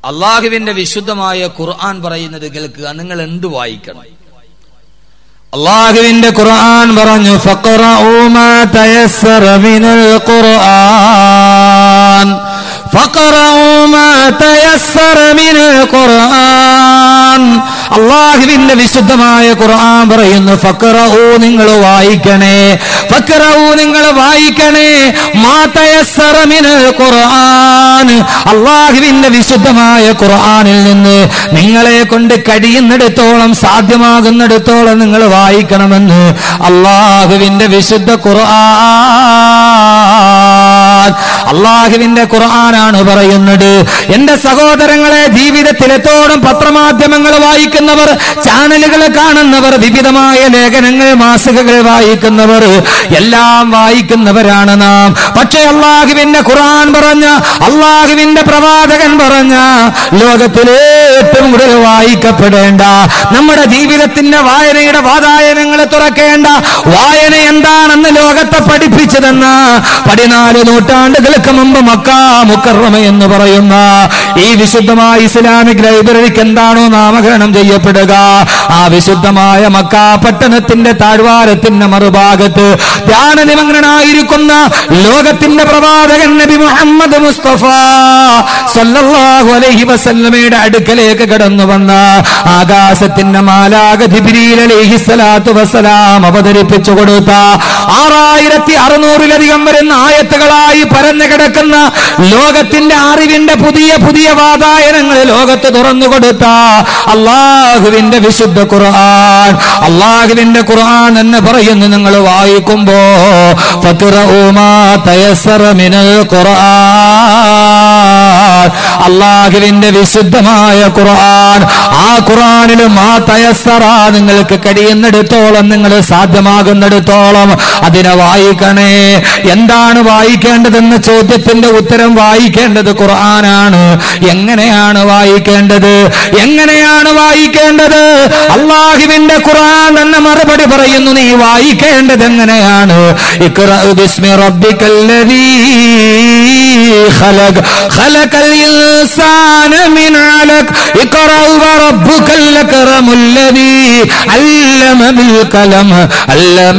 അള്ളാഹുവിന്റെ വിശുദ്ധമായ ഖുർആൻ പറയുന്നത് കേൾക്കുക നിങ്ങൾ എന്ത് വായിക്കണം അള്ളാഹുവിന്റെ ഖുർആൻ പറഞ്ഞു ഫഖറഊ മാ തയസ്സറ മിനൽ ഖുർആൻ ഫഖറഊ മാ തയസ്സറ മിനൽ ഖുർആൻ അള്ളാഹുവിന്റെ വിശുദ്ധമായ ഖുർആൻ പറയുന്നു ഫഖറഊ നിങ്ങൾ വായിക്കണേ ഫഖറഊ നിങ്ങൾ വായിക്കണേ മാ തയസ്സറ മിനൽ ഖുർആൻ അള്ളാഹുവിന്റെ വിശുദ്ധമായ ഖുർആനിൽ നിന്ന് നിങ്ങളെ കൊണ്ട് കഴിയുന്നിടത്തോളം സാധ്യമാകുന്നിടത്തോളം നിങ്ങൾ വായിക്കണമെന്ന് അള്ളാഹുവിന്റെ വിശുദ്ധ ഖുർആൻ അള്ളാഹുവിന്റെ ഖുർആനാണ് പറയുന്നത് എന്റെ സഹോദരങ്ങളെ ജീവിതത്തിലെത്തോളം പത്രമാധ്യമങ്ങൾ വായിക്കുന്നവർ ചാനലുകൾ കാണുന്നവർ വിവിധമായ ലേഖനങ്ങൾ മാസികകൾ വായിക്കുന്നവർ എല്ലാം വായിക്കുന്നവരാണ് നാം പക്ഷേ അള്ളാഹുവിന്റെ ഖുർആൻ പറഞ്ഞ അള്ളാഹുവിന്റെ പ്രവാചകൻ പറഞ്ഞ ലോകത്തിലെ ഏറ്റവും കൂടുതൽ വായിക്കപ്പെടേണ്ട നമ്മുടെ ജീവിതത്തിന്റെ വായനയുടെ വാതായനങ്ങളെ തുറക്കേണ്ട വായന എന്താണെന്ന് ലോകത്തെ പഠിപ്പിച്ചതെന്ന് പതിനാല് നൂറ്റാണ്ടുകൾക്ക് മുമ്പ് മക്ക മുക്കറമ എന്ന് പറയുന്ന ഈ വിശുദ്ധമായ ഇസ്ലാമിക് ലൈബ്രറിക്ക് എന്താണോ നാമകരണം ചെയ്യപ്പെടുക ആ വിശുദ്ധമായ മക്ക പട്ടണത്തിന്റെ താഴ്വാരത്തിന്റെ മറുഭാഗത്ത് ധ്യാനനിമഗ്നനായിരിക്കുന്ന ലോകത്തിന്റെ പ്രവാചകൻ നബി മുഹമ്മദ് മുസ്തഫ സല്ലല്ലാഹു അലൈഹി വസല്ലമയുടെ അടുക്കലേക്ക് കടന്നു വന്ന ആകാശത്തിന്റെ മാലാക ജിബ്രീൽ അലൈഹി സ്വലാത്തു വസ്സലാം അവതരിപ്പിച്ചു കൊടുത്ത ആറായിരത്തി അറുന്നൂറിലധികം വരുന്ന ആയത്തുകളായി പരന്നു കിടക്കുന്ന ലോകത്തിന്റെ അറിവിന്റെ പുതിയ പുതിയ വാതായനങ്ങൾ ലോകത്ത് തുറന്നു കൊടുത്ത അള്ളാഹുവിന്റെ വിശുദ്ധ ഖുർആൻ അള്ളാഹുവിന്റെ ഖുർആൻ എന്ന് പറയുന്നു നിങ്ങൾ വായിക്കുമ്പോ ഫഖറഊ മാ തയസ്സറ മിനൽ ഖുർആൻ അള്ളാഹുവിന്റെ വിശുദ്ധമായ ഖുർആൻ ആ ഖുർആനിൽ മാ തയസ്സറ നിങ്ങൾക്ക് കഴിയുന്നിടത്തോളം നിങ്ങൾ സാധ്യമാകുന്നിടത്തോളം അതിനെ വായിക്കണേ എന്താണ് വായിക്കേണ്ടതെന്ന ചോദ്യത്തിന്റെ ഉത്തരം വായിക്കേണ്ടത് ഖുർആനാണ് എങ്ങനെയാണ് വായിക്കേണ്ടത് എങ്ങനെയാണ് വായിക്കേണ്ടത് അള്ളാഹുവിന്റെ ഖുർആൻ എന്ന മറുപടി പറയുന്നു നീ വായിക്കേണ്ടത് എങ്ങനെയാണ് ഇഖ്റഅ ബിസ്മി റബ്ബിക്കല്ലദീ خلق خلق الإنسان من علق اقرأ وربك الأكرم الذي علم بالقلم علم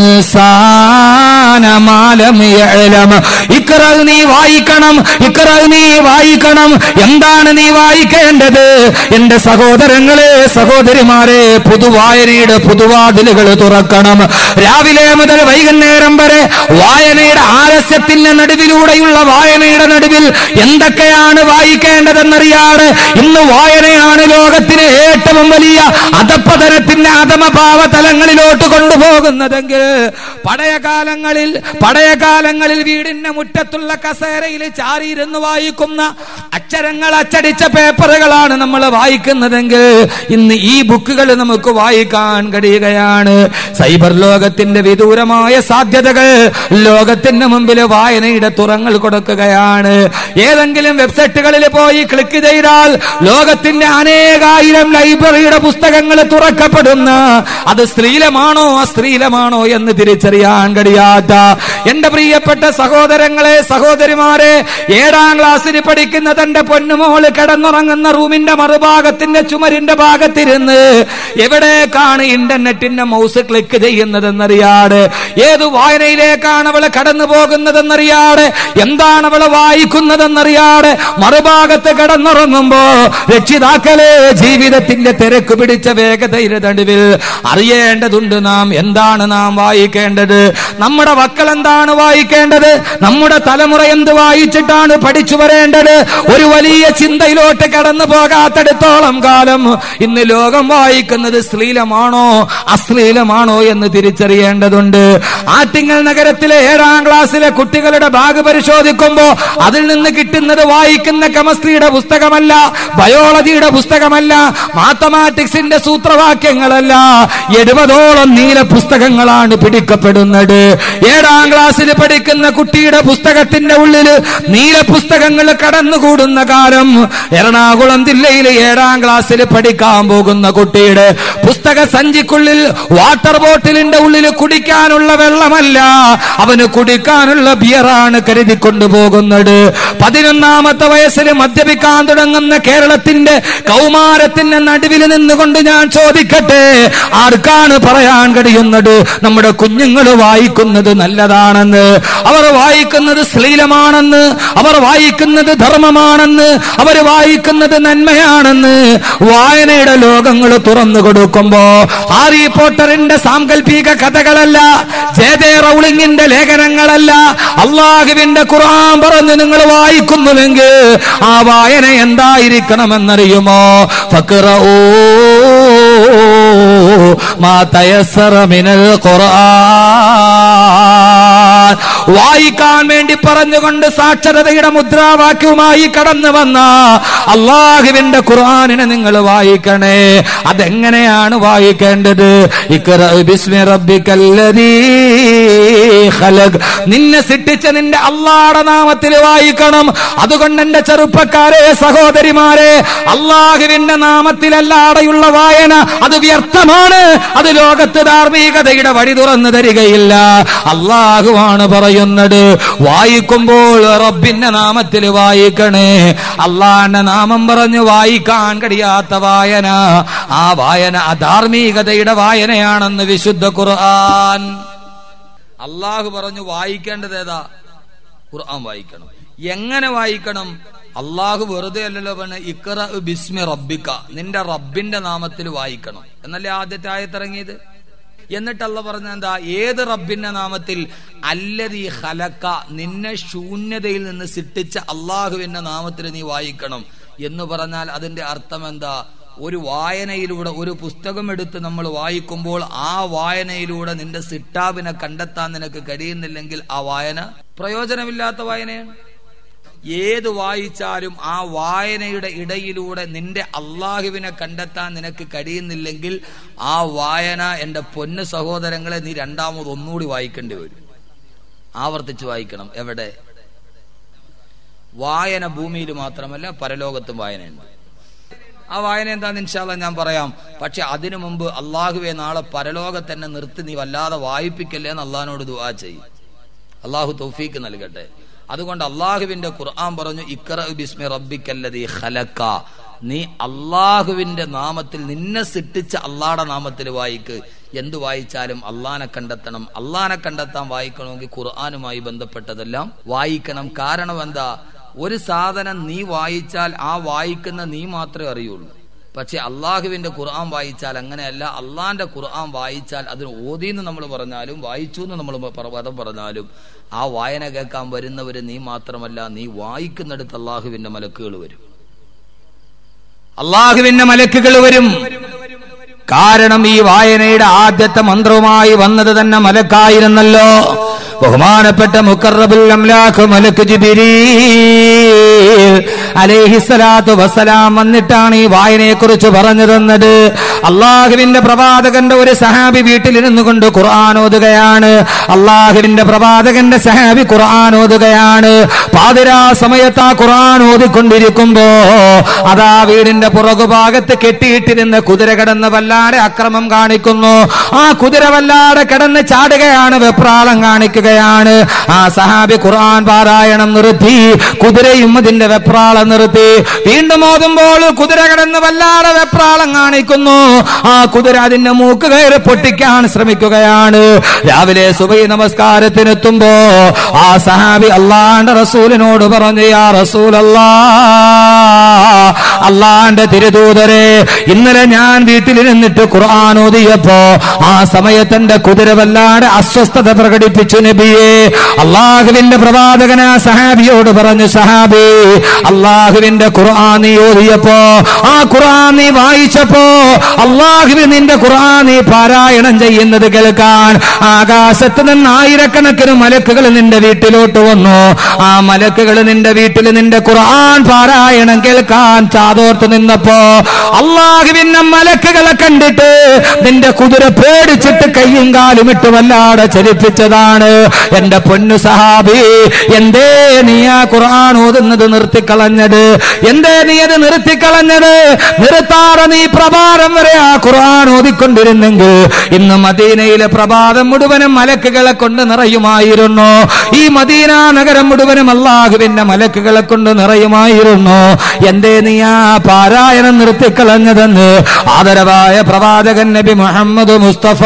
الإنسان ما لم يعلم اقرأ നീ വായിക്കണം ഇക്ര നീ വായിക്കണം എന്താണ് നീ വായിക്കേണ്ടത് എന്റെ സഹോദരങ്ങളെ സഹോദരിമാരെ പുതുവായനയുടെ പുതുവാതിലുകൾ തുറക്കണം രാവിലെ മുതൽ വൈകുന്നേരം വരെ വായനയുടെ ആലസ്യത്തിന്റെ നടുവിലൂടെയുള്ള വായനയുടെ നടുവിൽ എന്തൊക്കെയാണ് വായിക്കേണ്ടതെന്നറിയാതെ ഇന്ന് വായനയാണ് ലോകത്തിന് ഏറ്റവും വലിയ അധപ്പതനത്തിന്റെ അധമഭാവ തലങ്ങളിലോട്ട് കൊണ്ടുപോകുന്നതെങ്കിൽ പഴയ കാലങ്ങളിൽ പഴയ കാലങ്ങളിൽ വീടിന്റെ മുറ്റത്തുള്ള കസേരയിൽ ചാരിയിരുന്ന് വായിക്കുന്ന അക്ഷരങ്ങൾ അച്ചടിച്ച പേപ്പറുകളാണ് നമ്മൾ വായിക്കുന്നതെങ്കിൽ ഇന്ന് ഈ ബുക്കുകൾ നമുക്ക് വായിക്കാൻ കഴിയുകയാണ് സൈബർ ലോകത്തിന്റെ വിദൂരമായ സാധ്യതകൾ ലോകത്തിന് മുമ്പിൽ വായനയുടെ തുറങ്ങൾ കൊടുക്കുകയാണ് ഏതെങ്കിലും വെബ്സൈറ്റുകളിൽ പോയി ക്ലിക്ക് ചെയ്താൽ ലോകത്തിന്റെ അനേകായിരം ലൈബ്രറിയുടെ പുസ്തകങ്ങൾ തുറക്കപ്പെടുന്ന അത് സ്ത്രീലമാണോ അസ്ത്രീലമാണോ എന്ന് തിരിച്ചറിയാൻ കഴിയാത്ത എന്റെ പ്രിയപ്പെട്ട സഹോദരങ്ങളെ സഹോദരിമാരെ ഏഴാം ക്ലാസ്സിൽ പഠിക്കുന്ന തന്റെ പൊന്നുമോള് കിടന്നുറങ്ങുന്ന റൂമിന്റെ മറുഭാഗത്തിന്റെ ചുമരിന്റെ ഭാഗത്തിരുന്ന് എവിടേക്കാണ് ഇന്റർനെറ്റിന്റെ മൗസ് ക്ലിക്ക് ചെയ്യുന്നതെന്നറിയാതെ ഏത് വായനയിലേക്കാണ് അവള് കടന്നു പോകുന്നതെന്നറിയാതെ എന്താണ് അവള് വായിക്കുന്നതെന്നറിയാതെ മറുഭാഗത്ത് കിടന്നുറങ്ങുമ്പോ രക്ഷിതാക്കളെ ജീവിതത്തിന്റെ തിരക്ക് പിടിച്ച വേഗതയുടെ നടുവിൽ അറിയേണ്ടതുണ്ട് നാം എന്താണ് നാം വായിക്കേണ്ടത് നമ്മുടെ മക്കൾ എന്താണ് വായിക്കേണ്ടത് നമ്മുടെ തലമുറ എന്ത് വായിച്ചിട്ടാണ് പഠിച്ചു വരേണ്ടത് ഒരു വലിയ ചിന്തയിലോട്ട് കടന്നു പോകാത്തടത്തോളം കാലം ഇന്ന് ലോകം വായിക്കുന്നത് ശ്ലീലമാണോ അശ്ലീലമാണോ എന്ന് തിരിച്ചറിയേണ്ടതുണ്ട് ആറ്റിങ്ങൽ നഗരത്തിലെ ഏഴാം ക്ലാസ്സിലെ കുട്ടികളുടെ ബാഗ് പരിശോധിക്കുമ്പോ അതിൽ നിന്ന് കിട്ടുന്നത് വായിക്കുന്ന കെമിസ്ട്രിയുടെ പുസ്തകമല്ല ബയോളജിയുടെ പുസ്തകമല്ല മാത്തമാറ്റിക്സിന്റെ സൂത്രവാക്യങ്ങളല്ല എഴുപതോളം നീല പുസ്തകങ്ങളാണ് പിടിക്കപ്പെടുന്നത് ഏഴാം ക്ലാസ്സിൽ പഠിക്കുന്ന കുട്ടിയുടെ പുസ്തകത്തിന്റെ ഉള്ളിൽ നീല പുസ്തകങ്ങൾ കടന്നുകൂടുന്ന കാലം എറണാകുളം ജില്ലയിലെ ഏഴാം ക്ലാസ്സിൽ പഠിക്കാൻ പോകുന്ന കുട്ടിയുടെ പുസ്തക സഞ്ചിക്കുള്ളിൽ വാട്ടർ ബോട്ടിലിന്റെ ഉള്ളിൽ കുടിക്കാനുള്ള വെള്ളമല്ല അവന് കുടിക്കാനുള്ള ബിയറാണ് കരുതി കൊണ്ടുപോകുന്നത് പതിനൊന്നാമത്തെ വയസ്സിൽ മദ്യപിക്കാൻ തുടങ്ങുന്ന കേരളത്തിന്റെ കൗമാരത്തിന്റെ നടുവിൽ നിന്നുകൊണ്ട് ഞാൻ ചോദിക്കട്ടെ ആർക്കാണ് പറയാൻ കഴിയുന്നത് നമ്മുടെ കുഞ്ഞുങ്ങൾ വായിക്കുന്നത് നല്ലതാണെന്ന് അവർ വായിക്കുന്നത് ശ്ലീലമാണെന്ന് അവർ വായിക്കുന്നത് ധർമ്മമാണെന്ന് അവർ വായിക്കുന്നത് നന്മയാണെന്ന് വായനയുടെ ലോകങ്ങൾ തുറന്നു കൊടുക്കുമ്പോ ഹാരി പോട്ടറിന്റെ സാങ്കല്പിക കഥകളല്ല ജെ ജെ റൗളിങ്ങിന്റെ ലേഖനങ്ങളല്ല അള്ളാഹുവിന്റെ ഖുർആൻ പറഞ്ഞ് നിങ്ങൾ വായിക്കുന്നുവെങ്കിൽ ആ വായന എന്തായിരിക്കണമെന്നറിയുമോ ഫക്റഊ മാ തയസ്സറ മിനൽ ഖുർആൻ വായിക്കാൻ വേണ്ടി പറഞ്ഞുകൊണ്ട് സാക്ഷരതയുടെ മുദ്രാവാക്യവുമായി കടന്നു വന്ന അള്ളാഹുവിന്റെ ഖുർആനിനെ നിങ്ങൾ വായിക്കണേ അതെങ്ങനെയാണ് വായിക്കേണ്ടത് ഇക്റ ബിസ്മി റബ്ബിക്കല്ലദീ ഖലഖ് നിന്നെ സൃഷ്ടിച്ച നിന്റെ അള്ളാഹുടെ നാമത്തിൽ വായിക്കണം അതുകൊണ്ട് എന്റെ ചെറുപ്പക്കാരെ സഹോദരിമാരെ അള്ളാഹുവിന്റെ നാമത്തിലല്ലാടെയുള്ള വായന അത് വ്യർത്ഥമാണ് അത് ലോകത്ത് ധാർമ്മികതയുടെ വഴി തുറന്നു തരികയില്ല അള്ളാഹുവാണ് പറയുന്നത് വായിക്കുമ്പോൾ റബ്ബിന്റെ നാമത്തിൽ വായിക്കണേ അള്ളാന്റെ നാമം പറഞ്ഞു വായിക്കാൻ കഴിയാത്ത വായന ആ വായന അധാർമികതയുടെ വായനയാണെന്ന് വിശുദ്ധ ഖുർആൻ അള്ളാഹു പറഞ്ഞു വായിക്കേണ്ടത് ഏതാ ഖുർആൻ വായിക്കണം എങ്ങനെ വായിക്കണം അള്ളാഹു വെറുതെ അല്ലല്ലോ പറഞ്ഞ ഇക്കറ ബിസ്മി റബ്ബിക്ക നിന്റെ റബ്ബിന്റെ നാമത്തിൽ വായിക്കണം എന്നല്ലേ ആദ്യത്തെ ആയത്തിറങ്ങിയത് എന്നിട്ടല്ല പറഞ്ഞ എന്താ ഏത് റബ്ബിന്റെ നാമത്തിൽ അല്ലതീ ഹലക്ക നിന്നെ ശൂന്യതയിൽ നിന്ന് സൃഷ്ടിച്ച അള്ളാഹുവിന്റെ നാമത്തിൽ നീ വായിക്കണം എന്ന് പറഞ്ഞാൽ അതിന്റെ അർത്ഥം എന്താ ഒരു വായനയിലൂടെ ഒരു പുസ്തകം എടുത്ത് നമ്മൾ വായിക്കുമ്പോൾ ആ വായനയിലൂടെ നിന്റെ സിട്ടാവിനെ കണ്ടെത്താൻ നിനക്ക് കഴിയുന്നില്ലെങ്കിൽ ആ വായന പ്രയോജനമില്ലാത്ത വായനയാണ് ഏത് വായിച്ചാലും ആ വായനയുടെ ഇടയിലൂടെ നിന്റെ അള്ളാഹുവിനെ കണ്ടെത്താൻ നിനക്ക് കഴിയുന്നില്ലെങ്കിൽ ആ വായന എന്റെ പൊന്നു സഹോദരങ്ങളെ നീ രണ്ടാമത് ഒന്നുകൂടി വായിക്കേണ്ടി വരും ആവർത്തിച്ച് വായിക്കണം എവിടെ വായന ഭൂമിയിൽ മാത്രമല്ല പരലോകത്തും വായനയുണ്ട് ആ വായന എന്താന്ന് ഇൻഷാല്ല ഞാൻ പറയാം പക്ഷെ അതിനു മുമ്പ് അള്ളാഹുവെ നാളെ പരലോകത്ത് തന്നെ നിർത്തി നീ വല്ലാതെ വായിപ്പിക്കല്ലേ എന്ന് അള്ളഹാനോട് ദുവാ ചെയ്യും അള്ളാഹു തൗഫീക്ക് നൽകട്ടെ അതുകൊണ്ട് അള്ളാഹുവിന്റെ ഖുർആൻ പറഞ്ഞു ഇക്കറ ബിസ്മി റബ്ബിക്കല്ലതി ഖലക്ക നീ അള്ളാഹുവിന്റെ നാമത്തിൽ നിന്നെ സൃഷ്ടിച്ച അള്ളാടെ നാമത്തിൽ വായിക്ക് എന്ത് വായിച്ചാലും അള്ളാനെ കണ്ടെത്തണം അള്ളാനെ കണ്ടെത്താൻ വായിക്കണമെങ്കിൽ ഖുർആാനുമായി ബന്ധപ്പെട്ടതെല്ലാം വായിക്കണം കാരണം എന്താ ഒരു സാധനം നീ വായിച്ചാൽ ആ വായിക്കുന്ന നീ മാത്രമേ അറിയുള്ളൂ പക്ഷെ അള്ളാഹുവിന്റെ ഖുർആൻ വായിച്ചാൽ അങ്ങനെയല്ല അള്ളാന്റെ ഖുർആൻ വായിച്ചാൽ അതിന് ഓതിന്ന് നമ്മൾ പറഞ്ഞാലും വായിച്ചു എന്ന് നമ്മൾ പദം പറഞ്ഞാലും ആ വായന കേൾക്കാൻ വരുന്നവര് നീ മാത്രമല്ല നീ വായിക്കുന്നിടത്ത് അള്ളാഹുവിന്റെ മലക്കുകൾ വരും അള്ളാഹുവിന്റെ മലക്കുകൾ വരും കാരണം ഈ വായനയുടെ ആദ്യത്തെ മന്ത്രവുമായി വന്നത് തന്നെ മലക്കായിരുന്നല്ലോ ബഹുമാനപ്പെട്ട മുക്കറബുൽ അംലാഖ് മലക്ക് ജിബിരീൽ അലേഹിസ്സലാത്തു വസ്സലാം വന്നിട്ടാണ് ഈ വായനയെ കുറിച്ച് പറഞ്ഞു തന്നത് അള്ളാഹുവിന്റെ പ്രവാചകന്റെ ഒരു സഹാബി വീട്ടിലിരുന്നു കൊണ്ട് ഖുർആൻ ഓതുകയാണ് അള്ളാഹുവിന്റെ പ്രവാചകന്റെ സഹാബി ഖുർആൻ ഓതുകയാണ് പാതിരാ സമയത്ത് ആ ഖുർആൻ ഓതിക്കൊണ്ടിരിക്കുമ്പോ അതാ വീടിന്റെ പുറകുഭാഗത്ത് കെട്ടിയിട്ടിരുന്ന കുതിര കിടന്ന് വല്ലാതെ അക്രമം കാണിക്കുന്നു ആ കുതിര വല്ലാതെ കിടന്ന് ചാടുകയാണ് വെപ്രാളം കാണിക്കുകയാണ് ആ സഹാബി ഖുർആൻ പാരായണം നിർത്തി കുതിരയും അതിന്റെ വെപ്രാളം നിർത്തി വീണ്ടും ഓതുമ്പോൾ കുതിര കിടന്ന് വല്ലാതെ വെപ്രാളം കാണിക്കുന്നു ആ കുതിര അതിന്റെ മൂക്ക് കയറി പൊട്ടിക്കാൻ ശ്രമിക്കുകയാണ് രാവിലെ സുബൈ നമസ്കാരത്തിനെത്തുമ്പോ ആ സഹാബി അള്ളാന്റെ റസൂലിനോട് പറഞ്ഞു യാ റസൂലല്ലാ അള്ളാന്റെ തിരുദൂതരെ ഇന്നലെ ഞാൻ വീട്ടിലിരുന്നിട്ട് ഖുർആൻ ഓതിയപ്പോ ആ സമയത്ത് എന്റെ കുതിര വല്ലാതെ അസ്വസ്ഥത പ്രകടിപ്പിച്ചു നബിയെ അള്ളാഹുവിന്റെ പ്രവാചകന സഹാബിയോട് പറഞ്ഞു സഹാബി അള്ളാഹുവിന്റെ ഖുർആൻ നീ ഓതിയപ്പോ ആ ഖുർആൻ നീ വായിച്ചപ്പോ അള്ളാഹുവി നിന്റെ ഖുർആൻ നീ പാരായണം ചെയ്യുന്നത് കേൾക്കാൻ ആകാശത്ത് നിന്ന് ആയിരക്കണക്കിന് മലക്കുകൾ നിന്റെ വീട്ടിലോട്ട് വന്നു ആ മലക്കുകൾ നിന്റെ വീട്ടിൽ നിന്റെ ഖുർആൻ പാരായണം കേൾക്കാൻ ചാ കാതോർത്ത് നിന്നപ്പോ അള്ളാഹുവിന്റെ മലക്കുകളെ കണ്ടിട്ട് നിന്റെ കുതിര പേടിച്ചിട്ട് കയ്യും കാലും ഇട്ട് വല്ലാതെ ചലിപ്പിച്ചതാണ് എന്റെ പൊന്നു സഹാബി എന്തേ നീ ആ ഖുർആൻ ഓതുന്നത് നിർത്തിക്കളഞ്ഞത് എന്തേ നീ അത് നിർത്തിക്കളഞ്ഞത് നിർത്താതെ നീ പ്രഭാതം വരെ ആ ഖുർആൻ ഓതിക്കൊണ്ടിരുന്നെങ്കിൽ ഇന്ന് മദീനയിലെ പ്രഭാതം മുഴുവനും മലക്കുകളെ കൊണ്ട് നിറയുമായിരുന്നു ഈ മദീന നഗരം മുഴുവനും അള്ളാഹുവിന്റെ മലക്കുകളെ കൊണ്ട് നിറയുമായിരുന്നു എന്തേ നീ ആ പാരായണം നിർത്തിക്കളഞ്ഞതെന്ന് ആദരവായ പ്രവാചകൻ നബി മുഹമ്മദ് മുസ്തഫ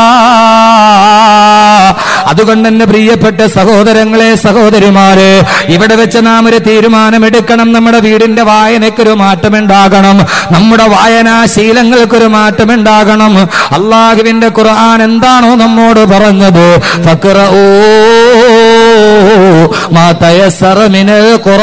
അതുകൊണ്ട് എന്റെ പ്രിയപ്പെട്ട സഹോദരങ്ങളെ സഹോദരിമാരെ ഇവിടെ വെച്ച് നാം ഒരു തീരുമാനമെടുക്കണം നമ്മുടെ വീടിന്റെ വായനയ്ക്കൊരു മാറ്റമുണ്ടാകണം നമ്മുടെ വായനാശീലങ്ങൾക്കൊരു മാറ്റമുണ്ടാകണം അള്ളാഹുവിന്റെ ഖുർആൻ എന്താണോ നമ്മോട് പറഞ്ഞത് ഫക്റഊ മാ തയസ്സറ മിനൽ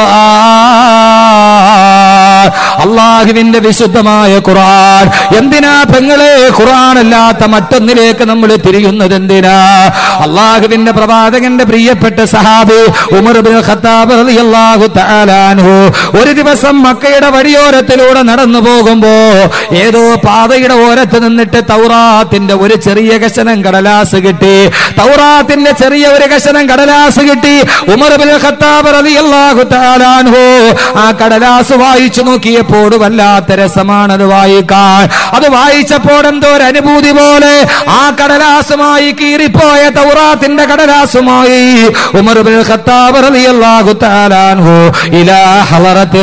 ഖുർആൻ അള്ളാഹുവിന്റെ വിശുദ്ധമായ ഖുർആൻ എന്തിനാ പെങ്ങളെ ഖുർആൻ അല്ലാത്ത മറ്റൊന്നിലേക്ക് നമ്മൾ തിരിയുന്നത് എന്തിനാ അള്ളാഹുവിന്റെ പ്രവാചകന്റെ പ്രിയപ്പെട്ട സഹാബി ഉമർ ബിൻ ഖത്താബ് റളിയല്ലാഹു തആല അൻഹു ഒരു ദിവസം മക്കയുടെ വഴിയോരത്തിലൂടെ നടന്നു പോകുമ്പോ ഏതോ പാതയുടെ ഓരത്ത് നിന്നിട്ട് തൗറാത്തിന്റെ ഒരു ചെറിയ കഷണം കടലാസ് കിട്ടി തൗറാത്തിന്റെ ചെറിയ ഒരു കഷണം കടലാസ് കിട്ടി ഉമർ ബിൻ ഖത്താബ് റളിയല്ലാഹു തആല അൻഹു ആ കടലാസ് വായിച്ചു നോക്കിയപ്പോൾ വല്ലാത്ത രസമാണ് അത് വായിക്കാൻ അത് വായിച്ചപ്പോൾ എന്തോ ഒരു അനുഭൂതി പോലെ ആ കടലാസുമായി കീറിപ്പോയ തൗറാത്തിന്റെ കടലാസുമായി ഉമർ ബിൻ ഖത്താബ് റളിയല്ലാഹു തആല അൻഹു ഇലാ ഹളറത്തി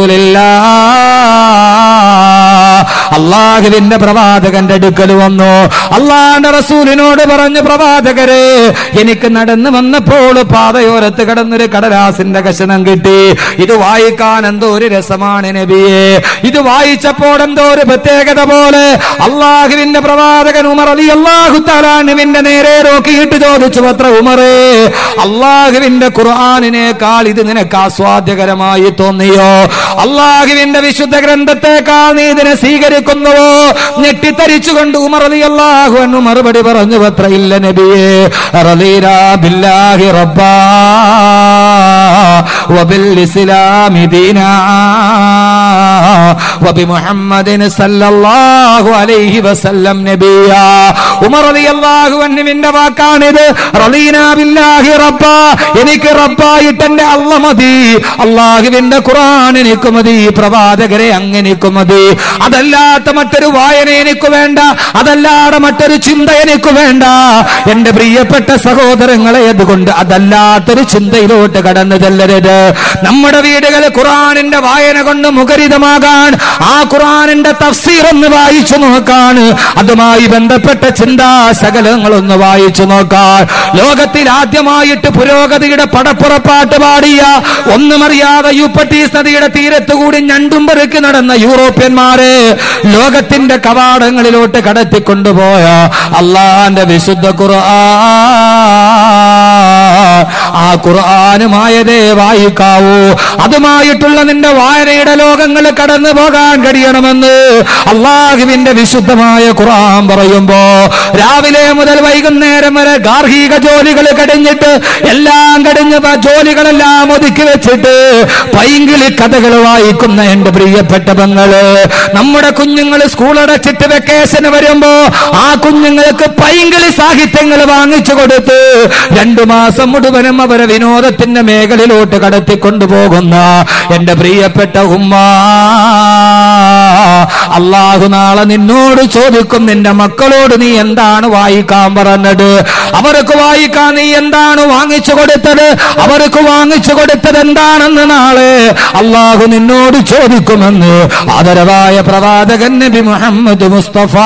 റസൂലില്ലാഹ് അള്ളാഹുവിന്റെ പ്രവാചകന്റെ അടുക്കൽ വന്നു അള്ളാന്റെ റസൂലിനോട് പറഞ്ഞു പ്രവാചകരെ എനിക്ക് നടന്നു വന്നപ്പോൾ പാതയോരത്ത് കിടന്നൊരു കടലാസിന്റെ കഷണം കിട്ടി ഇത് വായിക്കാൻ എന്തോ ഒരു രസമാണ് നബിയെ ഇത് വായിച്ചപ്പോൾ എന്തോ ഒരു പ്രത്യേകത പോലെ അള്ളാഹുവിന്റെ പ്രവാചകൻ ഉമർ അലി അള്ളാഹു തലാനുവിന്റെ നേരെ നോക്കിയിട്ട് ചോദിച്ചു അത്ര ഉമറേ അള്ളാഹുവിന്റെ ഖുർആാനിനേക്കാൾ ഇത് നിനക്ക് ആസ്വാദ്യകരമായി തോന്നിയോ അള്ളാഹുവിന്റെ വിശുദ്ധ ഗ്രന്ഥത്തെക്കാൾ നീ ഇതിനെ സ്വീകരിക്കുന്നുവോ ഞെട്ടിത്തരിച്ചുകൊണ്ട് ഉമർ അലി അള്ളാഹു എന്ന് മറുപടി പറഞ്ഞു അത്ര ഇല്ല നബിയെ റളീനാ ബില്ലാഹി റബ്ബാ وبالإسلام دينا وبمحمد صلى الله عليه وسلم نبيا ഉമർ റളിയല്ലാഹു അൻഹുവിന്റെ വാക്കാണിത് റളീന ബില്ലാഹി റബ്ബ എനിക്ക് റബ്ബായിട്ട് എന്റെ അല്ല മതി അള്ളാഹുവിന്റെ ഖുർആൻ എനിക്ക് മതി പ്രവാചകരെ അങ്ങനെക്ക് മതി അതല്ലാത്ത മറ്റൊരു വായന എനിക്ക് വേണ്ട അതല്ലാതെ മറ്റൊരു ചിന്ത എനിക്ക് വേണ്ട എന്റെ പ്രിയപ്പെട്ട സഹോദരങ്ങളെ അതുകൊണ്ട് അതല്ലാത്തൊരു ചിന്തയിലോട്ട് കടന്നു ചെല്ലരുത് നമ്മുടെ വീടുകൾ ഖുറാനിന്റെ വായന കൊണ്ട് മുഖരിതമാകാൻ ആ ഖുറാനിന്റെ തഫ്സീർ ഒന്ന് വായിച്ചു നോക്കാൻ അതുമായി ബന്ധപ്പെട്ട ചിന്താ ശകലങ്ങളൊന്ന് വായിച്ചു നോക്കാൻ ലോകത്തിൽ ആദ്യമായിട്ട് പുരോഗതിയുടെ പടപ്പുറപ്പാട്ട് പാടിയ ഒന്നുമറിയാതെ യൂപ്പട്ടീസ് നദിയുടെ തീരത്തുകൂടി ഞണ്ടും പെറുക്കി നടന്ന യൂറോപ്യന്മാരെ ലോകത്തിന്റെ കവാടങ്ങളിലോട്ട് കടത്തിക്കൊണ്ടുപോയ അള്ളാന്റെ വിശുദ്ധ ഖുർആൻ ആ ഖുർആനുമായതേ വായിക്കാവൂ അതുമായിട്ടുള്ള നിന്റെ വായനയുടെ ലോകങ്ങൾ കടന്നു പോകാൻ കഴിയണമെന്ന് അള്ളാഹുവിന്റെ വിശുദ്ധമായ ഖുർആൻ പറയുമ്പോ രാവിലെ മുതൽ വൈകുന്നേരം വരെ ഗാർഹിക ജോലികൾ കഴിഞ്ഞിട്ട് എല്ലാം കഴിഞ്ഞ് പ- ജോലികളെല്ലാം ഒതുക്കി വെച്ചിട്ട് പൈങ്കിളി കഥകൾ വായിക്കുന്ന എന്റെ പ്രിയപ്പെട്ട പെങ്ങള് നമ്മുടെ കുഞ്ഞുങ്ങൾ സ്കൂൾ അടച്ചിട്ട് വെക്കേഷന് വരുമ്പോ ആ കുഞ്ഞുങ്ങൾക്ക് പൈങ്കിളി സാഹിത്യങ്ങൾ വാങ്ങിച്ചു കൊടുത്ത് രണ്ടു മാസം മുഴുവനും അവരെ വിനോദത്തിന്റെ മേഖലയിലോട്ട് കടത്തിക്കൊണ്ടുപോകുന്ന എന്റെ പ്രിയപ്പെട്ട ഉമ്മ അള്ളാഹു നാളെ നിന്നോട് ചോദിക്കും നിന്റെ മക്കളോട് നീ എന്താണ് വായിക്കാൻ പറഞ്ഞത് അവർക്ക് വായിക്കാൻ നീ എന്താണ് വാങ്ങിച്ചു കൊടുത്തത് അവർക്ക് വാങ്ങിച്ചു കൊടുത്തത് എന്താണെന്ന് നാളെ അള്ളാഹു നിന്നോട് ചോദിക്കുമെന്ന് ആദരവായ പ്രവാചകൻ നബി മുഹമ്മദ് മുസ്തഫ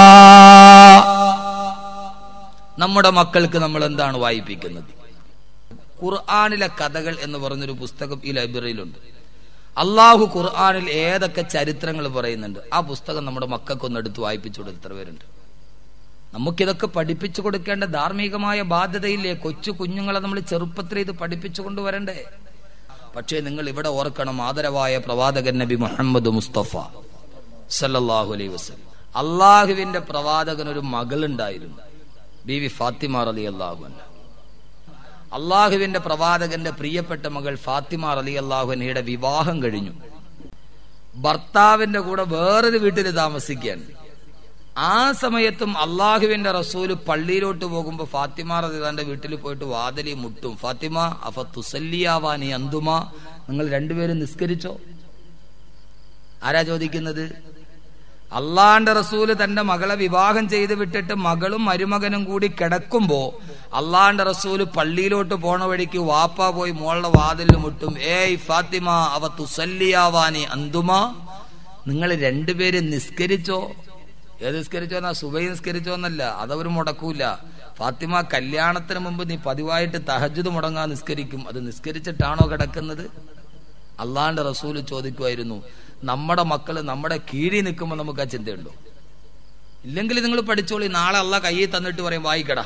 നമ്മുടെ മക്കൾക്ക് നമ്മൾ എന്താണ് വായിപ്പിക്കുന്നത് ഖുർആാനിലെ കഥകൾ എന്ന് പറഞ്ഞൊരു പുസ്തകം ഈ ലൈബ്രറിയിലുണ്ട് അള്ളാഹു ഖുർആാനിൽ ഏതൊക്കെ ചരിത്രങ്ങൾ പറയുന്നുണ്ട് ആ പുസ്തകം നമ്മുടെ മക്കൾക്കൊന്ന് എടുത്ത് വായിപ്പിച്ചു കൊടുത്ത് എത്ര പേരുണ്ട് നമുക്കിതൊക്കെ പഠിപ്പിച്ചു കൊടുക്കേണ്ട ധാർമ്മികമായ ബാധ്യതയില്ലേ കൊച്ചു കുഞ്ഞുങ്ങളെ നമ്മൾ ചെറുപ്പത്തിൽ ഇത് പഠിപ്പിച്ചു കൊണ്ടുവരണ്ടേ പക്ഷേ നിങ്ങൾ ഇവിടെ ഓർക്കണം ആദരവായ പ്രവാചകൻ നബി മുഹമ്മദ് മുസ്തഫ സല്ലല്ലാഹു അലൈഹി വസല്ലം അള്ളാഹുവിന്റെ പ്രവാചകൻ ഒരു മകളുണ്ടായിരുന്നു ബീവി ഫാത്തിമ റലി അള്ളാഹു അള്ളാഹുവിന്റെ പ്രവാചകന്റെ പ്രിയപ്പെട്ട മകൾ ഫാത്തിമ റലി അള്ളാഹുനയുടെ വിവാഹം കഴിഞ്ഞു ഭർത്താവിന്റെ കൂടെ വേറൊരു വീട്ടിൽ താമസിക്കുകയാണ് ആ സമയത്തും അള്ളാഹുവിന്റെ റസൂല് പള്ളിയിലോട്ട് പോകുമ്പോ ഫാത്തിമ റദിതാന്റെ വീട്ടിൽ പോയിട്ട് വാതിലി മുട്ടും ഫാത്തിമ അഫ തുസല്ലിയാവാനി അന്തുമ നിങ്ങൾ രണ്ടുപേരും നിസ്കരിച്ചോ ആരാ ചോദിക്കുന്നത് അള്ളാന്റെ റസൂല് തന്റെ മകളെ വിവാഹം ചെയ്ത് വിട്ടിട്ട് മകളും മരുമകനും കൂടി കിടക്കുമ്പോ അള്ളാന്റെ റസൂല് പള്ളിയിലോട്ട് പോണ വഴിക്ക് വാപ്പ പോയി മോളുടെ വാതിലിൽ മുട്ടും ഏയ് ഫാത്തിമ അവ തുസല്ലിയാവാനി അന്തുമ നിങ്ങൾ രണ്ടുപേര് നിസ്കരിച്ചോ ഏത് നിസ്കരിച്ചോ എന്നാ സുബൈ നിസ്കരിച്ചോ എന്നല്ല അതവർ മുടക്കൂല ഫാത്തിമ കല്യാണത്തിന് മുമ്പ് നീ പതിവായിട്ട് തഹജുദ് മുടങ്ങാൻ നിസ്കരിക്കും അത് നിസ്കരിച്ചിട്ടാണോ കിടക്കുന്നത് അള്ളാന്റെ റസൂല് ചോദിക്കുമായിരുന്നു നമ്മുടെ മക്കള് നമ്മുടെ കീഴിൽ നിൽക്കുമ്പോൾ നമുക്ക് ആ ചിന്തയുണ്ടോ ഇല്ലെങ്കിൽ നിങ്ങൾ പഠിച്ചോളി നാളെ അല്ല കയ്യിൽ തന്നിട്ട് പറയും വായിക്കടാ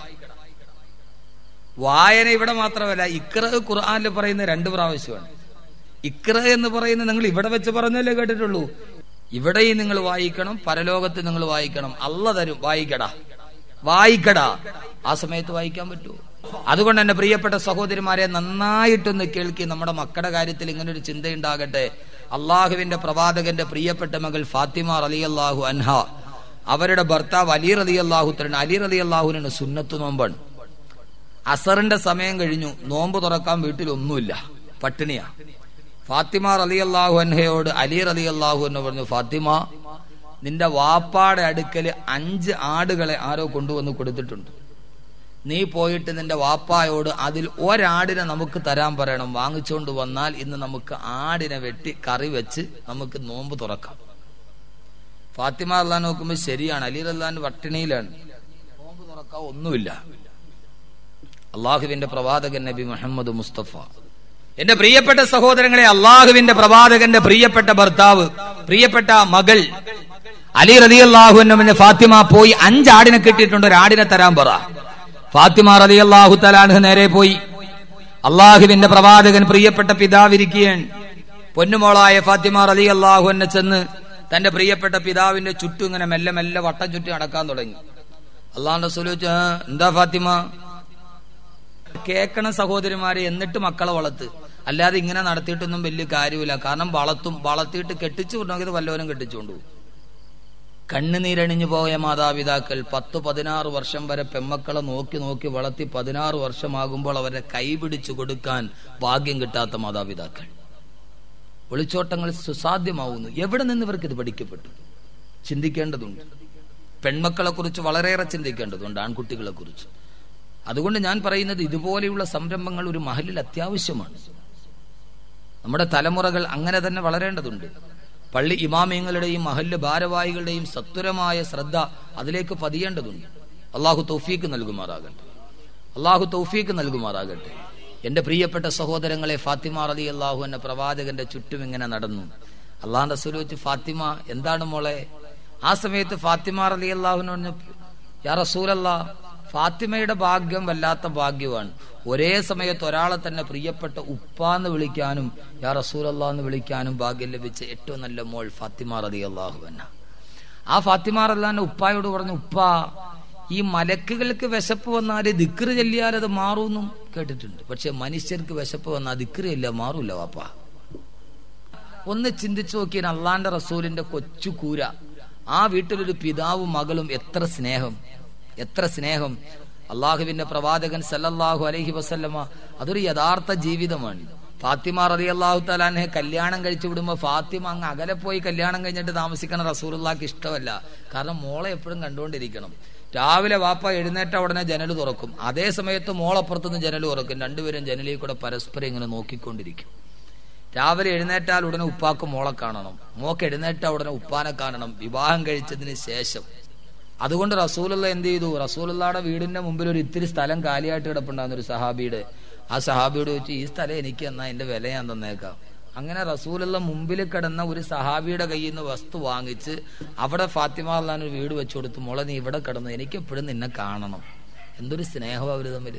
വായന ഇവിടെ മാത്രമല്ല ഇക്ര ഖുർആാനിൽ പറയുന്ന രണ്ട് പ്രാവശ്യമാണ് ഇക്ര എന്ന് പറയുന്നത് നിങ്ങൾ ഇവിടെ വെച്ച് പറഞ്ഞല്ലേ കേട്ടിട്ടുള്ളൂ ഇവിടെയും നിങ്ങൾ വായിക്കണം പരലോകത്ത് നിങ്ങൾ വായിക്കണം അല്ല തരും വായിക്കടാ വായിക്കടാ ആ സമയത്ത് വായിക്കാൻ പറ്റുമോ അതുകൊണ്ട് എന്റെ പ്രിയപ്പെട്ട സഹോദരിമാരെ നന്നായിട്ടൊന്ന് കേൾക്കി നമ്മുടെ മക്കളുടെ കാര്യത്തിൽ ഇങ്ങനെ ഒരു ചിന്തയുണ്ടാകട്ടെ അള്ളാഹുവിന്റെ പ്രവാചകന്റെ പ്രിയപ്പെട്ട മകൾ ഫാത്തിമ അലി അള്ളാഹു അൻഹ അവരുടെ ഭർത്താവ് അലി റലി അള്ളാഹു തരണം അലി റലി അള്ളാഹുവിന് സുന്നത്ത് നോമ്പാണ് അസറിന്റെ സമയം കഴിഞ്ഞു നോമ്പ് തുറക്കാൻ വീട്ടിൽ ഒന്നുമില്ല പട്ടിണിയാ ഫാത്തിമ റലി അള്ളാഹു അൻഹയോട് അലി റലി അള്ളാഹു എന്ന് പറഞ്ഞു ഫാത്തിമ നിന്റെ വാപ്പാടെ അടുക്കല് അഞ്ച് ആടുകളെ ആരോ കൊണ്ടുവന്ന് കൊടുത്തിട്ടുണ്ട് നീ പോയിട്ട് നിന്റെ വാപ്പായോട് അതിൽ ഒരാടിനെ നമുക്ക് തരാൻ പറയണം വാങ്ങിച്ചുകൊണ്ട് വന്നാൽ ഇന്ന് നമുക്ക് ആടിനെ വെട്ടി കറി വെച്ച് നമുക്ക് നോമ്പ് തുറക്കാം ഫാത്തിമ അള്ളഹാൻ നോക്കുമ്പോൾ ശരിയാണ് അലി അള്ളഹാൻ പട്ടിണിയിലാണ് നോമ്പ് തുറക്കാൻ ഒന്നുമില്ല അള്ളാഹുവിന്റെ പ്രവാചകൻ നബി മുഹമ്മദ് മുസ്തഫ എന്റെ പ്രിയപ്പെട്ട സഹോദരങ്ങളെ അള്ളാഹുവിന്റെ പ്രവാചകന്റെ പ്രിയപ്പെട്ട ഭർത്താവ് പ്രിയപ്പെട്ട മകൾ അലി റതി അള്ളാഹു ഫാത്തിമ പോയി അഞ്ചാടിനെ കിട്ടിയിട്ടുണ്ട് ഒരു ആടിനെ തരാൻ പറ ഫാത്തിമ റതി അള്ളാഹു തലാൻഹ് നേരെ പോയി അള്ളാഹുവിന്റെ പ്രവാചകൻ പ്രിയപ്പെട്ട പിതാവിരിക്കുകയാണ് പൊന്നുമോളായ ഫാത്തിമ റതി അള്ളാഹു എന്നെ ചെന്ന് തന്റെ പ്രിയപ്പെട്ട പിതാവിന്റെ ചുറ്റും ഇങ്ങനെ മെല്ലെ മെല്ലെ വട്ടം ചുറ്റി നടക്കാൻ തുടങ്ങി അള്ളാഹുന്റെ സുലോച്ച് എന്താ ഫാത്തിമ കേൾക്കണം സഹോദരിമാരെ എന്നിട്ട് മക്കളെ വളർത്ത് അല്ലാതെ ഇങ്ങനെ നടത്തിയിട്ടൊന്നും വലിയ കാര്യമില്ല കാരണം വളർത്തും വളർത്തിയിട്ട് കെട്ടിച്ചു കൊണ്ടുപോയത് വല്ലവരും കെട്ടിച്ചുകൊണ്ടു കണ്ണുനീരണിഞ്ഞു പോയ മാതാപിതാക്കൾ പത്ത് പതിനാറ് വർഷം വരെ പെമ്മക്കളെ നോക്കി നോക്കി വളർത്തി പതിനാറ് വർഷമാകുമ്പോൾ അവരെ കൈപിടിച്ചു കൊടുക്കാൻ ഭാഗ്യം കിട്ടാത്ത മാതാപിതാക്കൾ ഒളിച്ചോട്ടങ്ങൾ സുസാധ്യമാവുന്നു എവിടെ നിന്ന് ഇവർക്ക് ഇത് പഠിക്കപ്പെട്ടു ചിന്തിക്കേണ്ടതുണ്ട് പെൺമക്കളെ കുറിച്ച് വളരെയേറെ ചിന്തിക്കേണ്ടതുണ്ട് ആൺകുട്ടികളെ കുറിച്ച് അതുകൊണ്ട് ഞാൻ പറയുന്നത് ഇതുപോലെയുള്ള സംരംഭങ്ങൾ ഒരു മഹലിൽ അത്യാവശ്യമാണ് നമ്മുടെ തലമുറകൾ അങ്ങനെ തന്നെ വളരേണ്ടതുണ്ട് പള്ളി ഇമാമിയങ്ങളുടെയും മഹല്ല് ഭാരവാഹികളുടെയും സത്വരമായ ശ്രദ്ധ അതിലേക്ക് പതിയേണ്ടതുണ്ട് അള്ളാഹു തൗഫീക്ക് നൽകുമാറാകട്ടെ അള്ളാഹു തൗഫീക്ക് നൽകുമാറാകട്ടെ എന്റെ പ്രിയപ്പെട്ട സഹോദരങ്ങളെ ഫാത്തിമ റലി അള്ളാഹു എന്ന പ്രവാചകന്റെ ചുറ്റും ഇങ്ങനെ നടന്നു അള്ളാഹ് റസൂൽ വെച്ച് ഫാത്തിമ എന്താണ് മോളെ ആ സമയത്ത് ഫാത്തിമ റലി അള്ളാഹുവിന് പറഞ്ഞു യാ റസൂലല്ല ഫാത്തിമയുടെ ഭാഗ്യം വല്ലാത്ത ഭാഗ്യമാണ് ഒരേ സമയത്ത് ഒരാളെ തന്നെ പ്രിയപ്പെട്ട ഉപ്പാന്ന് വിളിക്കാനും യാ റസൂലല്ലാ എന്ന് വിളിക്കാനും ഭാഗ്യം ലഭിച്ച ഏറ്റവും നല്ല മോൾ ഫാത്തിമ റതി അള്ളാഹു എന്ന ആ ഫാത്തിമ റല്ലാന്റെ ഉപ്പായോട് പറഞ്ഞു ഉപ്പ ഈ മലക്കുകൾക്ക് വിശപ്പ് വന്നാൽ ദിക്റ് ചെല്ലിയാൽ അത് മാറൂന്നും കേട്ടിട്ടുണ്ട് പക്ഷെ മനുഷ്യർക്ക് വിശപ്പ് വന്നാൽ ദിക്റ് ചെല്ലിയാൽ മാറൂല വാപ്പ ഒന്ന് ചിന്തിച്ചു നോക്കിയാൽ അള്ളാന്റെ റസൂലിന്റെ കൊച്ചു കൂര ആ വീട്ടിലൊരു പിതാവും മകളും എത്ര സ്നേഹം എത്ര സ്നേഹം അള്ളാഹുവിന്റെ പ്രവാചകൻ സല്ലല്ലാഹു അലൈഹി വസല്ലമ അതൊരു യഥാർത്ഥ ജീവിതമാണ് ഫാത്തിമ റതി അള്ളാഹു തലാനെ കല്യാണം കഴിച്ചു വിടുമ്പോ ഫാത്തിമ അങ്ങ് അകലെ പോയി കല്യാണം കഴിഞ്ഞിട്ട് താമസിക്കണ റസൂലുള്ളാക്ക് ഇഷ്ടമല്ല കാരണം മോളെ എപ്പോഴും കണ്ടുകൊണ്ടിരിക്കണം രാവിലെ വാപ്പ എഴുന്നേറ്റ ഉടനെ ജനൽ തുറക്കും അതേ സമയത്ത് മോളപ്പുറത്തുനിന്ന് ജനൽ തുറക്കും രണ്ടുപേരും ജനലിൽ കൂടെ പരസ്പരം ഇങ്ങനെ നോക്കിക്കൊണ്ടിരിക്കും രാവിലെ എഴുന്നേറ്റാൽ ഉടനെ ഉപ്പാക്ക് മോളെ കാണണം മോക്ക് എഴുന്നേറ്റ ഉടനെ ഉപ്പാനെ കാണണം വിവാഹം കഴിച്ചതിന് ശേഷം അതുകൊണ്ട് റസൂലുള്ള എന്ത് ചെയ്തു റസൂലുള്ളയുടെ വീടിന്റെ മുമ്പിൽ ഒരു ഇത്തിരി സ്ഥലം കാലിയായിട്ട് കിടപ്പുണ്ടാകുന്ന ഒരു സഹാബിയുടെ ആ സഹാബിയോട് ചോദിച്ചു ഈ സ്ഥലം എനിക്ക് എന്നാ എന്റെ വില ഞാൻ തന്നേക്കാം അങ്ങനെ റസൂലുള്ള മുമ്പിൽ കിടന്ന ഒരു സഹാബിയുടെ കയ്യിൽ നിന്ന് വസ്തു വാങ്ങിച്ച് അവിടെ ഫാത്തിമ അള്ളഹാൻ ഒരു വീട് വെച്ചു കൊടുത്തു മോളെ നീ ഇവിടെ കിടന്നു എനിക്ക് എപ്പോഴും നിന്നെ കാണണം എന്തൊരു സ്നേഹം അവര് തമ്മിൽ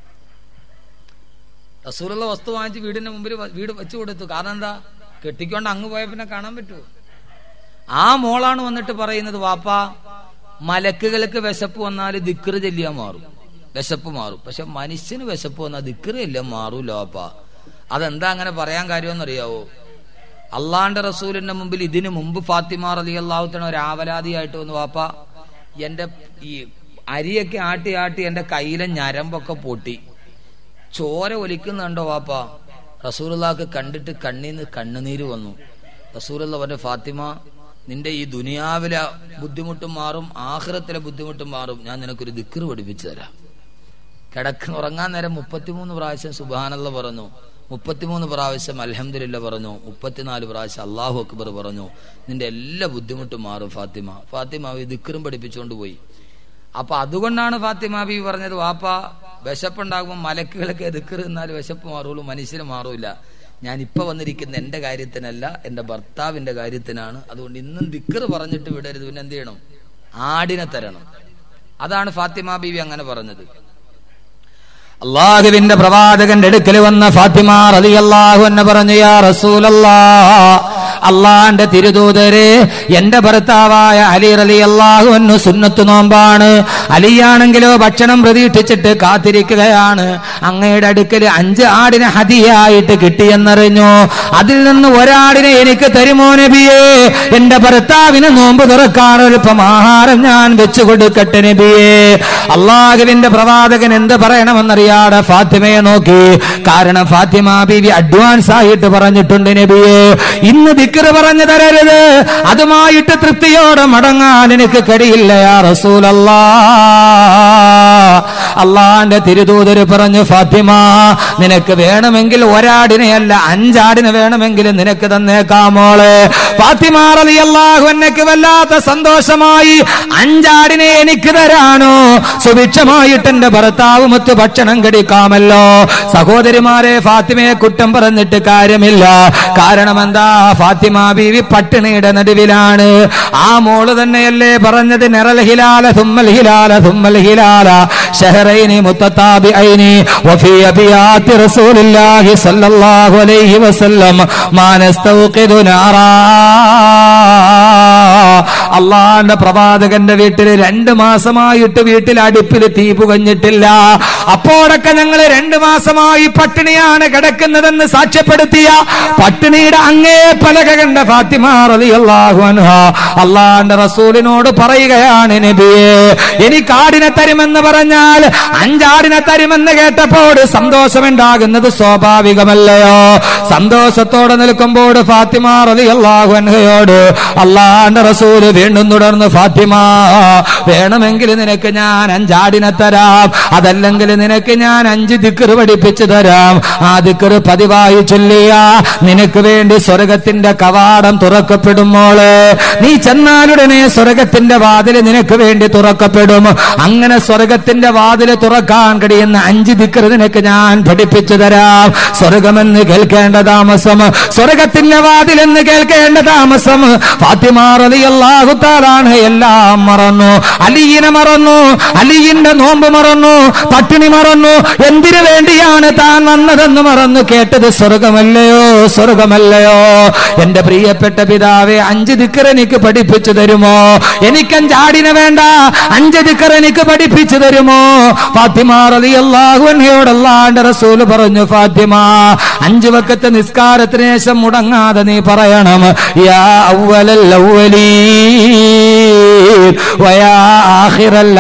റസൂലുള്ള വസ്തു വാങ്ങിച്ച് വീടിന്റെ മുമ്പിൽ വ- വീട് വെച്ചു കൊടുത്തു കാരണം എന്താ കെട്ടിക്കൊണ്ട് അങ്ങ് പോയ പിന്നെ കാണാൻ പറ്റുമോ ആ മോളാണ് വന്നിട്ട് പറയുന്നത് വാപ്പാ മലക്കുകൾക്ക് വിശപ്പ് വന്നാൽ ദിക്കറ് ചെല്ലിയാൻ മാറും വിശപ്പ് മാറും പക്ഷെ മനുഷ്യന് വിശപ്പ് വന്നാൽ ദിക്കറ് ചെല്ലാൻ മാറൂല വാപ്പാ അതെന്താ അങ്ങനെ പറയാൻ കാര്യമെന്നറിയാവോ അള്ളാന്റെ റസൂലിന്റെ മുമ്പിൽ ഇതിനു മുമ്പ് ഫാത്തിമ റലി അള്ളാഹുത്തണ ഒരു ആവലാതിയായിട്ട് വന്നു വാപ്പ എന്റെ ഈ അരിയൊക്കെ ആട്ടി ആട്ടി എന്റെ കയ്യിലെ ഞരമ്പൊക്കെ പൊട്ടി ചോര ഒലിക്കുന്നുണ്ടോ വാപ്പ റസൂലുള്ളാക്ക് കണ്ടിട്ട് കണ്ണീന്ന് കണ്ണുനീര് വന്നു റസൂലുള്ള പറഞ്ഞു ഫാത്തിമ നിന്റെ ഈ ദുനിയാവിലെ ബുദ്ധിമുട്ടും മാറും ആഹ്റത്തിലെ ബുദ്ധിമുട്ടും മാറും ഞാൻ നിനക്കൊരു ദിക്കറ് പഠിപ്പിച്ചു തരാം കിടക്കുന്ന ഉറങ്ങാൻ നേരം മുപ്പത്തിമൂന്ന് പ്രാവശ്യം സുബാനല്ല പറഞ്ഞു മുപ്പത്തിമൂന്ന് പ്രാവശ്യം അലഹമില്ല പറഞ്ഞു മുപ്പത്തിനാല് പ്രാവശ്യം അള്ളാഹു അക്ബർ പറഞ്ഞു നിന്റെ എല്ലാ ബുദ്ധിമുട്ടും മാറും ഫാത്തിമ ഫാത്തിമ ഈ ദിക്കറും പഠിപ്പിച്ചുകൊണ്ട് പോയി അപ്പൊ അതുകൊണ്ടാണ് ഫാത്തിമ ബി പറഞ്ഞത് വാപ്പ വിശപ്പുണ്ടാകുമ്പോൾ മലക്കുകളൊക്കെ ദിക്കറ് എന്നാൽ വിശപ്പ് മാറുള്ളൂ മനുഷ്യന് മാറൂല ഞാൻ ഇപ്പൊ വന്നിരിക്കുന്ന എന്റെ കാര്യത്തിനല്ല എന്റെ ഭർത്താവിന്റെ കാര്യത്തിനാണ് അതുകൊണ്ട് ഇന്നും ദിക്കറ് പറഞ്ഞിട്ട് വിടരുത് പിന്നെ എന്ത് ചെയ്യണം ആടിനെ തരണം അതാണ് ഫാത്തിമ ബീവി അങ്ങനെ പറഞ്ഞത് അള്ളാഹുവിന്റെ പ്രവാചകന്റെ അടുക്കൽ വന്ന ഫാത്തിമ റളിയല്ലാഹു എന്ന് പറഞ്ഞു യാ റസൂലല്ലാ അള്ളാന്റെ തിരുദൂതരെ എന്റെ ഭർത്താവായ അലി റലി അള്ളാഹു എന്നു സുന്നത്ത് നോമ്പാണ് അലിയാണെങ്കിലോ ഭക്ഷണം പ്രതീക്ഷിച്ചിട്ട് കാത്തിരിക്കുകയാണ് അങ്ങയുടെ അടുക്കൽ അഞ്ച് ആടിനെ ഹതിയായിട്ട് കിട്ടിയെന്നറിഞ്ഞു അതിൽ നിന്ന് ഒരാടിനെ എനിക്ക് തരുമോ നബിയേ എന്റെ ഭർത്താവിന് നോമ്പ് തുറക്കാൻ ഒരൽപ്പം ആഹാരം ഞാൻ വെച്ചു കൊടുക്കട്ടെ നബിയേ അള്ളാഹുവിന്റെ പ്രവാചകൻ എന്ത് പറയണമെന്നറിയാതെ ഫാത്തിമയെ നോക്കി കാരണം ഫാത്തിമ ബീവി അഡ്വാൻസ് ആയിട്ട് പറഞ്ഞിട്ടുണ്ട് നബിയെ ഇന്ന് ദിക്കറ് പറഞ്ഞു തരരുത് അതുമായിട്ട് തൃപ്തിയോടെ മടങ്ങാൻ എനിക്ക് കഴിയില്ല യാ റസൂലല്ലാ അള്ളാന്റെ തിരുദൂതര് പറഞ്ഞു ഫാത്തിമ നിനക്ക് വേണമെങ്കിൽ ഒരാടിനെയല്ല അഞ്ചാടിനെ വേണമെങ്കിൽ നിനക്ക് തന്നേക്കാമോളെ ഫാത്തിമ റളിയല്ലാഹു എന്നക്ക് വല്ലാത്ത സന്തോഷമായി അഞ്ചാടിനെ എനിക്ക് തരാനോ സുഭിക്ഷമായിട്ട് എന്റെ ഭർത്താവ് മൊത്ത് ഭക്ഷണം കടിക്കാമല്ലോ സഹോദരിമാരെ ഫാത്തിമയെ കുറ്റം പറഞ്ഞിട്ട് കാര്യമില്ല കാരണം എന്താ ഫാത്തിമ ബീവി പട്ടിണിയുടെ നടുവിലാണ് ആ മോള് തന്നെയല്ലേ പറഞ്ഞത് നിറൽ ഹിലാല തുമ്മൽ ഹിലാല തുമ്മൽ ഹിലാല ഷഹറൈനി മുത്തത്താബി ഐനി വഫി അബിയാത്തി റസൂലില്ലാഹി സല്ലല്ലാഹു അലൈഹി വസല്ലം മാനസ്തൗഖിദു നാറാ അള്ളാന്റെ പ്രവാചകന്റെ വീട്ടിൽ രണ്ട് മാസമായിട്ട് വീട്ടിൽ അടുപ്പിൽ തീ പുകഞ്ഞിട്ടില്ല അപ്പോഴൊക്കെ ഞങ്ങൾ രണ്ട് മാസമായി പട്ടിണിയാണ് കിടക്കുന്നതെന്ന് സാക്ഷ്യപ്പെടുത്തിയ പട്ടിണിയുടെ അങ്ങേ പലക കണ്ട ഫാത്തിമ റളിയല്ലാഹു അൻഹ അള്ളാന്റെ റസൂലിനോട് പറയുകയാണ് നബിയെ എനിക്ക് ആടിനെ തരുമെന്ന് പറഞ്ഞാൽ അഞ്ചാടിനെ തരുമെന്ന് കേട്ടപ്പോൾ സന്തോഷമുണ്ടാകുന്നത് സ്വാഭാവികമല്ലയോ സന്തോഷത്തോടെ നിൽക്കുമ്പോൾ ഫാത്തിമ റളിയല്ലാഹു അൻഹയോട് അള്ളാന്റെ റസൂല് വീണ്ടും തുടർന്ന് ഫാത്തിമ വേണമെങ്കിൽ നിനക്ക് ഞാൻ അഞ്ചാടിനെ തരാം അതല്ലെങ്കിൽ നിനക്ക് ഞാൻ അഞ്ച് ദിക്കറ് പഠിപ്പിച്ചു തരാം ആ ദിക്കറ് പതിവായി ചൊല്ലിയ നിനക്ക് വേണ്ടി സ്വർഗത്തിന്റെ കവാടം തുറക്കപ്പെടുമ്പോള് നീ ചെന്നാലുടനെ സ്വർഗത്തിന്റെ വാതില് നിനക്ക് വേണ്ടി തുറക്കപ്പെടും അങ്ങനെ സ്വർഗത്തിന്റെ വാതില് തുറക്കാൻ കഴിയുന്ന അഞ്ച് ദിക്കറ് നിനക്ക് ഞാൻ പഠിപ്പിച്ചു തരാം സ്വർഗമെന്ന് കേൾക്കേണ്ട താമസം സ്വർഗത്തിന്റെ വാതിലെന്ന് കേൾക്കേണ്ട താമസം ഫാത്തിമ റളിയല്ലാഹു താലാണ് എല്ലാം മറന്നു അലിയിനെ മറന്നു അലിയിന്റെ നോമ്പ് മറന്നു പട്ടിണി മറന്നു എന്തിനു വേണ്ടിയാണ് താൻ വന്നതെന്ന് മറന്നു കേട്ടത് സ്വർഗമല്ലയോ സ്വർഗമല്ലയോ എന്റെ പ്രിയപ്പെട്ട പിതാവെ അഞ്ച് ദിക്കർ എനിക്ക് പഠിപ്പിച്ചു തരുമോ എനിക്ക് അഞ്ചാടിനെ വേണ്ട അഞ്ച് ദിക്കർ എനിക്ക് പഠിപ്പിച്ചു തരുമോ ഫാത്തിമ റളിയല്ലാഹു അൻഹയോടല്ലാണ്ട് റസൂല് പറഞ്ഞു ഫാത്തിമ അഞ്ചു വക്കത്തെ നിസ്കാരത്തിന് ശേഷം മുടങ്ങാതെ നീ പറയണം യാ അവലൽ അവലീൻ വയാ ആഖിറൽ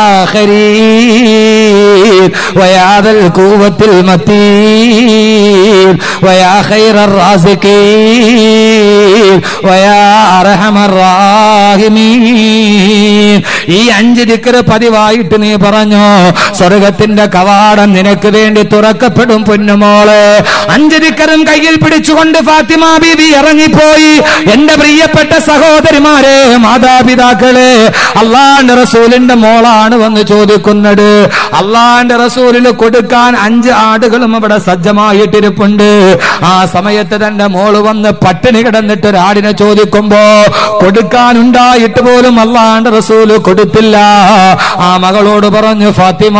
ആഖിരീൻ വയാ ദൽ ഖുവത്തിൽ മതീൻ വയാ ഖൈറർ റാസിഖീൻ വയാ അർഹമർ റാഹിമീൻ ഈ അഞ്ച് ദിക്റ് പതിവായിട്ട് നീ പറഞ്ഞു സ്വർഗത്തിന്റെ കവാടം നിനക്ക് വേണ്ടി തുറക്കപ്പെടും പൊന്നുമോള് അഞ്ച് ദിക്കറും കയ്യിൽ പിടിച്ചുകൊണ്ട് ഫാത്തിമ ബീബി ഇറങ്ങിപ്പോയി എന്റെ പ്രിയപ്പെട്ട സഹോദരിമാരെ മാതാപിതാക്കളെ അള്ളാന്റെ റസൂലിന്റെ മോളാണ് വന്ന് ചോദിക്കുന്നത് അള്ളാന്റെ റസൂലിന് കൊടുക്കാൻ അഞ്ച് ആടുകളും അവിടെ സജ്ജമായിട്ടിരിപ്പുണ്ട് ആ സമയത്ത് തന്റെ മോള് വന്ന് പട്ടിണി കിടന്നിട്ട് ഒരു ആടിനെ ചോദിക്കുമ്പോ കൊടുക്കാനുണ്ടായിട്ട് പോലും അള്ളാന്റെ റസൂല് കൊടുത്തില്ല ആ മകളോട് പറഞ്ഞു ഫാത്തിമ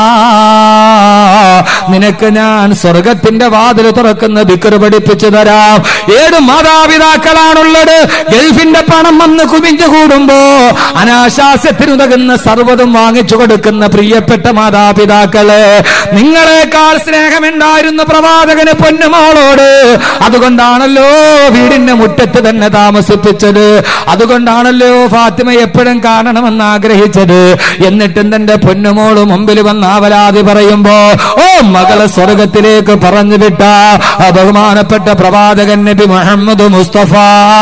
നിനക്ക് ഞാൻ സ്വർഗത്തിന്റെ വാതിൽ തുറക്കുന്ന ദിക്കറ് പഠിപ്പിച്ചു തരാം ഏഴ് മാതാപിതാക്കളാണുള്ളത് ഗൾഫിന്റെ പണം വന്ന് കുമിഞ്ഞു കൂടുമ്പോ അനാശാസ്യത്തിനുതകുന്ന സർവ്വതും വാങ്ങിച്ചു കൊടുക്കുന്ന പ്രിയപ്പെട്ട മാതാപിതാക്കള് നിങ്ങളെക്കാൾ സ്നേഹമുണ്ടായിരുന്നു പ്രവാചകന് പൊന്നുമോളോട് അതുകൊണ്ടാണല്ലോ വീടിന്റെ മുറ്റത്ത് തന്നെ താമസിപ്പിച്ചത് അതുകൊണ്ടാണല്ലോ ഫാത്തിമ എപ്പോഴും കാണണമെന്ന് ആഗ്രഹിച്ചത് എന്നിട്ടും തന്റെ പൊന്നുമോള് മുമ്പിൽ വന്ന് ആവലാതി പറയുമ്പോ ഓ മകളെ സ്വർഗത്തിലേക്ക് പറഞ്ഞു വിട്ട ആ ബഹുമാനപ്പെട്ട പ്രവാചകൻ നബി മുഹമ്മദ് മുസ്തഫ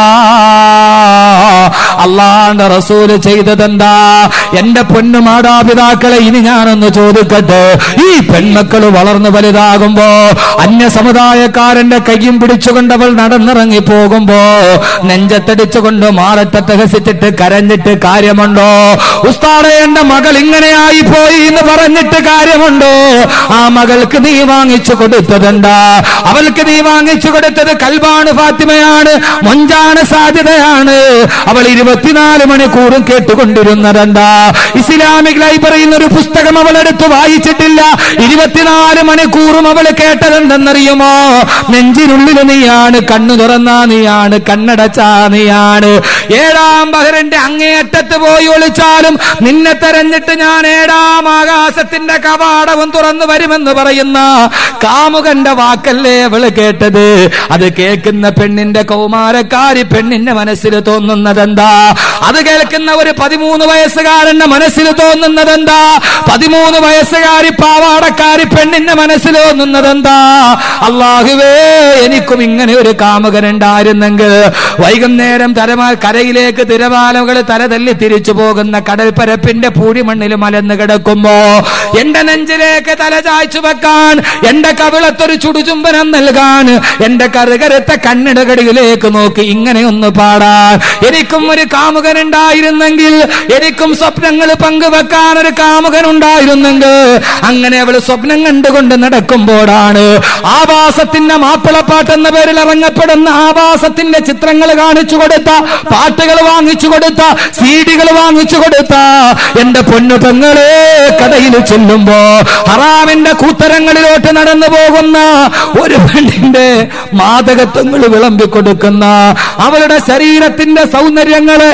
അള്ളാന്റെ റസൂല് ചെയ്തതെന്താ എന്റെ പൊന്നു മാതാപിതാക്കളെ ഇനി ഞാനൊന്ന് ചോദിക്കട്ടെ ഈ പെൺമക്കൾ വളർന്നു വലുതാകുമ്പോ അന്യ സമുദായക്കാരന്റെ കയ്യും പിടിച്ചുകൊണ്ട് അവൾ നടന്നിറങ്ങി പോകുമ്പോ നെഞ്ചത്തടിച്ചുകൊണ്ട് മാറത്തട്ടഹസിച്ചിട്ട് കരഞ്ഞിട്ട് കാര്യമുണ്ടോ ഉസ്താദെ എന്റെ മകൾ ഇങ്ങനെയായി പോയി എന്ന് പറഞ്ഞിട്ട് കാര്യമുണ്ടോ ആ മകൾക്ക് നീ വാങ്ങിച്ചു കൊടുത്തതെന്താ അവൾക്ക് നീ വാങ്ങിച്ചു കൊടുത്തത് കൽബാണ് ഫാത്തിമയാണ് മൊഞ്ചാണ് സാധ്യതയാണ് അവൾ ഇരുപത്തിനാല് മണിക്കൂറും കേട്ടുകൊണ്ടിരുന്നതെന്താ ഇസ്ലാമിക് ലൈബ്രറിയിൽ ഒരു പുസ്തകം അവൾ എടുത്ത് വായിച്ചിട്ടില്ല ഇരുപത്തിനാല് മണിക്കൂറും അവൾ കേട്ടതെന്തെന്നറിയുമോ നെഞ്ചിനുള്ളിൽ നീയാണ് കണ്ണു തുറന്നാ നീയാണ് കണ്ണടച്ചാ നീയാണ് ഏഴാം ബഹറിന്റെ അങ്ങേയറ്റത്ത് പോയി ഒളിച്ചാലും നിന്നെ തെരഞ്ഞിട്ട് ഞാൻ ഏഴാം ആകാശത്തിന്റെ കവാടവും തുറന്നു വരുമെന്ന് പറയുന്ന കാമുകന്റെ വാക്കല്ലേ അവള് കേട്ടത് അത് കേൾക്കുന്ന പെണ്ണിന്റെ കൗമാരക്കാരി പെണ്ണിന്റെ മനസ്സിൽ തോന്നുന്നതെന്താ അത് കേൾക്കുന്ന ഒരു പതിമൂന്ന് വയസ്സുകാരന്റെ മനസ്സിൽ തോന്നുന്നതെന്താ പതിമൂന്ന് വയസ്സുകാരി പാവാടക്കാരി പെണ്ണിന്റെ മനസ്സിൽ തോന്നുന്നതെന്താ അള്ളാഹുവേ എനിക്കും ഇങ്ങനെ ഒരു കാമുകൻ ഉണ്ടായിരുന്നെങ്കിൽ വൈകുന്നേരം തരമാ കരയിലേക്ക് തിരമാലകൾ തലതല്ലി തിരിച്ചു പോകുന്ന കടൽപ്പരപ്പിന്റെ പൂഴിമണ്ണിൽ മലന്ന് കിടക്കുമ്പോ എന്റെ നെഞ്ചിലേക്ക് തല ചായ്ച്ചു വെക്കാൻ എന്റെ കവിളത്തൊരു ചുടുചുംബനം നൽകാൻ എന്റെ കറുകരുത്ത കണ്ണിടകടിയിലേക്ക് നോക്കി ഇങ്ങനെ ഒന്ന് പാടാൻ എനിക്കും ഒരു കാമുകൻ ഉണ്ടായിരുന്നെങ്കിൽ എനിക്കും സ്വപ്നങ്ങൾ പങ്കുവെക്കാൻ ഒരു കാമുകൻ ഉണ്ടായിരുന്നെങ്കിൽ അങ്ങനെ അവൾ സ്വപ്നം കണ്ടുകൊണ്ട് നടക്കുമ്പോഴാണ് ആവാസത്തിന്റെ മാപ്പിളപ്പാട്ട് എന്ന പേരിൽ ഇറങ്ങപ്പെടുന്ന ആവാസത്തിന്റെ ചിത്രങ്ങൾ കാണിച്ചു കൊടുത്ത പാട്ടുകൾ വാങ്ങിച്ചു കൊടുത്ത സീഡികൾ വാങ്ങിച്ചു കൊടുത്ത എന്റെ പൊന്നു പെങ്ങളെ കടയിൽ ചെല്ലുമ്പോ ഹറാമിന്റെ കൂത്തരങ്ങളിലോട്ട് നടന്നു പോകുന്ന ഒരു പെണ്ണിന്റെ മാതകത്വങ്ങൾ വിളമ്പിക്കൊടുക്കുന്ന അവളുടെ ശരീരത്തിന്റെ സൗന്ദര്യങ്ങള്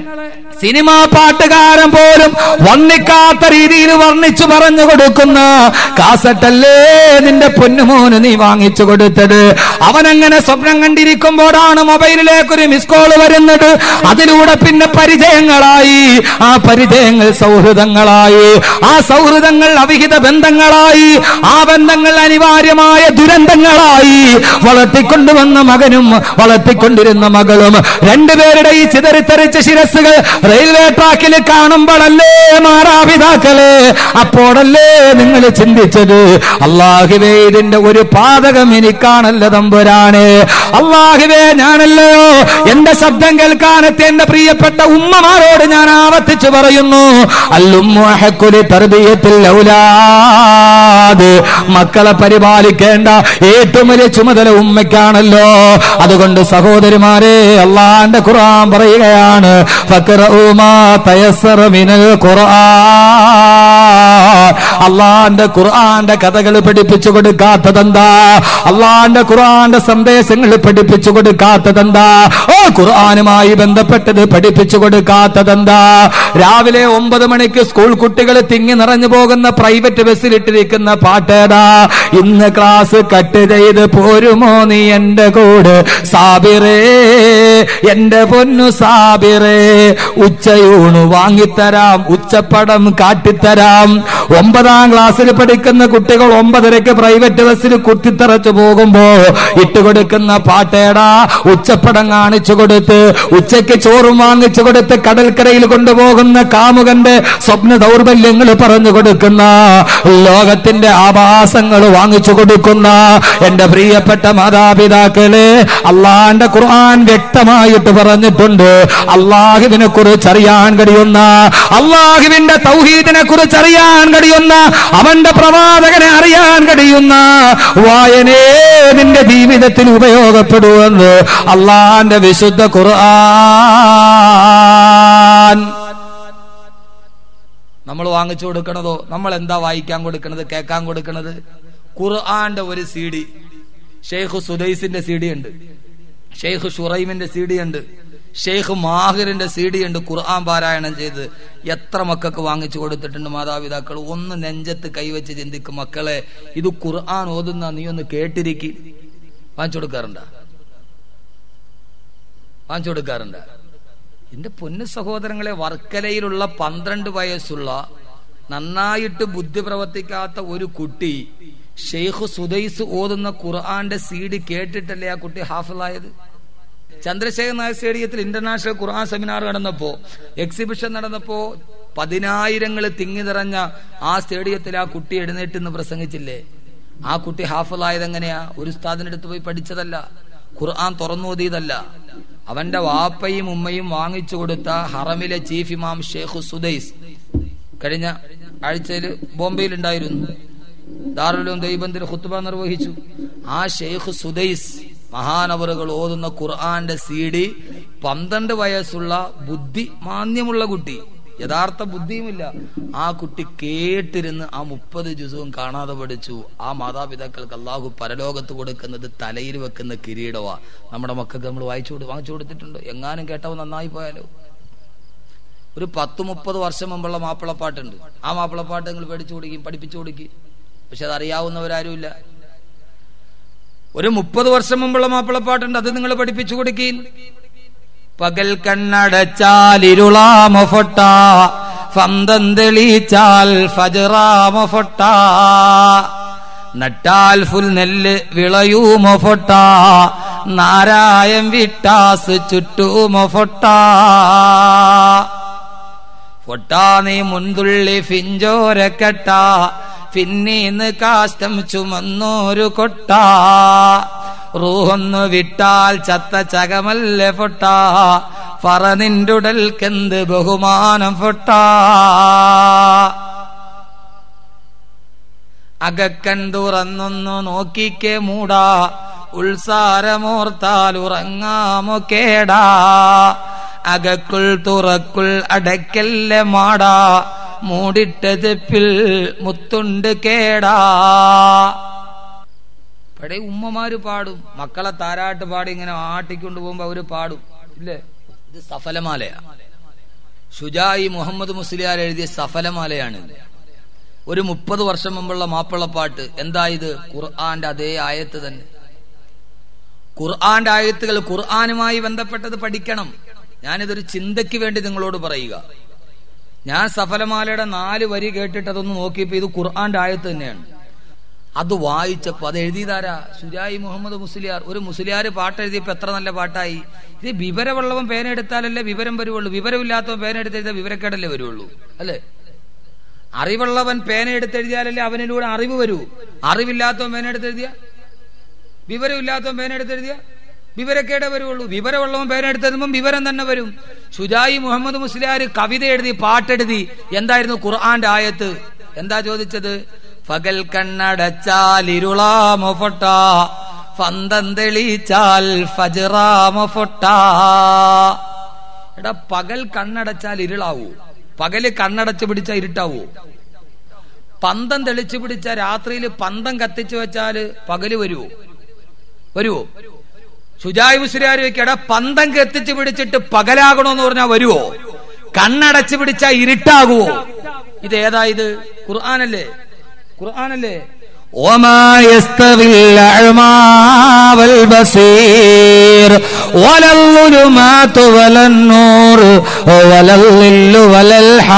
സിനിമാ പാട്ടുകാരൻ പോലും വർണ്ണിക്കാത്ത രീതിയിൽ വർണ്ണിച്ചു പറഞ്ഞു കൊടുക്കുന്ന കാസറ്റല്ലേ നിന്റെ പൊന്നുമോന് നീ വാങ്ങിച്ചു കൊടുത്തത് അവനങ്ങനെ സ്വപ്നം കണ്ടിരിക്കുമ്പോഴാണ് മൊബൈലിലേക്ക് ഒരു മിസ് കോൾ വരുന്നത് അതിലൂടെ പിന്നെ പരിചയങ്ങളായി ആ പരിചയങ്ങൾ സൗഹൃദങ്ങളായി ആ സൗഹൃദങ്ങൾ അവിഹിത ബന്ധങ്ങളായി ആ ബന്ധങ്ങൾ അനിവാര്യമായ ദുരന്തങ്ങളായി വളർത്തിക്കൊണ്ടുവന്ന മകനും വളർത്തിക്കൊണ്ടിരുന്ന മകളും രണ്ടുപേരുടെ ഈ ചിതറിത്തെറിച്ച ശിരസുകൾ റെയിൽവേ ട്രാക്കിൽ കാണുമ്പോഴല്ലേ മാതാപിതാക്കളെ അപ്പോഴല്ലേ നിങ്ങൾ ചിന്തിച്ചത് അള്ളാഹുവേ ഇതിന്റെ ഒരു പാതകം എനിക്കാണല്ലോ തമ്പുരാന് അള്ളാഹുവേ ഞാനല്ലയോ എന്റെ ശബ്ദം കേൾക്കാനെത്തി എന്റെ പ്രിയപ്പെട്ട ഉമ്മമാരോട് ഞാൻ ആവർത്തിച്ചു പറയുന്നു അല്ലുമ്മി തർബീയത്തിൽ ഔലാദ് മക്കളെ പരിപാലിക്കേണ്ട ഏറ്റവും വലിയ ചുമതല ഉമ്മയ്ക്കാണല്ലോ അതുകൊണ്ട് സഹോദരിമാരെ അള്ളാന്റെ ഖുർആൻ പറയുകയാണ് ഫഖറഉ മാ തയസ്സറ മിനൽ ഖുർആൻ അള്ളാന്റെ ഖുർആന്റെ കഥകൾ പഠിപ്പിച്ചു കൊടുക്കാത്തതെന്താ അള്ളാന്റെ ഖുർആന്റെ സന്ദേശങ്ങൾ പഠിപ്പിച്ചു കൊടുക്കാത്തതെന്താ ഓ ഖുർആനുമായി ബന്ധപ്പെട്ടത് പഠിപ്പിച്ചു കൊടുക്കാത്തതെന്താ രാവിലെ ഒമ്പത് മണിക്ക് സ്കൂൾ കുട്ടികൾ തിങ്ങി നിറഞ്ഞു പോകുന്ന പ്രൈവറ്റ് ബസ്സിലിട്ടിരിക്കുന്ന പാട്ടേടാ ഇന്ന് ക്ലാസ് കട്ട് ചെയ്ത് പോരുമോ നീ എന്റെ കൂടെ സാബിറേ എന്റെ പൊന്നു സാബിറേ ഉച്ചയൂണ് വാങ്ങിത്തരാം ഉച്ചപ്പടം കാട്ടിത്തരാം ഒമ്പതാം ക്ലാസ്സിൽ പഠിക്കുന്ന കുട്ടികൾ ഒമ്പതരക്ക് പ്രൈവറ്റ് ബസ്സിൽ കുത്തിത്തറച്ചു പോകുമ്പോ ഇട്ടുകൊടുക്കുന്ന പാട്ടേടാ ഉച്ചപ്പടം കാണിച്ചു കൊടുത്ത് ഉച്ചയ്ക്ക് ചോറും വാങ്ങിച്ചു കൊടുത്ത് കടൽക്കരയിൽ കൊണ്ടുപോകുന്ന കാമുകന്റെ സ്വപ്ന ദൗർബല്യങ്ങൾ പറഞ്ഞു കൊടുക്കുന്ന ലോകത്തിന്റെ ആഭാസങ്ങൾ വാങ്ങിച്ചു കൊടുക്കുന്ന എന്റെ പ്രിയപ്പെട്ട മാതാപിതാക്കളെ അള്ളാന്റെ ഖുർആൻ വ്യക്തമായി കൂടിയിട്ട് പറഞ്ഞിട്ടുണ്ട് അള്ളാഹുവിനെ കുറിച്ച് അറിയാൻ കഴിയുന്ന അള്ളാഹുവിന്റെ തൗഹീദിനെ കുറിച്ച് അറിയാൻ കഴിയുന്ന അവന്റെ പ്രവാചകനെ അറിയാൻ കഴിയുന്ന വായനേ നിന്റെ ജീവിതത്തിൽ ഉപയോഗപ്പെടുമെന്ന് അള്ളാന്റെ വിശുദ്ധ ഖുർആൻ നമ്മൾ വാങ്ങിച്ചു കൊടുക്കണതോ നമ്മൾ എന്താ വായിക്കാൻ കൊടുക്കണത് കേൾക്കാൻ കൊടുക്കണത് ഖുർആന്റെ ഒരു സി ഡി ഷെയ്ഖ് സുദൈസിന്റെ സി ഡി ഉണ്ട് ഷെയ്ഖ് ഷുറൈമിന്റെ സി ഡി ഉണ്ട് ഷെയ്ഖ് മാഹിറിന്റെ സി ഡി ഉണ്ട് ഖുർആൻ പാരായണം ചെയ്ത് എത്ര മക്കൾക്ക് വാങ്ങിച്ചു കൊടുത്തിട്ടുണ്ട് മാതാപിതാക്കൾ ഒന്ന് നെഞ്ചത്ത് കൈവച്ച് ചിന്തിക്കും മക്കളെ ഇത് ഖുർആൻ ഓതുന്ന നീ ഒന്ന് കേട്ടിരിക്കി വാങ്ങിച്ചു കൊടുക്കാറുണ്ടാ വാങ്ങിച്ചു കൊടുക്കാറുണ്ടാ എന്റെ പൊന്നു സഹോദരങ്ങളെ വർക്കലയിലുള്ള പന്ത്രണ്ട് വയസ്സുള്ള നന്നായിട്ട് ബുദ്ധി പ്രവർത്തിക്കാത്ത ഒരു കുട്ടി ഷെയ്ഖ് സുദൈസ് ഓതുന്ന ഖുർആന്റെ സീഡ് കേട്ടിട്ടല്ലേ ആ കുട്ടി ഹാഫിളായത് ചന്ദ്രശേഖർ നായർ സ്റ്റേഡിയത്തിൽ ഇന്റർനാഷണൽ ഖുർആൻ സെമിനാർ നടന്നപ്പോ എക്സിബിഷൻ നടന്നപ്പോ പതിനായിരങ്ങൾ തിങ്ങി നിറഞ്ഞ ആ സ്റ്റേഡിയത്തിൽ ആ കുട്ടി എഴുന്നേറ്റ് നിന്ന് പ്രസംഗിച്ചില്ലേ ആ കുട്ടി ഹാഫിളായത് എങ്ങനെയാ ഒരു ഉസ്താദിനടുത്ത് പോയി പഠിച്ചതല്ല ഖുർആൻ തുറന്നോതിയതല്ല അവന്റെ വാപ്പയും ഉമ്മയും വാങ്ങിച്ചു കൊടുത്ത ഹറമിലെ ചീഫ് ഇമാം ഷെയ്ഖ് സുദൈസ് കഴിഞ്ഞ ആഴ്ചയിൽ ബോംബെയിൽ ഉണ്ടായിരുന്നു ദാറുലും ദൈബന്തിൽ ഖുത്തുബ നിർവഹിച്ചു ആ ഷെയ്ഖ് സുദൈസ് മഹാനവറുകൾ ഓതുന്ന ഖുർആന്റെ സി ഡി പന്ത്രണ്ട് വയസ്സുള്ള ബുദ്ധി മാന്യമുള്ള കുട്ടി യഥാർത്ഥ ബുദ്ധിയുമില്ല ആ കുട്ടി കേട്ടിരുന്ന് ആ മുപ്പത് ജുസവും കാണാതെ പഠിച്ചു ആ മാതാപിതാക്കൾക്ക് അള്ളാഹു പരലോകത്ത് കൊടുക്കുന്നത് തലയിൽ വെക്കുന്ന കിരീടവാ നമ്മുടെ മക്കൾക്ക് നമ്മൾ വായിച്ചു കൊടു വാങ്ങിച്ചു കൊടുത്തിട്ടുണ്ട് എങ്ങാനും കേട്ടവ നന്നായി പോയാലോ ഒരു പത്ത് മുപ്പത് വർഷം മുമ്പുള്ള മാപ്പിളപ്പാട്ടുണ്ട് ആ മാപ്പിളപ്പാട്ട് നിങ്ങൾ പഠിച്ചു കൊടുക്കും പഠിപ്പിച്ചു കൊടുക്കും പക്ഷെ അത് അറിയാവുന്നവരാരുമില്ല ഒരു മുപ്പത് വർഷം മുമ്പുള്ള മാപ്പിളപ്പാട്ടുണ്ട് അത് നിങ്ങൾ പഠിപ്പിച്ചു കൊടുക്കീൻ പകൽ കണ്ണടച്ചാൽ ഇരുളാമ ഫൊട്ട ഫന്തം തെളിച്ചാൽ ഫജറാമ ഫൊട്ട നട്ടാൽ ഫുൽ നെല്ല് വിളയൂമ ഫൊട്ട നാരായം വിട്ടാസ് ചുറ്റൂമ ഫൊട്ട ഫൊട്ടാ നീ മുൻതുള്ളി ഫിഞ്ചോരക്കട്ട പിന്നീന്ന് കാഷ്ടം ചുമന്നോരു കൊട്ട റൂഹൊന്നു വിട്ടാൽ ചത്ത ചകമല്ലേ ഫൊട്ട പറ നിന്റുടൽക്കെന്ത് ബഹുമാനം ഫൊട്ട അകക്കൻ തുറന്നൊന്നു നോക്കിക്കേ മൂടാ ഉത്സാരമോർത്താൽ ഉറങ്ങാമോ കേടാ അകക്കുൾ തുറക്കുൾ അടയ്ക്കല്ലേ മാടാ മൂടിട്ട ചെപ്പിൽ മുത്തുണ്ട് കേടാ പഴയ ഉമ്മമാര് പാടും മക്കളെ താരാട്ട് പാടി ഇങ്ങനെ ആട്ടിക്കൊണ്ട് പോകുമ്പോ അവര് പാടും ഇല്ലേ ഇത് സഫലമാലയാ ഷുജായി മുഹമ്മദ് മുസ്ലിയാർ എഴുതിയ സഫലമാലയാണ് ഒരു മുപ്പത് വർഷം മുമ്പുള്ള മാപ്പിളപ്പാട്ട് എന്താ ഇത് ഖുർആന്റെ അതേ ആയത്ത് തന്നെ ഖുർആന്റെ ആയത്തുകൾ ഖുർആനുമായി ബന്ധപ്പെട്ടത് പഠിക്കണം ഞാനിതൊരു ചിന്തയ്ക്ക് വേണ്ടി നിങ്ങളോട് പറയുക ഞാൻ സഫലമാലയുടെ നാല് വരി കേട്ടിട്ട് അതൊന്ന് നോക്കിയപ്പോ ഇത് ഖുർആന്റെ ആയത്ത് തന്നെയാണ് അത് വായിച്ചപ്പോ അത് എഴുതിയതാരാ സുരായി മുഹമ്മദ് മുസ്ലിയാർ ഒരു മുസ്ലിയാർ പാട്ട് എഴുതിയപ്പോ എത്ര നല്ല പാട്ടായി ഇത് വിവരമുള്ളവൻ പേനെടുത്താലല്ലേ വിവരം വരുവുള്ളൂ വിവരമില്ലാത്തവൻ പേനെടുത്തെഴുതാൽ വിവരക്കേടല്ലേ വരുള്ളൂ അല്ലേ അറിവുള്ളവൻ പേനെടുത്തെഴുതിയാലല്ലേ അവനിലൂടെ അറിവ് വരൂ അറിവില്ലാത്തവൻ പേനെടുത്തെഴുതിയ വിവരമില്ലാത്തവൻ പേനെടുത്തെഴുതിയ വിവരക്കേടെ വരുള്ളൂ വിവരമുള്ളവൻ പേരെടുത്തെഴുതുമ്പോൾ വിവരം തന്നെ വരും ഷുജായി മുഹമ്മദ് മുസ്ലിയാർ കവിത എഴുതി പാട്ടെഴുതി എന്തായിരുന്നു ഖുർആന്റെ ആയത്ത് എന്താ ചോദിച്ചത് പകൽ കണ്ണടച്ചാൽ ഇരുളാമ ഫൊട്ട ഫന്തം തെളിച്ചാൽ ഫജറാമ ഫൊട്ട എടാ പകൽ കണ്ണടച്ചാൽ ഇരുളാവൂ പകല് കണ്ണടച്ച് പിടിച്ച ഇരുട്ടാവൂ പന്തം തെളിച്ചു പിടിച്ച രാത്രിയിൽ പന്തം കത്തിച്ചു വെച്ചാല് പകല് വരുവോ വരുവോ ഷുജായ് മുസ്ലിയാർ വെക്കട പന്തം കത്തിച്ചു പിടിച്ചിട്ട് പകലാകണോന്ന് പറഞ്ഞാൽ വരുവോ കണ്ണടച്ചു പിടിച്ച ഇരുട്ടാകുവോ ഇത് ഏതാ ഇത് ഖുർആാനല്ലേ ഖുർആാനല്ലേ وما يستوي الأعمى والبصير ولا الظلمات ولا النور ولا الظل ولا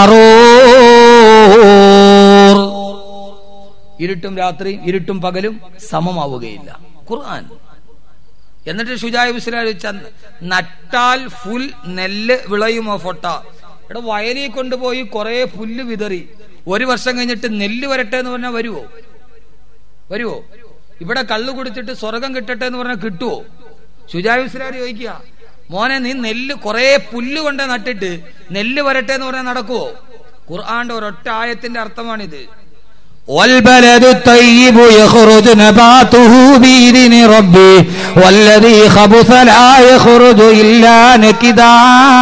الحرور ഇരുട്ടും രാത്രിയും ഇരുട്ടും പകലും സമമാവുകയില്ല ഖുർആൻ എന്നിട്ട് ഷുജായ് മുസ്ലിം വെച്ച നട്ടാൽ ഫുൽ നെല്ല് വിളയുമോ ഫൊട്ട ഇവിടെ വയലിൽ കൊണ്ടുപോയി കുറെ പുല്ല് വിതറി ഒരു വർഷം കഴിഞ്ഞിട്ട് നെല്ല് വരട്ടെ എന്ന് പറഞ്ഞാൽ വരുവോ വരുവോ ഇവിടെ കള്ളു കുടിച്ചിട്ട് സ്വർഗം കിട്ടട്ടെ എന്ന് പറഞ്ഞാൽ കിട്ടുവോ ഷുജായ് മുസ്ലിം ചോദിക്കുക മോനെ നീ നെല്ല് കുറെ പുല്ല് കൊണ്ട് നട്ടിട്ട് നെല്ല് വരട്ടെ എന്ന് പറഞ്ഞാൽ നടക്കുവോ ഖുർആന്റെ ഒരൊറ്റ ആയത്തിന്റെ അർത്ഥമാണിത് والبلد الطيب يخرج نباته بإذن ربه والذي خبث لا يخرج إلا نكدا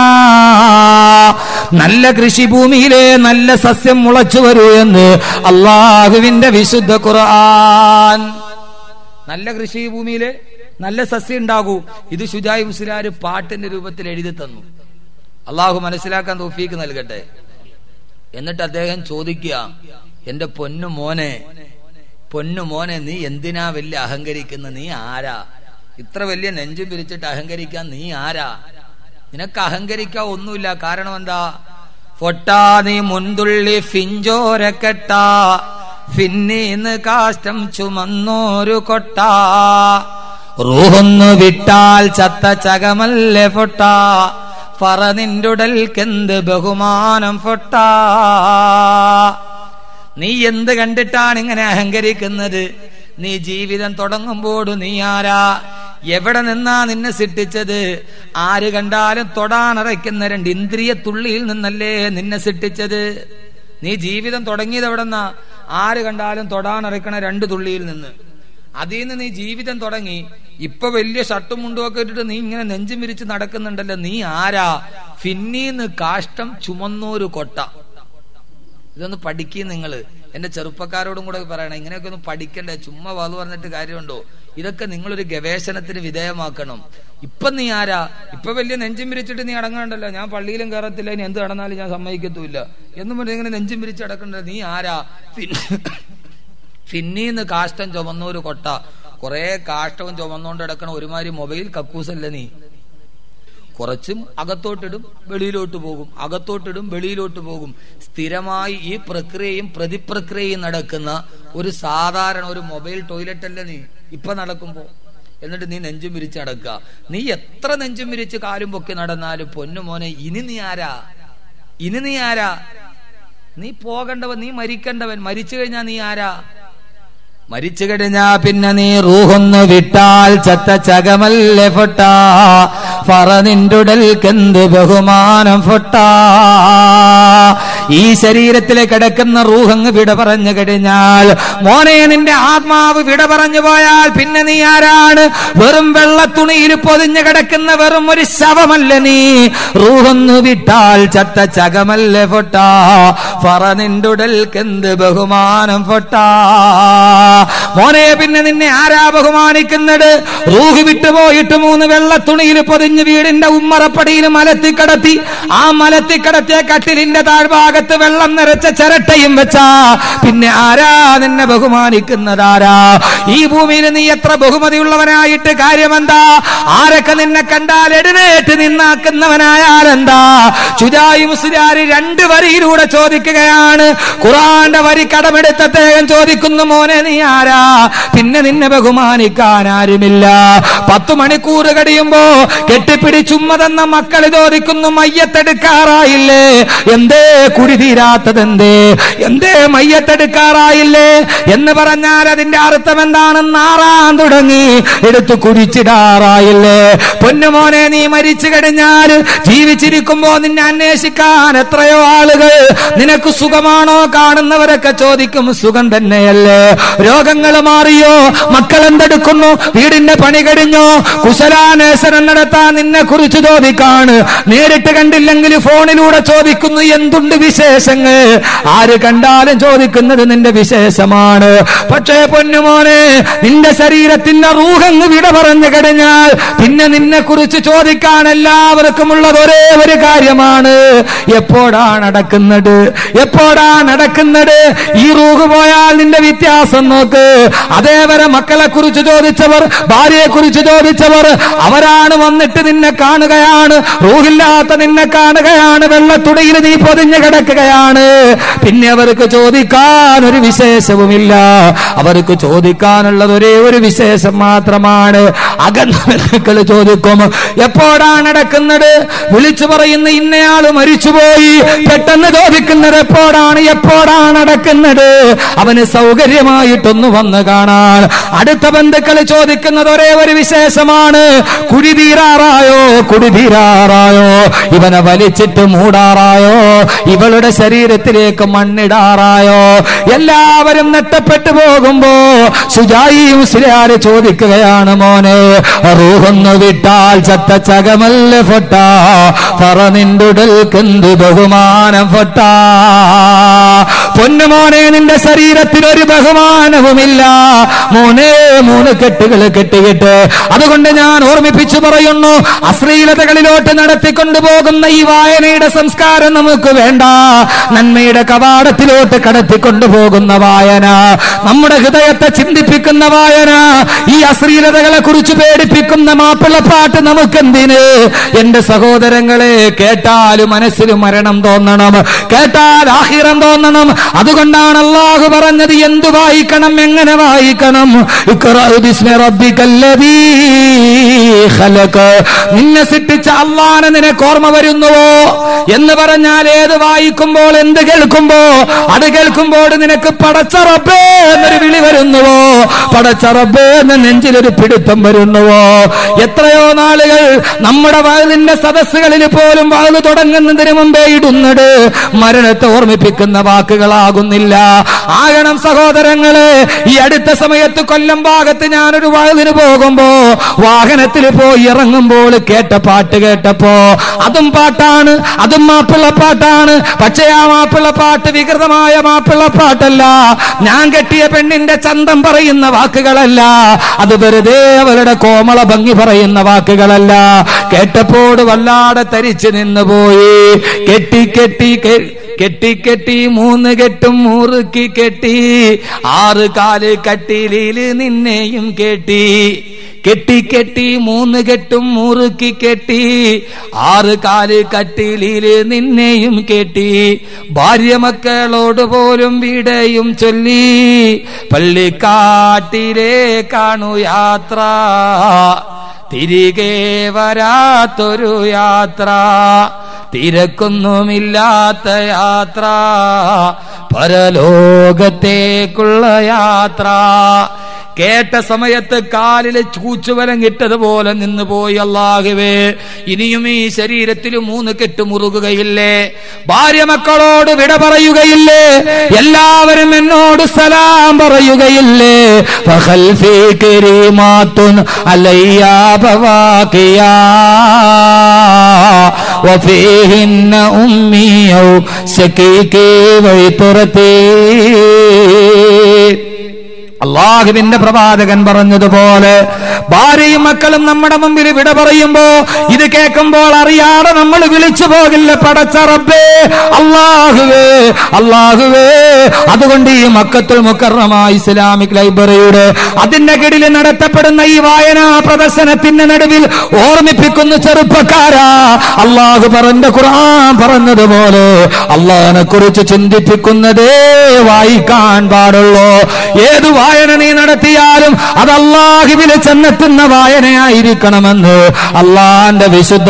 നല്ല കൃഷിഭൂമിയിലെ നല്ല സസ്യം മുളച്ചു വരൂ എന്ന് അള്ളാഹുവിന്റെ വിശുദ്ധ ഖുർആൻ നല്ല കൃഷി ഭൂമിയില് നല്ല സസ്യം ഉണ്ടാകൂ ഇത് ശുജായി മുസ്ലിയാര് പാട്ടിന്റെ രൂപത്തിൽ എഴുതി തന്നു അള്ളാഹു മനസ്സിലാക്കാൻ തോഫീക്ക് നൽകട്ടെ എന്നിട്ട് അദ്ദേഹം ചോദിക്കുക എന്റെ പൊന്നു മോനെ പൊന്നു മോനെ നീ എന്തിനാ വലിയ അഹങ്കരിക്കുന്ന നീ ആരാ ഇത്ര വലിയ നെഞ്ചും പിരിച്ചിട്ട് അഹങ്കരിക്കാൻ നീ ആരാ നിനക്ക് അഹങ്കരിക്കാൻ ഒന്നുമില്ല കാരണം എന്താ പൊട്ടാ നീ മുൻതുള്ളി ഫിഞ്ചോരക്കെട്ട ഫിന്നീന്ന് കാഷ്ടം ചുമന്നോരു കൊട്ട റൂഹൊന്നു വിട്ടാൽ ചത്ത ചകമല്ലേ പൊട്ട പറ നിന്റുടൽക്കെന്ത് ബഹുമാനം പൊട്ട നീ എന്ത് കണ്ടിട്ടാണ് ഇങ്ങനെ അഹങ്കരിക്കുന്നത് നീ ജീവിതം തുടങ്ങുമ്പോഴും നീ ആരാ എവിടെ നിന്നാ നിന്നെ സൃഷ്ടിച്ചത് ആര് കണ്ടാലും തൊടാനറയ്ക്കുന്ന രണ്ട് ഇന്ദ്രിയ തുള്ളിയിൽ നിന്നല്ലേ നിന്നെ സൃഷ്ടിച്ചത് നീ ജീവിതം തുടങ്ങിയത് എവിടെന്നാ ആര് കണ്ടാലും തൊടാനറയ്ക്കണ രണ്ട് തുള്ളിയിൽ നിന്ന് അതിൽ നിന്ന് നീ ജീവിതം തുടങ്ങി ഇപ്പൊ വലിയ ഷർട്ടും മുണ്ടും ഒക്കെ ഇട്ടിട്ട് നീ ഇങ്ങനെ നെഞ്ചും വിരിച്ച് നടക്കുന്നുണ്ടല്ലോ നീ ആരാ ഫിന്നീന്ന് കാഷ്ടം ചുമന്നൂരു കൊട്ട ഇതൊന്ന് പഠിക്കുക നിങ്ങൾ എന്റെ ചെറുപ്പക്കാരോടും കൂടെ പറയണം ഇങ്ങനെയൊക്കെ ഒന്ന് പഠിക്കണ്ടേ ചുമ്മാ വാത് പറഞ്ഞിട്ട് കാര്യമുണ്ടോ ഇതൊക്കെ നിങ്ങളൊരു ഗവേഷണത്തിന് വിധേയമാക്കണം ഇപ്പൊ നീ ആരാ ഇപ്പൊ വലിയ നെഞ്ചും പിരിച്ചിട്ട് നീ അടങ്ങണ്ടല്ലോ ഞാൻ പള്ളിയിലും കയറത്തില്ല ഇനി എന്ത് നടന്നാലും ഞാൻ സമ്മതിക്കത്തുമില്ല എന്നും പറഞ്ഞ് ഇങ്ങനെ നെഞ്ചും പിരിച്ച് അടക്കണ്ടല്ലോ നീ ആരാ പിന്നെ പിന്നീന്ന് കാഷ്ടം ചുമന്നൊരു കൊട്ട കുറെ കാഷ്ടവും ചുമന്നുകൊണ്ട് കിടക്കണ ഒരുമാതിരി മൊബൈൽ കക്കൂസല്ലേ നീ കുറച്ചും അകത്തോട്ടിടും വെളിയിലോട്ട് പോകും അകത്തോട്ടിടും വെളിയിലോട്ട് പോകും സ്ഥിരമായി ഈ പ്രക്രിയയും പ്രതിപ്രക്രിയയും നടക്കുന്ന ഒരു സാധാരണ ഒരു മൊബൈൽ ടോയ്ലറ്റ് അല്ലേ നീ ഇപ്പൊ നടക്കുമ്പോ എന്നിട്ട് നീ നെഞ്ചും വിരിച്ച് നടക്കുക നീ എത്ര നെഞ്ചും വിരിച്ച് കാലും പൊക്കി നടന്നാലും പൊന്നു മോനെ ഇനി നീ ആരാ ഇനി നീ ആരാ നീ പോകേണ്ടവൻ നീ മരിക്കേണ്ടവൻ മരിച്ചു കഴിഞ്ഞാ നീ ആരാ മരിച്ചു കഴിഞ്ഞാ പിന്നെ നീ റൂഹൊന്നു വിട്ടാൽ ചത്ത ചകമല്ലേ ഫൊട്ട പറ നിന്റുടൽക്കെന്ത് ബഹുമാനം ഫൊട്ട ഈ ശരീരത്തിലെ കിടക്കുന്ന റൂഹങ്ങ് വിട പറഞ്ഞു കഴിഞ്ഞാൽ മോനെ നിന്റെ ആത്മാവ് വിട പറഞ്ഞു പോയാൽ പിന്നെ നീ ആരാണ് വെറും വെള്ളത്തുണിയിൽ പൊതിഞ്ഞു കിടക്കുന്ന വെറും ഒരു ശവമല്ല നീ റൂഹൊന്നു വിട്ടാൽ ചത്ത ചകമല്ലേ ഫൊട്ട പറ നിന്റുടൽക്കെന്ത് ബഹുമാനം ഫൊട്ട മോനെ പിന്നെ നിന്നെ ആരാ ബഹുമാനിക്കുന്നത് റൂഹ് വിട്ടുപോയിട്ട് മൂന്ന് വെള്ളത്തുണിയിൽ പൊതിഞ്ഞ് വീടിന്റെ ഉമ്മറപ്പടിയിൽ മലത്തി കടത്തി ആ മലത്തി കടത്തിയ കട്ടിലിന്റെ താഴ്ഭാഗത്ത് വെള്ളം നിറച്ച ചിരട്ടയും വെച്ചാ പിന്നെ ആരാ നിന്നെ ബഹുമാനിക്കുന്നതാരാ ഈ ഭൂമിയിൽ നീ എത്ര ബഹുമതിയുള്ളവനായിട്ട് കാര്യമെന്താ ആരൊക്കെ നിന്നെ കണ്ടാൽ എഴുന്നേറ്റ് നിന്നാക്കുന്നവനായാലെന്താ ചുജായി മുസ്ലിയാര് രണ്ട് വരിയിലൂടെ ചോദിക്കുകയാണ് ഖുറാന്റെ വരി കടമെടുത്ത അദ്ദേഹം ചോദിക്കുന്നു മോനെ നീ ആരാ പിന്നെ നിന്നെ ബഹുമാനിക്കാൻ ആരുമില്ല പത്തു മണിക്കൂർ കഴിയുമ്പോ കെട്ടിപ്പിടിച്ചുമ്മതെന്ന മക്കൾ ചോദിക്കുന്നു മയ്യത്തെടുക്കാറായില്ലേ എന്തേ കുടി തീരാത്തതെന്തേ എന്തേ മയ്യത്തെടുക്കാറായില്ലേ എന്ന് പറഞ്ഞാൽ അതിന്റെ അർത്ഥം എന്താണെന്ന് ആറാൻ തുടങ്ങി എടുത്തു കുടിച്ചിടാറായില്ലേ പൊന്നുമോനെ നീ മരിച്ചു കഴിഞ്ഞാൽ ജീവിച്ചിരിക്കുമ്പോ നിന്നെ അന്വേഷിക്കാൻ എത്രയോ ആളുകൾ നിനക്ക് സുഖമാണോ കാണുന്നവരൊക്കെ ചോദിക്കും സുഖം തന്നെയല്ലേ രോഗങ്ങൾ മാറിയോ മക്കൾ എന്തെടുക്കുന്നു വീടിന്റെ പണി കഴിഞ്ഞോ കുശലാന്വേഷണം നടത്താൻ നിന്നെ കുറിച്ച് ചോദിക്കാണ് നേരിട്ട് കണ്ടില്ലെങ്കിൽ ഫോണിലൂടെ ചോദിക്കുന്നു എന്തുണ്ട് വിശേഷങ്ങൾ ആര് കണ്ടാലും ചോദിക്കുന്നത് നിന്റെ വിശേഷമാണ് പക്ഷേ പൊന്നുമോനെ നിന്റെ ശരീരത്തിന്റെ റൂഹങ്ങ് വിട പറഞ്ഞു കഴിഞ്ഞാൽ പിന്നെ നിന്നെ കുറിച്ച് ചോദിക്കാൻ എല്ലാവർക്കും ഉള്ളത് ഒരേ ഒരു കാര്യമാണ് എപ്പോഴാ നടക്കുന്നത് എപ്പോഴാ നടക്കുന്നത് ഈ റൂഹ് പോയാൽ നിന്റെ വ്യത്യാസം നോക്ക് അതേവരെ മക്കളെ കുറിച്ച് ചോദിച്ചവർ ഭാര്യയെ കുറിച്ച് ചോദിച്ചവർ അവരാണ് വന്നിട്ട് നിന്നെ കാണുകയാണ് റൂഹില്ലാത്ത നിന്നെ കാണുകയാണ് വെള്ളത്തുടിയിൽ നീ പൊതിഞ്ഞു കിടക്കുക കിടക്കുകയാണ് പിന്നെ അവർക്ക് ചോദിക്കാൻ ഒരു വിശേഷവുമില്ല അവർക്ക് ചോദിക്കാനുള്ളത് ഒരേ ഒരു വിശേഷം മാത്രമാണ് അകന്നകൾ ചോദിക്കും എപ്പോഴാണ് നടക്കുന്നത് വിളിച്ചു പറയുന്ന ഇന്നയാള് മരിച്ചുപോയി പെട്ടെന്ന് ചോദിക്കുന്നത് എപ്പോഴാണ് എപ്പോഴാണ് നടക്കുന്നത് അവന് സൗകര്യമായിട്ടൊന്ന് വന്ന് കാണാൻ അടുത്ത ബന്ധുക്കൾ ചോദിക്കുന്നത് ഒരേ ഒരു വിശേഷമാണ് കുടി തീരാറായോ കുടി തീരാറായോ ഇവനെ വലിച്ചിട്ട് മൂടാറായോ ഇവളുടെ ശരീരത്തിലേക്ക് മണ്ണിടാറായോ എല്ലാവരും നെട്ടപ്പെട്ടു പോകുമ്പോ സുജായി മുസ്ലിയാര് ചോദിക്കുകയാണ് മോനെ റൂഹൊന്നു വിട്ടാൽ ചത്ത ചകമല്ല ഫൊട്ട പറ നിന്റുടൽക്കെന്ത് ബഹുമാനം ഫൊട്ട പൊന്നുമോനെ നിന്റെ ശരീരത്തിന് ഒരു ബഹുമാനവുമില്ല മോനെ മൂന്ന് കെട്ടുകൾ കെട്ടിയിട്ട് അതുകൊണ്ട് ഞാൻ ഓർമ്മിപ്പിച്ചു പറയുന്നു അശ്ലീലതകളിലോട്ട് നടത്തിക്കൊണ്ടു പോകുന്ന ഈ വായനയുടെ സംസ്കാരം നമുക്ക് വേണ്ട നന്മയുടെ കവാടത്തിലോട്ട് കടത്തിക്കൊണ്ടു പോകുന്ന വായന നമ്മുടെ ഹൃദയത്തെ ചിന്തിപ്പിക്കുന്ന വായന ഈ അശ്ലീലതകളെ കുറിച്ച് പേടിപ്പിക്കുന്ന മാപ്പിളപ്പാട്ട് നമുക്കെന്തിന് എന്റെ സഹോദരങ്ങളെ കേട്ടാൽ മനസ്സിൽ മരണം തോന്നണം കേട്ടാൽ ആഹിറം തോന്നണം അതുകൊണ്ടാണ് അള്ളാഹു പറഞ്ഞത് എന്തു വായിക്കണം എങ്ങനെ വായിക്കണം ഇഖ്റാ ബിസ്മി റബ്ബിക്കല്ലദീ ഖലഖ്. നിന്നെ സൃഷ്ടിച്ച അള്ളാനെ നിനക്ക് ഓർമ്മ വരുന്നുവോ എന്ന് പറഞ്ഞാൽ ഏത് വായിക്കുമ്പോൾ എന്ത് കേൾക്കുമ്പോ അത് കേൾക്കുമ്പോൾ നിനക്ക് പടച്ച റബ്ബേ എന്നൊരു വിളി വരുന്നുവോ പടച്ച റബ്ബേ എന്ന നെഞ്ചിലൊരു പിടുത്തം വരുന്നുവോ എത്രയോ നാളുകൾ നമ്മുടെ വയലിന്റെ സദസ്സുകളിൽ പോലും വയല് തുടങ്ങുന്നതിന് മുമ്പേ ഇടുന്നത് മരണത്തെ ഓർമ്മിപ്പിക്കുന്ന വാക്കുകളാകുന്നില്ല ആകണം സഹോദരങ്ങളെ ഈ അടുത്ത സമയത്ത് കൊല്ലം ഭാഗത്ത് ഞാനൊരു വയലിന് പോകുമ്പോ വാഹനത്തിൽ പോയി ഇറങ്ങുമ്പോൾ കേട്ട പാട്ട് കേട്ടപ്പോ അതും പാട്ടാണ് അതും മാപ്പിള പാട്ടാണ് പക്ഷേ ആ മാപ്പിള പാട്ട് വികൃതമായ മാപ്പിള പാട്ടല്ല ഞാൻ കെട്ടിയ പെണ്ണിന്റെ ചന്തം പറയുന്ന വാക്കുകളല്ല അത് വെറുതെ അവരുടെ കോമള ഭംഗി പറയുന്ന വാക്കുകളല്ല കേട്ടപ്പോട് വല്ലാതെ തരിച്ചു നിന്ന് പോയി കെട്ടി കെട്ടി കെ- കെട്ടി കെട്ടി മൂന്ന് കെട്ടും മുറുക്കി കെട്ടി ആറ് കാല് കട്ടിലില് നിന്നെയും കെട്ടി കെട്ടി കെട്ടി മൂന്ന് കെട്ടും മുറുക്കി കെട്ടി ആറ് കാല് കട്ടിലില് നിന്നെയും കെട്ടി ഭാര്യ മക്കളോട് പോലും വിടയും ചൊല്ലി പള്ളിക്കാട്ടിലേക്കാണു യാത്ര തിരികെ വരാത്തൊരു യാത്ര തിരക്കൊന്നുമില്ലാത്ത യാത്ര പരലോകത്തേക്കുള്ള യാത്ര കേട്ട സമയത്ത് കാലില് ചൂച്ചുവലം കിട്ടതുപോലെ നിന്ന് പോയി അള്ളാഹുവേ ഇനിയും ഈ ശരീരത്തിൽ മൂന്ന് കെട്ട് മുറുകുകയില്ലേ ഭാര്യ മക്കളോട് വിട പറയുകയില്ലേ എല്ലാവരും എന്നോട് സലാം പറയുകയില്ലേ ഫഖൽഫി കരീമാത്തുൻ അലയ്യാ ബവാഖിയാ وفيهن أمي أو شكيكي ويترتي അള്ളാഹുവിന്റെ പ്രവാചകൻ പറഞ്ഞതുപോലെ ഭാര്യയും മക്കളും നമ്മുടെ മുമ്പിൽ വിട പറയുമ്പോ ഇത് കേൾക്കുമ്പോൾ അറിയാതെ നമ്മൾ വിളിച്ചു പോകില്ല പടച്ച റബ്ബേ അള്ളാഹുവേ അള്ളാഹുവേ അതുകൊണ്ട് ഈ മക്കത്തുൽ മുക്കറമ ഇസ്ലാമിക് ലൈബ്രറിയുടെ അതിന്റെ കീഴിൽ നടത്തപ്പെടുന്ന ഈ വായനാ പ്രദർശനത്തിന്റെ നടുവിൽ ഓർമ്മിപ്പിക്കുന്ന ചെറുപ്പക്കാരാ അള്ളാഹു പറഞ്ഞ ഖുർആൻ പറഞ്ഞതുപോലെ അള്ളാഹിനെ കുറിച്ച് ചിന്തിപ്പിക്കുന്നതേ വായിക്കാൻ പാടുള്ളൂ ഏത് വായന നീ നടത്തിയാലും അത് അള്ളാഹുവിൽ ചെന്നെത്തുന്ന വായനയായിരിക്കണമെന്ന് അള്ളാന്റെ വിശുദ്ധ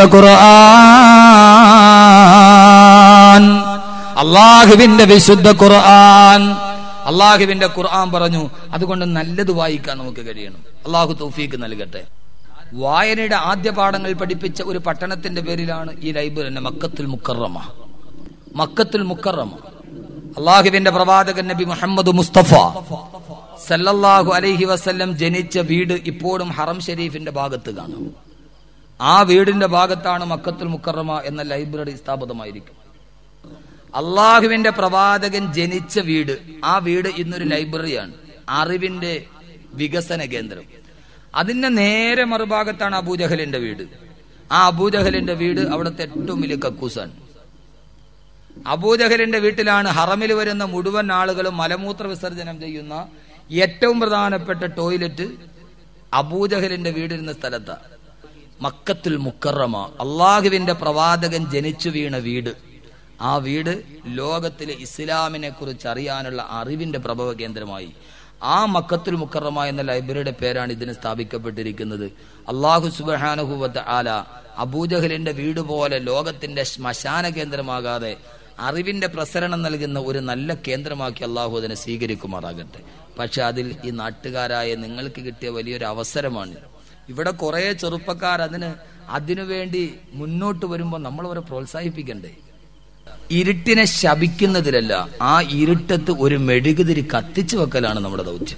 ഖുർആൻ അള്ളാഹുവിന്റെ വിശുദ്ധ ഖുർആൻ അള്ളാഹുവിന്റെ ഖുർആൻ പറഞ്ഞു അതുകൊണ്ട് നല്ലത് വായിക്കാൻ നമുക്ക് കഴിയണം അള്ളാഹു തൗഫീക്ക് നൽകട്ടെ വായനയുടെ ആദ്യ പാഠങ്ങൾ പഠിപ്പിച്ച ഒരു പട്ടണത്തിന്റെ പേരിലാണ് ഈ ലൈബ്രറി തന്നെ മക്കത്തുൽ മുക്കറമ മക്കത്തുൽ മുക്കറമ അള്ളാഹുവിന്റെ പ്രവാചകൻ നബി മുഹമ്മദ് മുസ്തഫ സല്ലല്ലാഹു അലൈഹി വസല്ലം ജനിച്ച വീട് ഇപ്പോഴും ഹറം ഷരീഫിന്റെ ഭാഗത്ത് കാണാം ആ വീടിന്റെ ഭാഗത്താണ് മക്കത്തുൽ മുക്കറമ എന്ന ലൈബ്രറി സ്ഥാപിതമായിരിക്കും അള്ളാഹുവിന്റെ പ്രവാചകൻ ജനിച്ച വീട് ആ വീട് ഇന്നൊരു ലൈബ്രറിയാണ് അറിവിന്റെ വികസന കേന്ദ്രം അതിന്റെ നേരെ മറുഭാഗത്താണ് അബൂജഹലിന്റെ വീട് ആ അബൂജഹലിന്റെ വീട് അവിടുത്തെ ഏറ്റവും വലിയ കക്കൂസാണ് അബൂജഹലിന്റെ വീട്ടിലാണ് ഹറമിൽ വരുന്ന മുഴുവൻ ആളുകളും മലമൂത്ര വിസർജനം ചെയ്യുന്ന ഏറ്റവും പ്രധാനപ്പെട്ട ടോയ്ലറ്റ് അബൂജഹലിന്റെ വീടിരുന്ന സ്ഥലത്താണ് മക്കത്തുൽ മുക്കറമ അള്ളാഹുവിന്റെ പ്രവാചകൻ ജനിച്ചു വീണ വീട് ആ വീട് ലോകത്തിലെ ഇസ്ലാമിനെ കുറിച്ച് അറിയാനുള്ള അറിവിന്റെ പ്രഭവ കേന്ദ്രമായി ആ മക്കത്തുൽ മുക്കറമ എന്ന ലൈബ്രറിയുടെ പേരാണ് ഇതിന് സ്ഥാപിക്കപ്പെട്ടിരിക്കുന്നത് അള്ളാഹു സുബാനഹുവത്ത് ആല അബൂജഹലിന്റെ വീട് പോലെ ലോകത്തിന്റെ ശ്മശാന കേന്ദ്രമാകാതെ അറിവിന്റെ പ്രസരണം നൽകുന്ന ഒരു നല്ല കേന്ദ്രമാക്കി അള്ളാഹു അതിനെ സ്വീകരിക്കുമാറാകട്ടെ പക്ഷെ അതിൽ ഈ നാട്ടുകാരായ നിങ്ങൾക്ക് കിട്ടിയ വലിയൊരു അവസരമാണ് ഇവിടെ കുറെ ചെറുപ്പക്കാർ അതിന് അതിനുവേണ്ടി മുന്നോട്ട് വരുമ്പോൾ നമ്മൾ അവരെ പ്രോത്സാഹിപ്പിക്കണ്ടേ ഇരുട്ടിനെ ശപിക്കുന്നതിലല്ല ആ ഇരുട്ടത്ത് ഒരു മെഴുകുതിരി കത്തിച്ചു വെക്കലാണ് നമ്മുടെ ദൗത്യം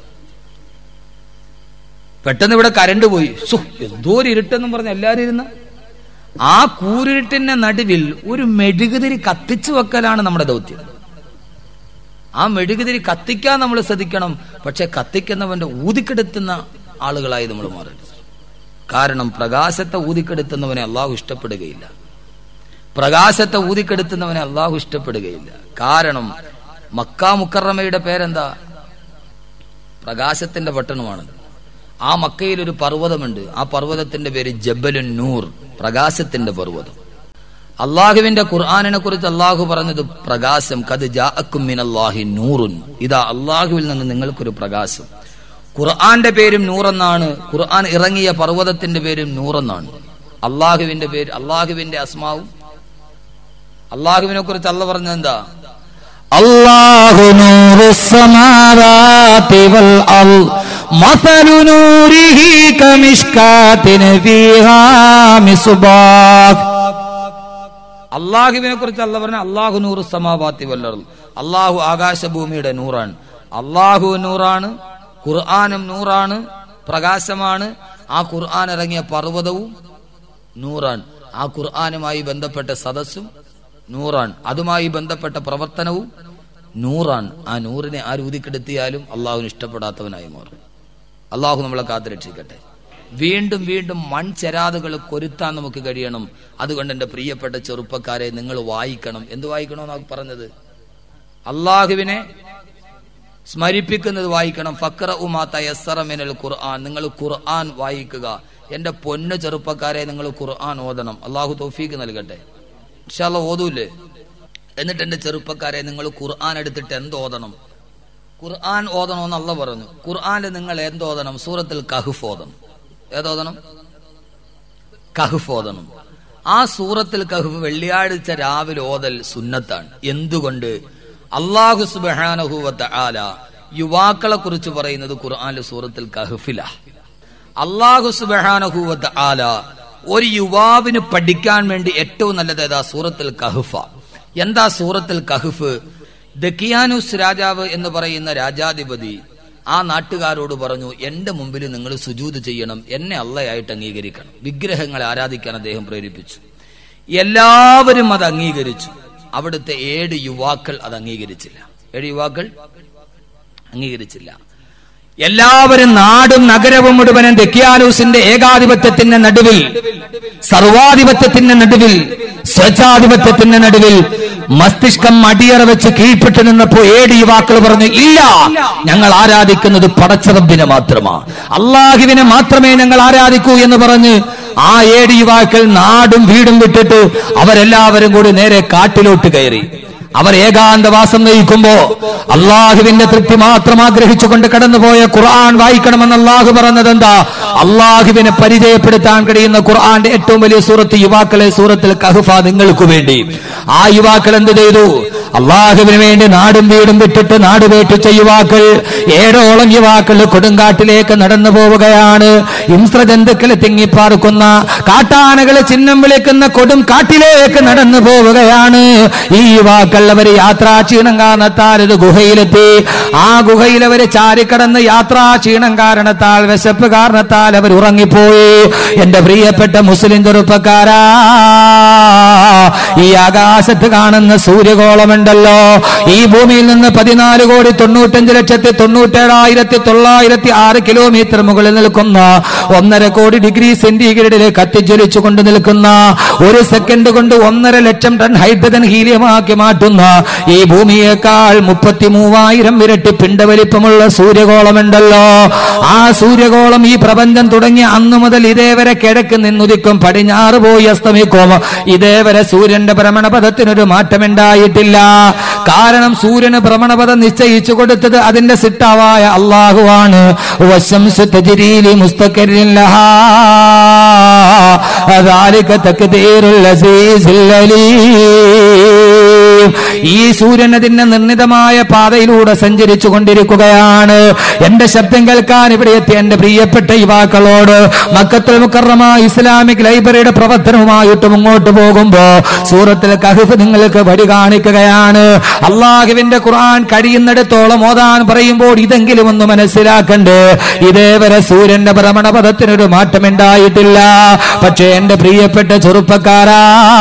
പെട്ടെന്ന് ഇവിടെ കരണ്ട് പോയി സോ എന്തോ ഒരു ഇരുട്ടെന്നും പറഞ്ഞ എല്ലാരും ഇരുന്ന ആ കൂരിരുട്ടിന്റെ നടുവിൽ ഒരു മെഴുകുതിരി കത്തിച്ചു വെക്കലാണ് നമ്മുടെ ദൗത്യം ആ മെഴുകുതിരി കത്തിക്കാൻ നമ്മൾ ശ്രദ്ധിക്കണം പക്ഷെ കത്തിക്കുന്നവന്റെ ഊതിക്കെടുത്തുന്ന ആളുകളായി നമ്മൾ മാറരുത് കാരണം പ്രകാശത്തെ ഊതിക്കെടുത്തുന്നവനെ അള്ളാഹു ഇഷ്ടപ്പെടുകയില്ല പ്രകാശത്തെ ഊതിക്കെടുത്തുന്നവനെ അള്ളാഹു ഇഷ്ടപ്പെടുകയില്ല കാരണം മക്ക മുക്കറമയുടെ പേരെന്താ പ്രകാശത്തിന്റെ പട്ടണമാണ് ആ മക്കയിൽ ഒരു പർവ്വതമുണ്ട് ആ പർവ്വതത്തിന്റെ പേര് ജബലുൻ നൂർ പ്രകാശത്തിന്റെ പർവ്വതം അള്ളാഹുവിന്റെ ഖുർആാനിനെ കുറിച്ച് അള്ളാഹു പറഞ്ഞത് പ്രകാശം കത് ജാഅക്കുമിനല്ലാഹി നൂറുൻ ഇതാ അള്ളാഹുവിൽ നിന്ന് നിങ്ങൾക്കൊരു പ്രകാശം ഖുർആന്റെ പേരും നൂറെന്നാണ് ഖുർആൻ ഇറങ്ങിയ പർവ്വതത്തിന്റെ പേരും നൂറെന്നാണ് അള്ളാഹുവിന്റെ പേര് അള്ളാഹുവിന്റെ അസ്മാവും അള്ളാഹുവിനെ കുറിച്ച് അല്ല പറഞ്ഞത് എന്താ الله نور السماوات والأرض مثل نوره كمشكاة فيها مصباح അള്ളാഹുവിനെ കുറിച്ച് അല്ല പറഞ്ഞ അള്ളാഹു നൂറ് സമാവാത്തി വല്ലറും അള്ളാഹു ആകാശഭൂമിയുടെ നൂറാണ് അള്ളാഹു നൂറാണ് ഖുർആാനും നൂറാണ് പ്രകാശമാണ് ആ ഖുർആൻ ഇറങ്ങിയ പർവ്വതവും നൂറാണ് ആ ഖുർആാനുമായി ബന്ധപ്പെട്ട സദസ്സും നൂറാണ് അതുമായി ബന്ധപ്പെട്ട പ്രവർത്തനവും നൂറാണ് ആ നൂറിനെ ആര് ഊതിക്കെടുത്തിയാലും അള്ളാഹുവിന് ഇഷ്ടപ്പെടാത്തവനായി മാറും അള്ളാഹു നമ്മളെ കാത്തുരക്ഷിക്കട്ടെ വീണ്ടും വീണ്ടും മൺചെരാതുകൾ കൊരുത്താൻ നമുക്ക് കഴിയണം അതുകൊണ്ട് എന്റെ പ്രിയപ്പെട്ട ചെറുപ്പക്കാരെ നിങ്ങൾ വായിക്കണം എന്ത് വായിക്കണമെന്നാണ് പറഞ്ഞത് അള്ളാഹുവിനെ സ്മരിപ്പിക്കുന്നത് വായിക്കണം ഫക്ര ഉമാത്ത യസ്സറമിനൽ ഖുർആൻ നിങ്ങൾ ഖുർആൻ വായിക്കുക എന്റെ പൊന്നു ചെറുപ്പക്കാരെ നിങ്ങൾ ഖുർആൻ ഓതണം അള്ളാഹു തൗഫീക്ക് നൽകട്ടെ ഇൻഷാല്ല ഓതൂല്ലേ എന്നിട്ട് എന്റെ ചെറുപ്പക്കാരെ നിങ്ങൾ ഖുർആൻ എടുത്തിട്ട് എന്ത് ഓതണം ഖുർആൻ ഓതണമെന്ന് അല്ല പറഞ്ഞു ഖുർആനിൽ നിങ്ങൾ എന്തോതണം സൂറത്തിൽ കഹുഫ് ഓതണം ഏതോതണം കഹുഫ് ഓതണം ആ സൂറത്തിൽ കഹുഫ് വെള്ളിയാഴ്ച രാവിലെ ഓതൽ സുന്നത്താണ് എന്തുകൊണ്ട് അള്ളാഹു സുബാനഹുവത്ത് ആല യുവാക്കളെ കുറിച്ച് പറയുന്നത് ഖുർആാനിലെ സൂറത്തിൽ കഹുഫില അള്ളാഹു സുബാനഹുവത്ത് ആല ഒരു യുവാവിന് പഠിക്കാൻ വേണ്ടി ഏറ്റവും നല്ലത് ഏതാ സൂറത്തിൽ കഹുഫ എന്താ സൂറത്തിൽ കഹുഫ് ദക്കിയാനുസ് രാജാവ് എന്ന് പറയുന്ന രാജാധിപതി ആ നാട്ടുകാരോട് പറഞ്ഞു എന്റെ മുമ്പിൽ നിങ്ങൾ സുജൂത് ചെയ്യണം എന്നെ അള്ളയായിട്ട് അംഗീകരിക്കണം വിഗ്രഹങ്ങളെ ആരാധിക്കാൻ അദ്ദേഹം പ്രേരിപ്പിച്ചു എല്ലാവരും അത് അംഗീകരിച്ചു അവിടുത്തെ ഏഴ് യുവാക്കൾ അത് അംഗീകരിച്ചില്ല ഏഴ് യുവാക്കൾ അംഗീകരിച്ചില്ല എല്ലാവരും നാടും നഗരവും മുഴുവനും ദക്കിയാലൂസിന്റെ ഏകാധിപത്യത്തിന്റെ നടുവിൽ സർവാധിപത്യത്തിന്റെ നടുവിൽ സ്വച്ഛാധിപത്യത്തിന്റെ നടുവിൽ മസ്തിഷ്കം അടിയറ വെച്ച് കീഴ്പ്പെട്ടു നിന്നപ്പോ ഏഴ് യുവാക്കൾ പറഞ്ഞു ഇല്ല ഞങ്ങൾ ആരാധിക്കുന്നത് പടച്ചറബിനെ മാത്രമാണ് അള്ളാഹുവിനെ മാത്രമേ ഞങ്ങൾ ആരാധിക്കൂ എന്ന് പറഞ്ഞ് ആ ഏഴ് യുവാക്കൾ നാടും വീടും വിട്ടിട്ട് അവരെല്ലാവരും കൂടി നേരെ കാട്ടിലോട്ട് കയറി അവർ ഏകാന്തവാസം നയിക്കുമ്പോ അള്ളാഹുവിന്റെ തൃപ്തി മാത്രം ആഗ്രഹിച്ചുകൊണ്ട് കടന്നുപോയ ഖുർആൻ വായിക്കണമെന്ന് അള്ളാഹു പറഞ്ഞത് എന്താ അള്ളാഹുവിനെ പരിചയപ്പെടുത്താൻ കഴിയുന്ന ഖുർആന്റെ ഏറ്റവും വലിയ സൂറത്ത് യുവാക്കളെ സൂറത്തിൽ കഹുഫ നിങ്ങൾക്ക് വേണ്ടി ആ യുവാക്കൾ എന്ത് ചെയ്തു അള്ളാഹുവിന് വേണ്ടി നാടും വീടും വിട്ടിട്ട് നാട് വേട്ടിച്ച യുവാക്കൾ ഏഴോളം യുവാക്കൾ കൊടുങ്കാട്ടിലേക്ക് നടന്നു പോവുകയാണ് ഇംസ്രജന്തുക്കൾ തിങ്ങിപ്പാർക്കുന്ന കാട്ടാനകളെ ചിഹ്നം വിളിക്കുന്ന കൊടും കാട്ടിലേക്ക് നടന്നു പോവുകയാണ് ഈ യുവാക്കൾ അവർ യാത്രാ ക്ഷീണം കാരണത്താൽ ഒരു ഗുഹയിലെത്തി ആ ഗുഹയിൽ അവർ ചാരിക്കടന്ന് യാത്രാ ക്ഷീണം കാരണത്താൽ വിശപ്പ് കാരണത്താൽ അവർ ഉറങ്ങിപ്പോയി എന്റെ പ്രിയപ്പെട്ട മുസ്ലിം ചെറുപ്പക്കാരാ ഈ ആകാശത്ത് കാണുന്ന സൂര്യഗോളമുണ്ടല്ലോ ഈ ഭൂമിയിൽ നിന്ന് പതിനാല് കോടി തൊണ്ണൂറ്റഞ്ച് ലക്ഷത്തി തൊണ്ണൂറ്റേഴായിരത്തി തൊള്ളായിരത്തി ആറ് കിലോമീറ്റർ മുകളിൽ നിൽക്കുന്ന ഒന്നര കോടി ഡിഗ്രി സെന്റിഗ്രേഡിൽ കത്തിജ്വലിച്ചു കൊണ്ട് നിൽക്കുന്ന ഒരു സെക്കൻഡ് കൊണ്ട് ഒന്നര ലക്ഷം ടൺ ഹൈഡ്രജൻ ഹീലിയമാക്കി മാറ്റുന്ന നിൽക്കുന്ന ഈ ഭൂമിയേക്കാൾ മുപ്പത്തി മൂവായിരം ഇരട്ടി പിണ്ടവലിപ്പമുള്ള സൂര്യഗോളമുണ്ടല്ലോ ആ സൂര്യഗോളം ഈ പ്രപഞ്ചം തുടങ്ങിയ അന്നു മുതൽ ഇതേവരെ കിഴക്ക് നിന്നുദിക്കും പടിഞ്ഞാറ് പോയി അസ്തമിക്കും ഇതേവരെ സൂര്യന്റെ ഭ്രമണപഥത്തിനൊരു മാറ്റമുണ്ടായിട്ടില്ല കാരണം സൂര്യന് ഭ്രമണപഥം നിശ്ചയിച്ചു കൊടുത്തത് അതിന്റെ സിട്ടാവായ അള്ളാഹുവാണ് വശംസു തജ്രീലി മുസ്തഖരിൻ ലഹാ ذلك تقدير العزيز العليم ഈ സൂര്യൻ അതിന്റെ നിർണിതമായ പാതയിലൂടെ സഞ്ചരിച്ചു കൊണ്ടിരിക്കുകയാണ് എന്റെ ശബ്ദം കേൾക്കാൻ ഇവിടെ എത്തിയ എന്റെ പ്രിയപ്പെട്ട യുവാക്കളോട് മക്കത്തുൽ മുക്കറമ ഇസ്ലാമിക് ലൈബ്രറിയുടെ പ്രവർത്തനവുമായിട്ട് മുന്നോട്ട് പോകുമ്പോ സൂറത്തിൽ കഹഫ് നിങ്ങൾക്ക് വഴി കാണിക്കുകയാണ് അള്ളാഹുവിന്റെ ഖുർആൻ കഴിയുന്നിടത്തോളം ഓതാൻ പറയുമ്പോൾ ഇതെങ്കിലും ഒന്ന് മനസ്സിലാക്കണ്ടേ ഇതേവരെ സൂര്യന്റെ ഭ്രമണപഥത്തിനൊരു മാറ്റമുണ്ടായിട്ടില്ല പക്ഷേ എന്റെ പ്രിയപ്പെട്ട ചെറുപ്പക്കാരാ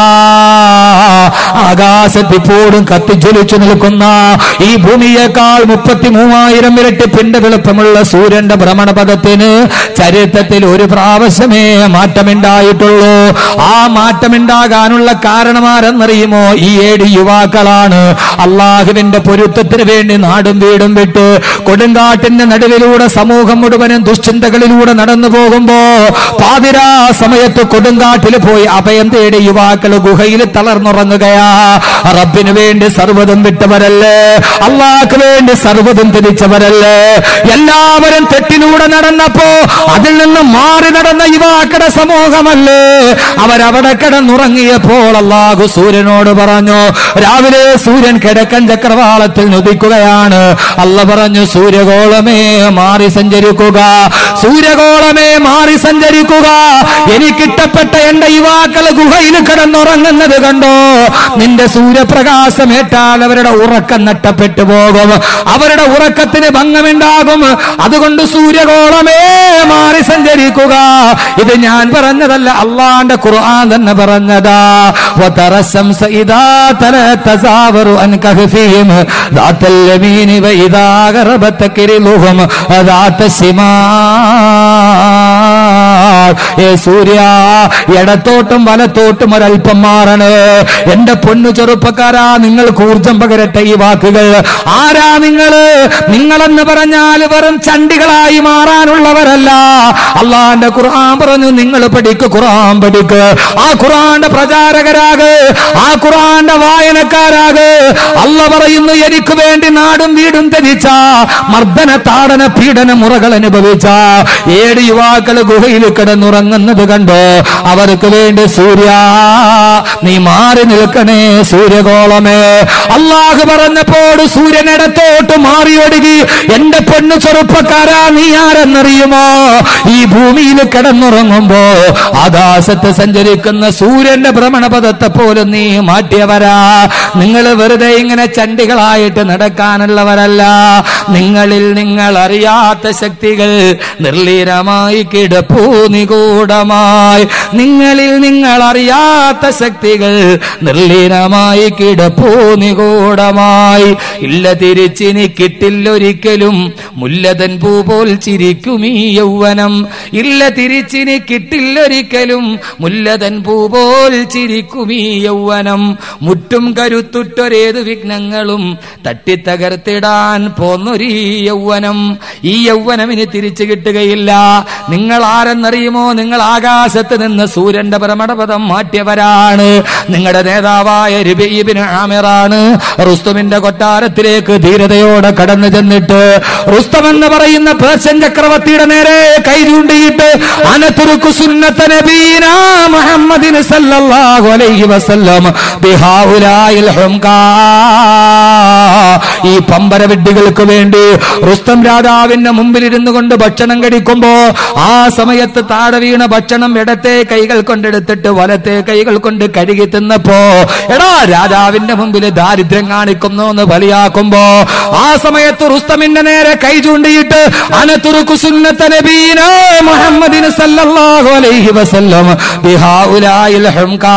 ആകാശത്തിപ്പോഴും കത്തിജ്വലിച്ചു നിൽക്കുന്ന ഈ ഭൂമിയേക്കാൾ മുപ്പത്തി മൂവായിരം ഇരട്ടി പിണ്ട വെളുപ്പമുള്ള സൂര്യന്റെ ഭ്രമണപഥത്തിന് ചരിത്രത്തിൽ ഒരു പ്രാവശ്യമേ മാറ്റമുണ്ടായിട്ടുള്ളൂ ആ മാറ്റമുണ്ടാകാനുള്ള കാരണമാരെന്നറിയുമോ ഈ ഏഴ് യുവാക്കളാണ് അള്ളാഹുവിന്റെ പൊരുത്തത്തിന് വേണ്ടി നാടും വീടും വിട്ട് കൊടുങ്കാട്ടിന്റെ നടുവിലൂടെ സമൂഹം മുഴുവനും ദുശ്ചിന്തകളിലൂടെ നടന്നു പോകുമ്പോ പാതിരാ സമയത്ത് കൊടുങ്കാട്ടിൽ പോയി അഭയം തേടി യുവാക്കൾ ഗുഹയിൽ തളർന്നുറങ്ങുകയാ റബ്ബിന് വേണ്ടി സർവ്വതും വിട്ടവരല്ലേ അള്ളാഹ്ക്ക് വേണ്ടി സർവ്വതും തിരിച്ചവരല്ലേ എല്ലാവരും തെറ്റിലൂടെ നടന്നപ്പോ അതിൽ നിന്ന് മാറി നടന്ന യുവാക്കളുടെ സമൂഹമല്ലേ അവരവിടെ കിടന്നുറങ്ങിയപ്പോൾ അള്ളാഹു സൂര്യനോട് പറഞ്ഞു രാവിലെ സൂര്യൻ കിഴക്കൻ ചക്രവാളത്തിൽ നുദിക്കുകയാണ് അല്ല പറഞ്ഞു സൂര്യഗോളമേ മാറി സഞ്ചരിക്കുക സൂര്യഗോളമേ മാറി സഞ്ചരിക്കുക എനിക്കിട്ടപ്പെട്ട എന്റെ യുവാക്കൾ ഗുഹയിൽ കിടന്നുറങ്ങുന്നത് കണ്ടോ നിന്റെ സൂര്യപ്രകാശം ഏറ്റാൽ അവരുടെ ഉറക്കം നഷ്ടപ്പെട്ടു പോകും അവരുടെ ഉറക്കത്തിന് ഭംഗമുണ്ടാകും അതുകൊണ്ട് സൂര്യഗോളമേ മാറി സഞ്ചരിക്കുക ഇത് ഞാൻ പറഞ്ഞതല്ല അള്ളാന്റെ ഖുർആൻ തന്നെ പറഞ്ഞതാ وترى الشمس إذا تلت تزاور عن كهفهم ذات اليمين وإذا غربت تكرمهم ذات الشمال ഏ സൂര്യ ഇടത്തോട്ടും വലത്തോട്ടും ഒരല്പം മാറണേ എന്റെ പൊന്നു ചെറുപ്പക്കാരാ നിങ്ങൾക്ക് ഊർജം പകരട്ടെ ഈ വാക്കുകൾ ആരാ നിങ്ങള് നിങ്ങളെന്ന് പറഞ്ഞാൽ വെറും ചണ്ടികളായി മാറാനുള്ളവരല്ല അള്ളാന്റെ ഖുർആൻ പറഞ്ഞു നിങ്ങൾ പഠിക്ക് ഖുർആൻ പഠിക്ക് ആ ഖുർആന്റെ പ്രചാരകരാക് ആ ഖുർആന്റെ വായനക്കാരാക് അല്ല പറയുന്നു എനിക്ക് വേണ്ടി നാടും വീടും ധരിച്ച മർദ്ദന താടന പീഡന മുറകൾ അനുഭവിച്ച ഏഴ് യുവാക്കൾ ഗുഹയിൽ കിടന്നുറങ്ങുന്നത് കണ്ടോ അവർക്ക് വേണ്ടി സൂര്യ നീ മാറി നിൽക്കണേ സൂര്യഗോളമേ അള്ളാഹു പറഞ്ഞപ്പോൾ സൂര്യനിടത്തോട്ട് മാറിയൊടുകി എന്റെ പെണ്ണു ചെറുപ്പക്കാരാ നീ ആരെന്നറിയുമോ ഈ ഭൂമിയിൽ കിടന്നുറങ്ങുമ്പോ ആകാശത്ത് സഞ്ചരിക്കുന്ന സൂര്യന്റെ ഭ്രമണപഥത്തെ പോലും നീ മാറ്റിയവരാ നിങ്ങൾ വെറുതെ ഇങ്ങനെ ചണ്ടികളായിട്ട് നടക്കാനുള്ളവരല്ല നിങ്ങളിൽ നിങ്ങൾ അറിയാത്ത ശക്തികൾ നിർലീനമായി കിടപ്പൂ നിഗൂഢമായി നിങ്ങളിൽ നിങ്ങൾ അറിയാത്ത ശക്തികൾ നിർലീനമായി കിടപ്പൂ നിഗൂഢമായി ഇല്ല തിരിച്ചിനി കിട്ടില്ലൊരിക്കലും മുല്ലതൻ പൂ പോൽ ചിരിക്കും ഈ യൗവനം ഇല്ല തിരിച്ചിനി കിട്ടില്ലൊരിക്കലും മുല്ലതൻ പൂ പോൽ ചിരിക്കും ഈ യൗവനം മുറ്റും കരുത്തുറ്റൊരേതു വിഘ്നങ്ങളും തട്ടിത്തകർത്തിടാൻ പോന്നൊരീ യൗവനം ഈ യൗവനം ഇനി തിരിച്ചു കിട്ടുകയില്ല നിങ്ങൾ ആരെന്നറിയുമോ നിങ്ങൾ ആകാശത്ത് നിന്ന് സൂര്യന്റെ ഭ്രമണപഥം മാറ്റിയവരാണ് നിങ്ങളുടെ നേതാവായ രുബീബിന് ആമിറാണ് റുസ്തുമിന്റെ കൊട്ടാരത്തിലേക്ക് ധീരതയോടെ കടന്നു ചെന്നിട്ട് റുസ്തം എന്ന് പറയുന്ന പേർഷ്യൻ ചക്രവർത്തിയുടെ നേരെ കൈ ചൂണ്ടിയിട്ട് അനത്തുറുക്കു സുന്നത്ത നബീന മുഹമ്മദിന് സല്ലല്ലാഹു അലൈഹി വസല്ലം ബിഹാഉലായിൽ ഹുംകാ ഈ പമ്പര വിഡ്ഢികൾക്ക് വേണ്ടി റുസ്തം രാജാവിന്റെ മുമ്പിൽ ഇരുന്നു കൊണ്ട് ഭക്ഷണം കഴിക്കുമ്പോ ആ സമയത്ത് താഴെ വീണ ഭക്ഷണം ഇടത്തെ കൈകൾ കൊണ്ടെടുത്തിട്ട് വലത്തെ കൈകൾ കൊണ്ട് കഴുകി തിന്നപ്പോ എടാ രാജാവിന്റെ മുമ്പിൽ ദാരിദ്ര്യം കാണിക്കുന്നു എന്ന് ബലിയാക്കുമ്പോ ആ സമയത്ത് റുസ്തമിന്റെ നേരെ കൈ ചൂണ്ടിയിട്ട് അനത്തുറുക്കു സുന്നത്ത നബീന മുഹമ്മദിന് സല്ലല്ലാഹു അലൈഹി വസല്ലം ബിഹാഉലായിൽ ഹുംകാ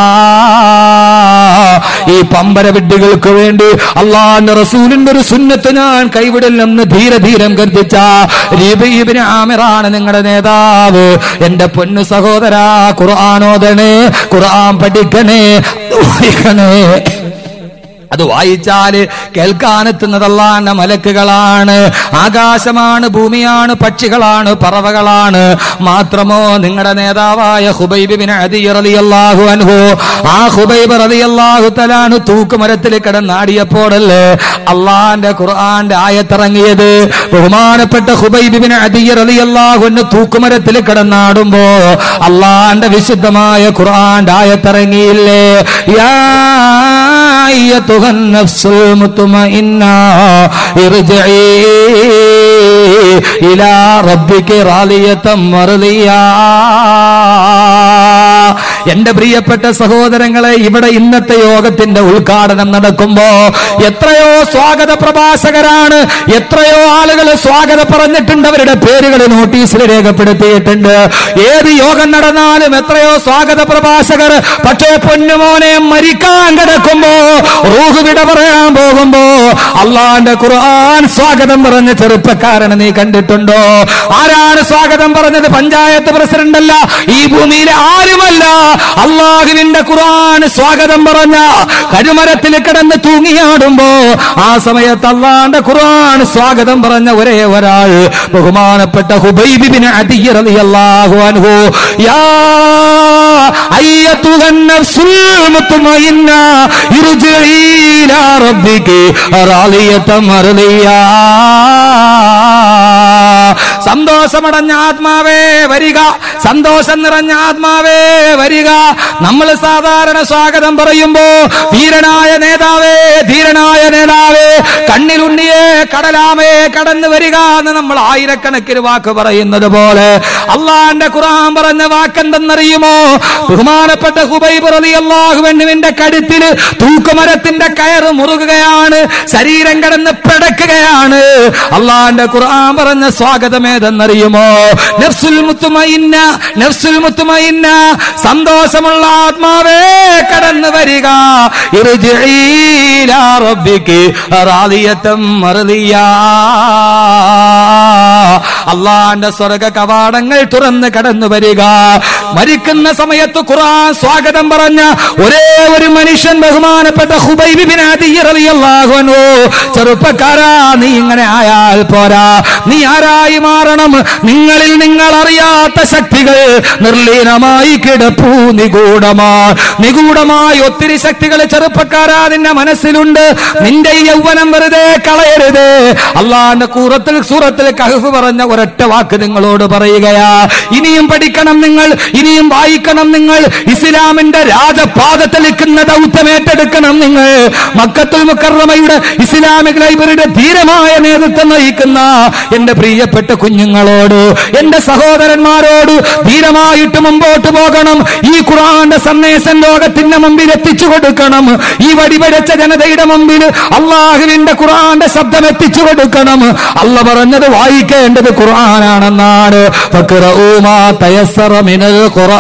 ഈ പമ്പര വിഡ്ഢികൾക്ക് വേണ്ടി അള്ളാന്റെ റസൂലിന്റെ ഒരു സുന്നത്ത് ഞാൻ കൈവിടില്ലെന്ന് ധീരധീരം ഗർജിച്ച രീബിന് ആമിറാണ് നിങ്ങളുടെ നേതാവ് എന്റെ പൊന്നു സഹോദരാ ഖുർആാനോദണേ ഖുർആൻ പഠിക്കണേ വായിക്കണേ അത് വായിച്ചാല് കേൾക്കാനെത്തുന്നത് അള്ളാന്റെ മലക്കുകളാണ് ആകാശമാണ് ഭൂമിയാണ് പക്ഷികളാണ് പറവകളാണ് മാത്രമോ നിങ്ങളുടെ നേതാവായ ഹുബൈബിന് അള്ളാഹു അൻഹു ആ ഹുബൈബ് റളിയല്ലാഹു തലാനു തൂക്കുമരത്തിൽ കിടന്നാടിയപ്പോഴല്ലേ അള്ളാന്റെ ഖുർആന്റെ ആയത്തിറങ്ങിയത് ബഹുമാനപ്പെട്ട ഹുബൈബിന് അള്ളാഹുവിന് തൂക്കുമരത്തിൽ കിടന്നാടുമ്പോ അള്ളാന്റെ വിശുദ്ധമായ ഖുർആന്റെ ആയത്തിറങ്ങിയില്ലേ യാ أيتها النفس المطمئنة ارجعي إلى ربك راضية مرضية എന്റെ പ്രിയപ്പെട്ട സഹോദരങ്ങളെ ഇവിടെ ഇന്നത്തെ യോഗത്തിന്റെ ഉദ്ഘാടനം നടക്കുമ്പോ എത്രയോ സ്വാഗത പ്രഭാഷകരാണ് എത്രയോ ആളുകൾ സ്വാഗതം പറഞ്ഞിട്ടുണ്ട് അവരുടെ പേരുകൾ നോട്ടീസിൽ രേഖപ്പെടുത്തിയിട്ടുണ്ട് ഏത് യോഗം നടന്നാലും എത്രയോ സ്വാഗത പ്രഭാഷകർ പക്ഷേ പൊന്നുമോനെ മരിക്കാൻ കിടക്കുമ്പോ റൂഹ് വിട പറയാൻ പോകുമ്പോ അള്ളാന്റെ ഖുർആൻ സ്വാഗതം പറഞ്ഞ ചെറുപ്പക്കാരനെ നീ കണ്ടിട്ടുണ്ടോ ആരാണ് സ്വാഗതം പറഞ്ഞത് പഞ്ചായത്ത് പ്രസിഡന്റ് അല്ല ഈ ഭൂമിയിലെ ആരുമല്ല അള്ളാഹുവിന്റെ ഖുർആൻ സ്വാഗതം പറഞ്ഞ കരുമരത്തിൽ കിടന്ന് തൂങ്ങിയാടുമ്പോ ആ സമയത്ത് അള്ളാന്റെ ഖുർആൻ സ്വാഗതം പറഞ്ഞ ഒരേ ഒരാൾ ബഹുമാനപ്പെട്ട ഹുബൈബിബിന് റളിയല്ലാഹു അൻഹു യാ أيتها النفس المطمئنة ارجعي إلى ربك راضية مرضية സന്തോഷമടഞ്ഞ ആത്മാവേ വരിക സന്തോഷം നിറഞ്ഞ ആത്മാവേ വരിക നമ്മൾ സാധാരണ സ്വാഗതം പറയുമ്പോ ധീരനായ നേതാവേ ധീരനായ നേതാവേ കണ്ണിലുണ്ണിയേ കടലാമേ കടന്നു വരിക എന്ന് നമ്മൾ ആയിരക്കണക്കിന് വാക്ക് പറയുന്നത് പോലെ അള്ളാന്റെ ഖുർആൻ പറഞ്ഞ വാക്കെന്തെന്നറിയുമോ ബഹുമാനപ്പെട്ട ഹുബൈബ് റളിയല്ലാഹുവിന്റെ കഴുത്തില് തൂക്കുമരത്തിന്റെ കയറ് മുറുകുകയാണ് ശരീരം കിടന്ന് പിടക്കുകയാണ് അള്ളാന്റെ ഖുർആൻ പറഞ്ഞ സ്വാഗതം ഏതെന്നറിയുമോ നഫ്സുൽ മുത്തുമയിന്ന നഫ്സുൽ മുത്തുമയിന്ന സന്തോഷമുള്ള ആത്മാവേ കടന്നു വരിക ഇർജിഇ ഇലാ റബ്ബിക്ക് റാദിയത്തം മർദിയാ അള്ളാന്റെ സ്വർഗ കവാടങ്ങൾ തുറന്ന് കടന്നു വരിക മരിക്കുന്ന സമയത്ത് ഖുർആൻ സ്വാഗതം പറഞ്ഞ ഒരേ ഒരു മനുഷ്യൻ ബഹുമാനപ്പെട്ട ഹുബൈബ് ബിൻ അദി റളിയല്ലാഹു അൻഹു ചെറുപ്പക്കാരാ നീ ഇങ്ങനെ ആയാൽ പോരാ നീ ആരായി മാറണം നിങ്ങളിൽ നിങ്ങൾ അറിയാത്ത ശക്തികൾ നിർലീനമായി കിടപ്പൂ നിഗൂഢമാ നിഗൂഢമായി ഒത്തിരി ശക്തികൾ ചെറുപ്പക്കാരാ നിന്റെ മനസ്സിലുണ്ട് നിന്റെ ഈ യൗവനം വെറുതെ കളയരുത് അള്ളാന്റെ കൂറത്തിൽ സൂറത്തിൽ കഹഫ് പറഞ്ഞ ഒരൊറ്റ വാക്ക് നിങ്ങളോട് പറയുകയാ ഇനിയും പഠിക്കണം നിങ്ങൾ ഇനിയും വായിക്കണം നിങ്ങൾ ഇസ്ലാമിന്റെ രാജപാദത്തിൽ നിൽക്കുന്ന ദൗത്യം ഏറ്റെടുക്കണം നിങ്ങൾ മക്കത്തുൽ മുക്കറമയുടെ ഇസ്ലാമിക് ലൈബ്രറിയുടെ ധീരമായ നേതൃത്വം നയിക്കുന്ന എന്റെ പ്രിയപ്പെട്ട കുഞ്ഞുങ്ങളോട് എന്റെ സഹോദരന്മാരോട് ധീരമായിട്ട് മുമ്പോട്ട് പോകണം ഈ ഖുർആന്റെ സന്ദേശം ലോകത്തിന്റെ മുമ്പിൽ എത്തിച്ചു കൊടുക്കണം ഈ വടിവെടച്ച ജനതയുടെ മുമ്പിൽ അള്ളാഹുവിന്റെ ഖുർആന്റെ ശബ്ദം എത്തിച്ചു കൊടുക്കണം അല്ല പറഞ്ഞത് വായിക്കേണ്ടത് ഖുർആനാണെന്നാണ് ഫഖ്റഊ മാ തയസ്സറ മിനൽ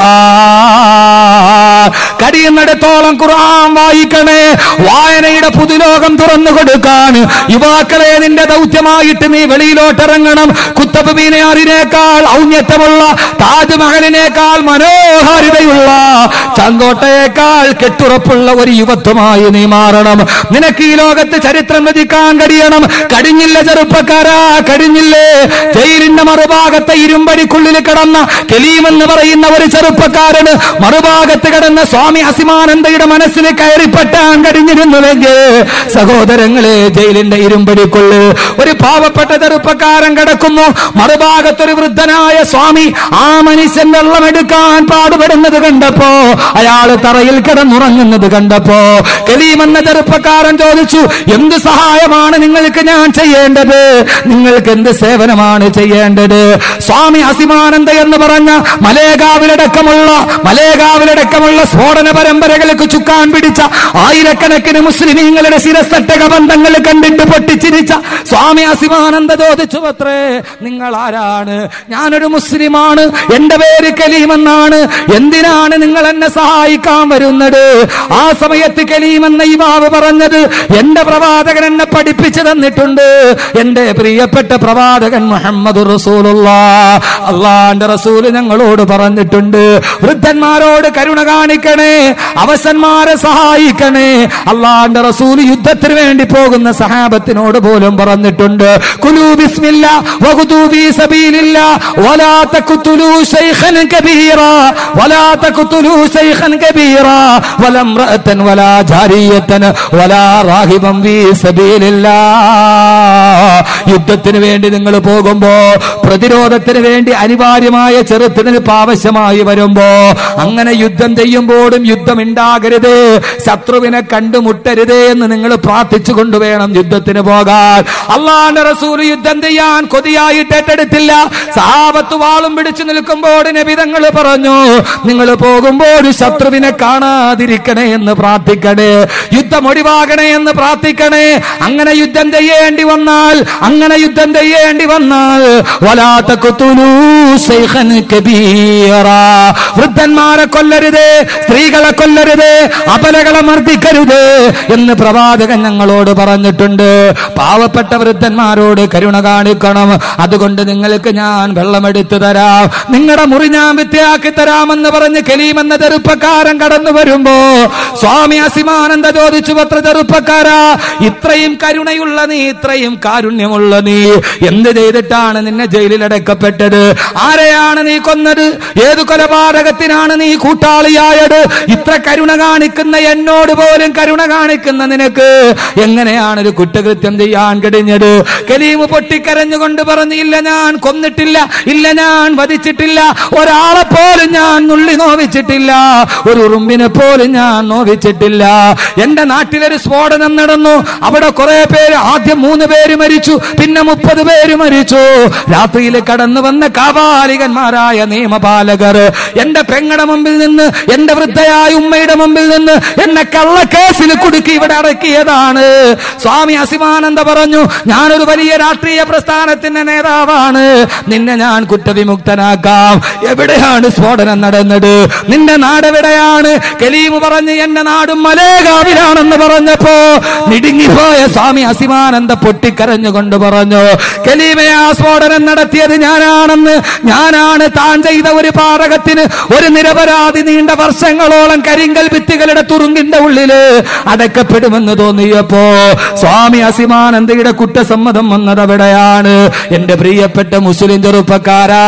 ഖുർആൻ കഴിയുന്നിടത്തോളം ഖുർആൻ വായിക്കണേ വായനയുടെ പുതുലോകം തുറന്നു കൊടുക്കാൻ യുവാക്കളെ നിന്റെ ദൗത്യമായിട്ട് നീ വെളിയിലോട്ട് ഇറങ്ങണം കുത്തബ് ബീനാറിനേക്കാൾ ഔന്നത്യമുള്ള താജ്മഹലിനേക്കാൾ മനോഹാരിതയുള്ള ചങ്കോട്ടയേക്കാൾ കെട്ടുറപ്പുള്ള ഒരു യുവത്വമായി നീ മാറണം നിനക്ക് ഈ ലോകത്ത് ചരിത്രം രചിക്കാൻ കഴിയണം കഴിഞ്ഞില്ല ചെറുപ്പക്കാരാ കഴിഞ്ഞില്ലേ ജയിലിന്റെ മറുഭാഗത്തെ ഇരുമ്പടിക്കുള്ളിൽ കിടന്ന കലീമെന്ന് പറയുന്ന ഒരു ചെറുപ്പക്കാരന് മറുഭാഗത്ത് കിടന്ന സ്വാമി അസിമാനന്ദയുടെ മനസ്സിൽ കയറിപ്പറ്റാൻ കഴിഞ്ഞിരുന്നുവെങ്കിൽ സഹോദരങ്ങളെ ജയിലിന്റെ ഇരുമ്പടിക്കുള്ളിൽ ഒരു പാവപ്പെട്ട ചെറുപ്പക്കാരൻ കിടക്കുന്നു മറുഭാഗത്തൊരു വൃദ്ധനായ സ്വാമി ആ മനുഷ്യൻ വെള്ളമെടുക്കാൻ പാടുപെടുന്നത് കണ്ടപ്പോ അയാൾ തറയിൽ കിടന്നുറങ്ങുന്നത് കണ്ടപ്പോ കലീമെന്ന ചെറുപ്പക്കാരൻ ചോദിച്ചു എന്ത് സഹായമാണ് നിങ്ങൾക്ക് ഞാൻ ചെയ്യേണ്ടത് നിങ്ങൾക്ക് എന്ത് സേവനമാണ് ചെയ്യേണ്ടത് സ്വാമി അസിമാനന്ദ എന്ന് പറഞ്ഞ മലേഗാവിലടക്കമുള്ള മലേഗാവിലടക്കമുള്ള സ്ഫോടന പരമ്പരകൾക്ക് ചുക്കാൻ പിടിച്ച ആയിരക്കണക്കിന് മുസ്ലിമീങ്ങളുടെ ശിരസട്ടക ബന്ധങ്ങൾ കണ്ടിട്ട് പൊട്ടിച്ചിരിച്ച സ്വാമി അസിമാനന്ദ ചോദിച്ചു അത്രേ നിങ്ങൾ ആരാണ് ഞാനൊരു മുസ്ലിമാണ് എന്റെ പേര് കലീമെന്നാണ് എന്തിനാണ് നിങ്ങൾ എന്നെ സഹായിക്കാൻ വരുന്നത് ആ സമയത്ത് കലീമെന്ന യുവാവ് പറഞ്ഞത് എന്റെ പ്രവാചകൻ എന്നെ പഠിപ്പിച്ചു തന്നിട്ടുണ്ട് എന്റെ പ്രിയപ്പെട്ട പ്രവാചകൻ മുഹമ്മദ് റസൂലുള്ള അള്ളാന്റെ റസൂല് ഞങ്ങളോട് പറഞ്ഞിട്ടുണ്ട് വൃദ്ധന്മാരോട് കരുണ കാണിക്കണേ അവസന്മാരെ സഹായിക്കണേ അള്ളാന്റെ റസൂൽ യുദ്ധത്തിന് വേണ്ടി പോകുന്ന സഹാബത്തിനോട് പോലും പറഞ്ഞിട്ടുണ്ട് കുലൂ ബിസ്മില്ല വഖുദൂ ഫീ സബീലില്ല വലാ തഖ്തുലൂ ശൈഖൻ കബീറ വലാ തഖ്തുലൂ ശൈഖൻ കബീറ വല ഇംറഅതൻ വലാ ജാരിയതൻ വലാ റാഹിബൻ ഫീ സബീലില്ല യുദ്ധത്തിന് വേണ്ടി നിങ്ങൾ പോകുമ്പോ പ്രതിരോധത്തിന് വേണ്ടി അനിവാര്യമായ ചെറുത്തിനിപ്പ് ആവശ്യമായി വരുമ്പോ അങ്ങനെ യുദ്ധം ചെയ്യുമ്പോഴും യുദ്ധം ഉണ്ടാകരുത് ശത്രുവിനെ കണ്ടുമുട്ടരുതേ എന്ന് നിങ്ങൾ പ്രാർത്ഥിച്ചു കൊണ്ടുവേണം യുദ്ധത്തിന് പോകാൻ അള്ളാന്റെ റസൂൽ യുദ്ധം ചെയ്യാൻ കൊതിയായിട്ട് ഏറ്റെടുത്തില്ല സാപത്ത് വാളും പിടിച്ചു നിൽക്കുമ്പോൾ നബിതങ്ങൾ പറഞ്ഞു നിങ്ങൾ പോകുമ്പോൾ ശത്രുവിനെ കാണാതിരിക്കണേ എന്ന് പ്രാർത്ഥിക്കണേ യുദ്ധം ഒഴിവാകണേ എന്ന് പ്രാർത്ഥിക്കണേ അങ്ങനെ യുദ്ധം ചെയ്യേണ്ടി വന്നാൽ അങ്ങനെ യുദ്ധം ചെയ്യേണ്ടി വന്നാൽ വലാത്ത കുത്തുലൂ ശൈഖൻ കബീറ വൃദ്ധന്മാരെ കൊല്ലരുത് സ്ത്രീകളെ കൊല്ലരുത് അപലകളെ മർദ്ദിക്കരുത് എന്ന് പ്രവാചകൻ ഞങ്ങളോട് പറഞ്ഞിട്ടുണ്ട് പാവപ്പെട്ട വൃദ്ധന്മാരോട് കരുണ കാണിക്കണം അതുകൊണ്ട് നിങ്ങൾക്ക് ഞാൻ വെള്ളമെടുത്തു തരാം നിങ്ങളുടെ മുറി ഞാൻ വിദ്യയാക്കി തരാമെന്ന് പറഞ്ഞ് കലീം എന്ന ചെറുപ്പക്കാരൻ കടന്നു വരുമ്പോ സ്വാമി അസിമാനന്ദ ചോദിച്ചു പത്ര ചെറുപ്പക്കാരാ ഇത്രയും കരുണയുള്ള നീ ഇത്രയും കാരുണ്യമുള്ള നീ എന്ത് ചെയ്തിട്ടാണ് നിന്നെ ജയിലിൽ അടക്കപ്പെട്ടത് ആരെയാണ് നീ കൊന്നത് ഏത് കൊലപാതകത്തിനാണ് നീ കൂട്ടാളിയായത് ഇത്ര കരുണ കാണിക്കുന്ന എന്നോട് പോലും കരുണ കാണിക്കുന്ന നിനക്ക് എങ്ങനെയാണ് ഒരു കുറ്റകൃത്യം ചെയ്യാൻ കഴിഞ്ഞത് കലീമ് പൊട്ടിക്കരഞ്ഞുകൊണ്ട് പറഞ്ഞു ഇല്ല ഞാൻ കൊന്നിട്ടില്ല ഇല്ല ഞാൻ വധിച്ചിട്ടില്ല ഒരാളെ പോലും ഞാൻ നുള്ളി നോവിച്ചിട്ടില്ല ഒരു ഉറുമ്പിനെ പോലും ഞാൻ നോവിച്ചിട്ടില്ല എന്റെ നാട്ടിലൊരു സ്ഫോടനം നടന്നു അവിടെ കുറെ പേര് ആദ്യം മൂന്ന് പേര് മരിച്ചു പിന്നെ മുപ്പത് പേര് മരിച്ചു രാത്രിയിൽ കടന്നു വന്ന കാപാലികന്മാരായ നിയമപാലകർ എന്റെ പെങ്ങടെ മുമ്പിൽ നിന്ന് എന്റെ വൃദ്ധയായ ഉമ്മയുടെ മുമ്പിൽ നിന്ന് എന്നെ കള്ളക്കേസിൽ കുടുക്കി ഇവിടെ അടക്കിയതാണ് സ്വാമി അസിമാനന്ദ പറഞ്ഞു ഞാനൊരു വലിയ രാഷ്ട്രീയ പ്രസ്ഥാനത്തിന്റെ നേതാവാണ് നിന്നെ ഞാൻ കുറ്റവിമുക്തനാക്കാം എവിടെയാണ് സ്ഫോടനം നടന്നത് നിന്റെ നാട് എവിടെയാണ് കലീമ് പറഞ്ഞ് എന്റെ നാടും മലേഗാവിലാണെന്ന് പറഞ്ഞപ്പോ നിടുങ്ങിപ്പോയ സ്വാമി അസിമാനന്ദ പൊട്ടിക്കരഞ്ഞുകൊണ്ട് പറഞ്ഞു കലീമയെ ആ സ്ഫോടനം നടത്തിയത് ഞാനാണെന്ന് ഞാനാണ് താൻ ചെയ്ത ഒരു പാറകത്തിന് ഒരു നിരപരാധി നീണ്ട വർഷങ്ങളോളം കരിങ്കൽ ഭിത്തികളുടെ തുറുങ്കിന്റെ ഉള്ളില് അടക്കപ്പെടുമെന്ന് തോന്നിയപ്പോ സ്വാമി അസിമാനന്ദയുടെ കുറ്റസമ്മതം വന്നത് അവിടെയാണ് എന്റെ പ്രിയപ്പെട്ട മുസ്ലിം ചെറുപ്പക്കാരാ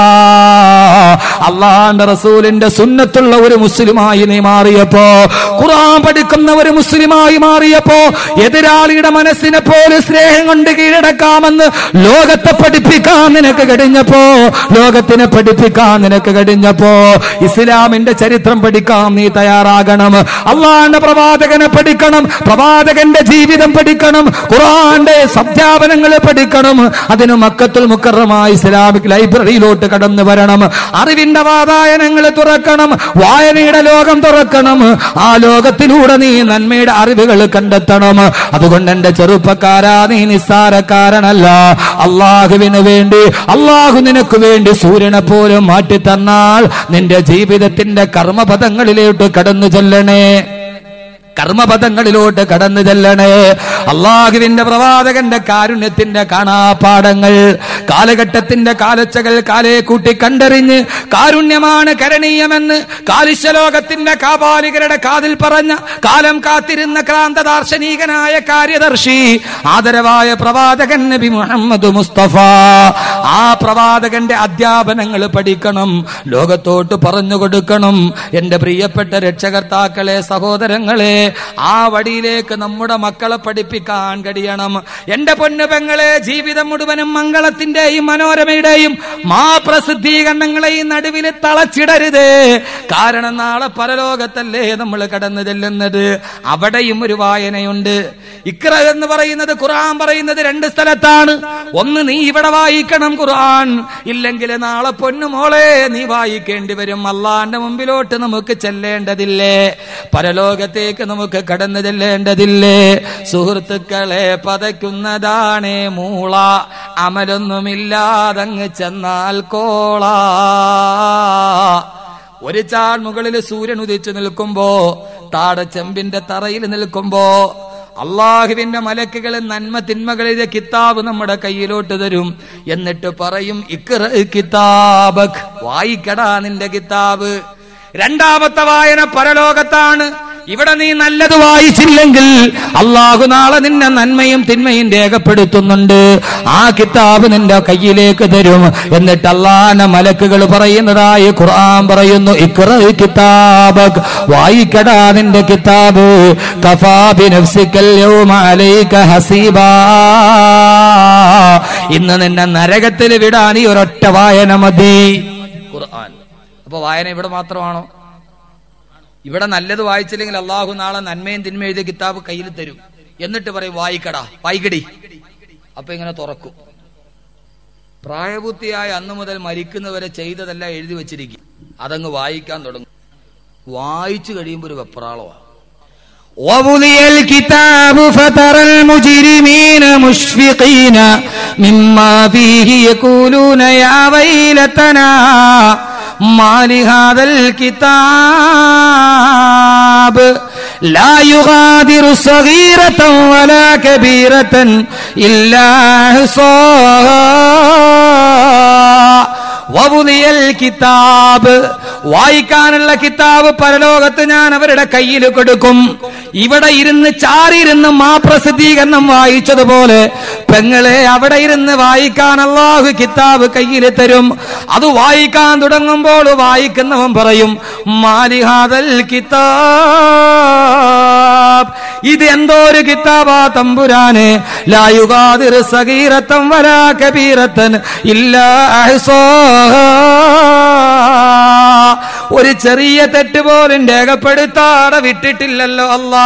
അള്ളാന്റെ റസൂലിന്റെ സുന്നത്തുള്ള ഒരു മുസ്ലിമായി നീ മാറിയപ്പോ ഖുർആൻ പഠിക്കുന്ന ഒരു മുസ്ലിമായി മാറിയപ്പോ എതിരാളിയുടെ മനസ്സിനെ പോലെ സ്നേഹം കൊണ്ട് കീഴടക്കാമെന്ന് ലോകത്തെ പഠിപ്പിക്കാൻ നിനക്ക് കഴിഞ്ഞപ്പോ ലോകത്തിനെ പഠിപ്പിക്കാൻ നിനക്ക് കഴിഞ്ഞപ്പോ ഇസ്ലാമിന്റെ ചരിത്രം പഠിക്കാൻ നീ തയ്യാറാകണം അള്ളാന്റെ പ്രവാചകനെ പഠിക്കണം പ്രവാചകന്റെ ജീവിതം പഠിക്കണം ഖുർആന്റെ സത്യാപനങ്ങൾ പഠിക്കണം അതിന് മക്കത്തുൽ മുക്കറമായ ഇസ്ലാമിക് ലൈബ്രറിയിലോട്ട് കടന്നു വരണം അറിവിന്റെ വാതായനങ്ങൾ തുറക്കണം വായനയുടെ ലോകം തുറക്കണം ആ ലോകത്തിലൂടെ നീ നന്മയുടെ അറിവുകൾ കണ്ടെത്തണം അതുകൊണ്ട് എന്റെ ചെറുപ്പക്കാരാ നീ നിസ്സാരക്കാരനല്ല അള്ളാഹുവിന് വേണ്ടി അള്ളാഹു നിനക്ക് വേണ്ടി സൂര്യനെ പോലും മാറ്റി തന്നാൽ നിന്റെ ജീവിതത്തിന്റെ കർമ്മപദങ്ങളിലോട്ട് കടന്നു ചെല്ലണേ കർമ്മപദങ്ങളിലോട്ട് കടന്നു ചെല്ലണേ അള്ളാഹുവിന്റെ പ്രവാചകന്റെ കാരുണ്യത്തിന്റെ കാണാപാഠങ്ങൾ കാലഘട്ടത്തിന്റെ കാലച്ചകൾ കാലെ കൂട്ടി കണ്ടറിഞ്ഞ് കാരുണ്യമാണ് കരണീയമെന്ന് കാലിശലോകത്തിന്റെ കാപാലികരുടെ കാതിൽ പറഞ്ഞ കാലം കാത്തിരുന്ന ക്രാന്ത ദാർശനികനായ കാര്യദർശി ആദരവായ പ്രവാചകൻ നബി മുഹമ്മദ് മുസ്തഫ ആ പ്രവാചകന്റെ അധ്യാപനങ്ങൾ പഠിക്കണം ലോകത്തോട്ട് പറഞ്ഞു കൊടുക്കണം എന്റെ പ്രിയപ്പെട്ട രക്ഷകർത്താക്കളെ സഹോദരങ്ങളെ ആ വഴിയിലേക്ക് നമ്മുടെ മക്കളെ പഠിപ്പിക്കാൻ കഴിയണം എന്റെ പൊന്നു പെങ്ങളെ ജീവിതം മുഴുവനും മംഗളത്തിന്റെയും മനോരമയുടെയും മാ പ്രസിദ്ധീകരണങ്ങളെയും നടുവിൽ തളച്ചിടരുത് കാരണം നാളെ പരലോകത്തല്ലേ നമ്മൾ കടന്നു ചെല്ലുന്നത് അവിടെയും ഒരു വായനയുണ്ട് ഇക്ര എന്ന് പറയുന്നത് ഖുർആൻ പറയുന്നത് രണ്ട് സ്ഥലത്താണ് ഒന്ന് നീ ഇവിടെ വായിക്കണം ഖുർആൻ ഇല്ലെങ്കിൽ നാളെ പൊന്നു മോളെ നീ വായിക്കേണ്ടി വരും അള്ളാന്റെ മുമ്പിലോട്ട് നമുക്ക് ചെല്ലേണ്ടതില്ലേ പരലോകത്തേക്ക് നമുക്ക് കടന്നു ചെല്ലേണ്ടതില്ലേ സുഹൃത്തുക്കളെ പതയ്ക്കുന്നതാണേ മൂള അമലൊന്നുമില്ലാതങ്ങ് ചെന്നാൽ കോള ഒരു ചാൾ മുകളിൽ സൂര്യൻ ഉദിച്ചു നിൽക്കുമ്പോ താട ചെമ്പിന്റെ തറയിൽ നിൽക്കുമ്പോ അള്ളാഹുവിന്റെ മലക്കുകൾ നന്മ തിന്മകളിലെ കിതാബ് നമ്മുടെ കയ്യിലോട്ട് തരും എന്നിട്ട് പറയും ഇക്ര കിതാബക് വായിക്കടാ നിന്റെ കിതാബ് രണ്ടാമത്തെ വായന പരലോകത്താണ് ഇവിടെ നീ നല്ലത് വായിച്ചില്ലെങ്കിൽ അള്ളാഹു നാളെ നിന്നെ നന്മയും തിന്മയും രേഖപ്പെടുത്തുന്നുണ്ട് ആ കിതാബ് നിന്റെ കയ്യിലേക്ക് തരും എന്നിട്ട് അള്ളാന്റെ മലക്കുകൾ പറയുന്നതായി ഖുർആൻ പറയുന്നു ഇക്ര കിതാബ് വായിക്കടാ നിന്റെ കിതാബ് കഫാബി നഫ്സിക്കൽ യൗമ അലൈക ഹസീബാ ഇന്ന് നിന്നെ നരകത്തിൽ വിടാൻ ഈ ഒരൊറ്റ വായന മതി ഖുർആൻ അപ്പൊ വായന ഇവിടെ മാത്രമാണോ ഇവിടെ നല്ലത് വായിച്ചില്ലെങ്കിൽ അള്ളാഹു നാളെ നന്മയും തിന്മയും എഴുതിയ കിതാബ് കയ്യിൽ തരും എന്നിട്ട് പറയും വായിക്കടാ വായിക്കടി അപ്പൊ ഇങ്ങനെ തുറക്കും പ്രായപൂർത്തിയായ അന്നു മുതൽ മരിക്കുന്നവരെ ചെയ്തതെല്ലാം എഴുതി വെച്ചിരിക്കും അതങ്ങ് വായിക്കാൻ തുടങ്ങും വായിച്ചു കഴിയുമ്പോൾ ഒരു വെപ്രാളമാണ് ووضي الكتاب فترى المجرمين مشفقين مما فيه يقولون يا ويلتنا ما لهذا الكتاب لا يغادر صغيرة ولا كبيرة إلا أحصاها വവുദിയൽ കിതാബ് വായിക്കാനുള്ള കിതാബ് പരലോകത്ത് ഞാൻ അവരുടെ കയ്യിൽ കൊടുക്കും ഇവിടെ ഇരുന്ന് ചാറിയിരുന്ന് മാ പ്രസിദ്ധീകരണം വായിച്ചതുപോലെ പെങ്ങളെ അവിടെ ഇരുന്ന് വായിക്കാൻ അള്ളാഹു കിതാബ് കയ്യിൽ തരും അത് വായിക്കാൻ തുടങ്ങുമ്പോൾ വായിക്കുന്നവൻ പറയും മാലിഹാദൽ കിതാബ് ഇത് എന്തോ ഒരു കിതാബാ തമ്പുരാന് ലായുഗാതിർ സഗീരത്തം വരാ കബീരത്തൻ ഇല്ല ഒരു ചെറിയ തെറ്റ് പോലും രേഖപ്പെടുത്താതെ വിട്ടിട്ടില്ലല്ലോ അല്ലാ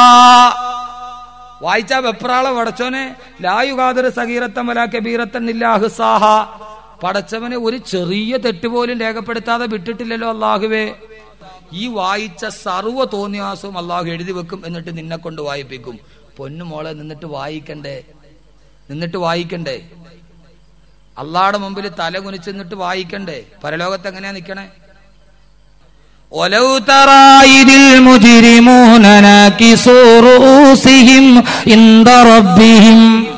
വായിച്ച വെപ്രാളം പടച്ചോനെ ലായുഗാതിർ സഗീരത്തം വരാ കബീരത്തൻ ഇല്ല അഹ്സാഹ പടച്ചവനെ ഒരു ചെറിയ തെറ്റ് പോലും രേഖപ്പെടുത്താതെ വിട്ടിട്ടില്ലല്ലോ അള്ളാഹുവേ ഈ വായിച്ച സർവ്വ തോന്നിയാസവും അള്ളാഹു എഴുതി വെക്കും എന്നിട്ട് നിന്നെ കൊണ്ട് വായിപ്പിക്കും പൊന്നു മോളെ നിന്നിട്ട് വായിക്കണ്ടേ നിന്നിട്ട് വായിക്കണ്ടേ അള്ളാടെ മുമ്പിൽ തല കുനിച്ച് നിന്നിട്ട് വായിക്കണ്ടേ പരലോകത്ത് എങ്ങനെയാ നിക്കണേ ولو ترى إذ المجرمون ناكسوا رؤوسهم عند ربهم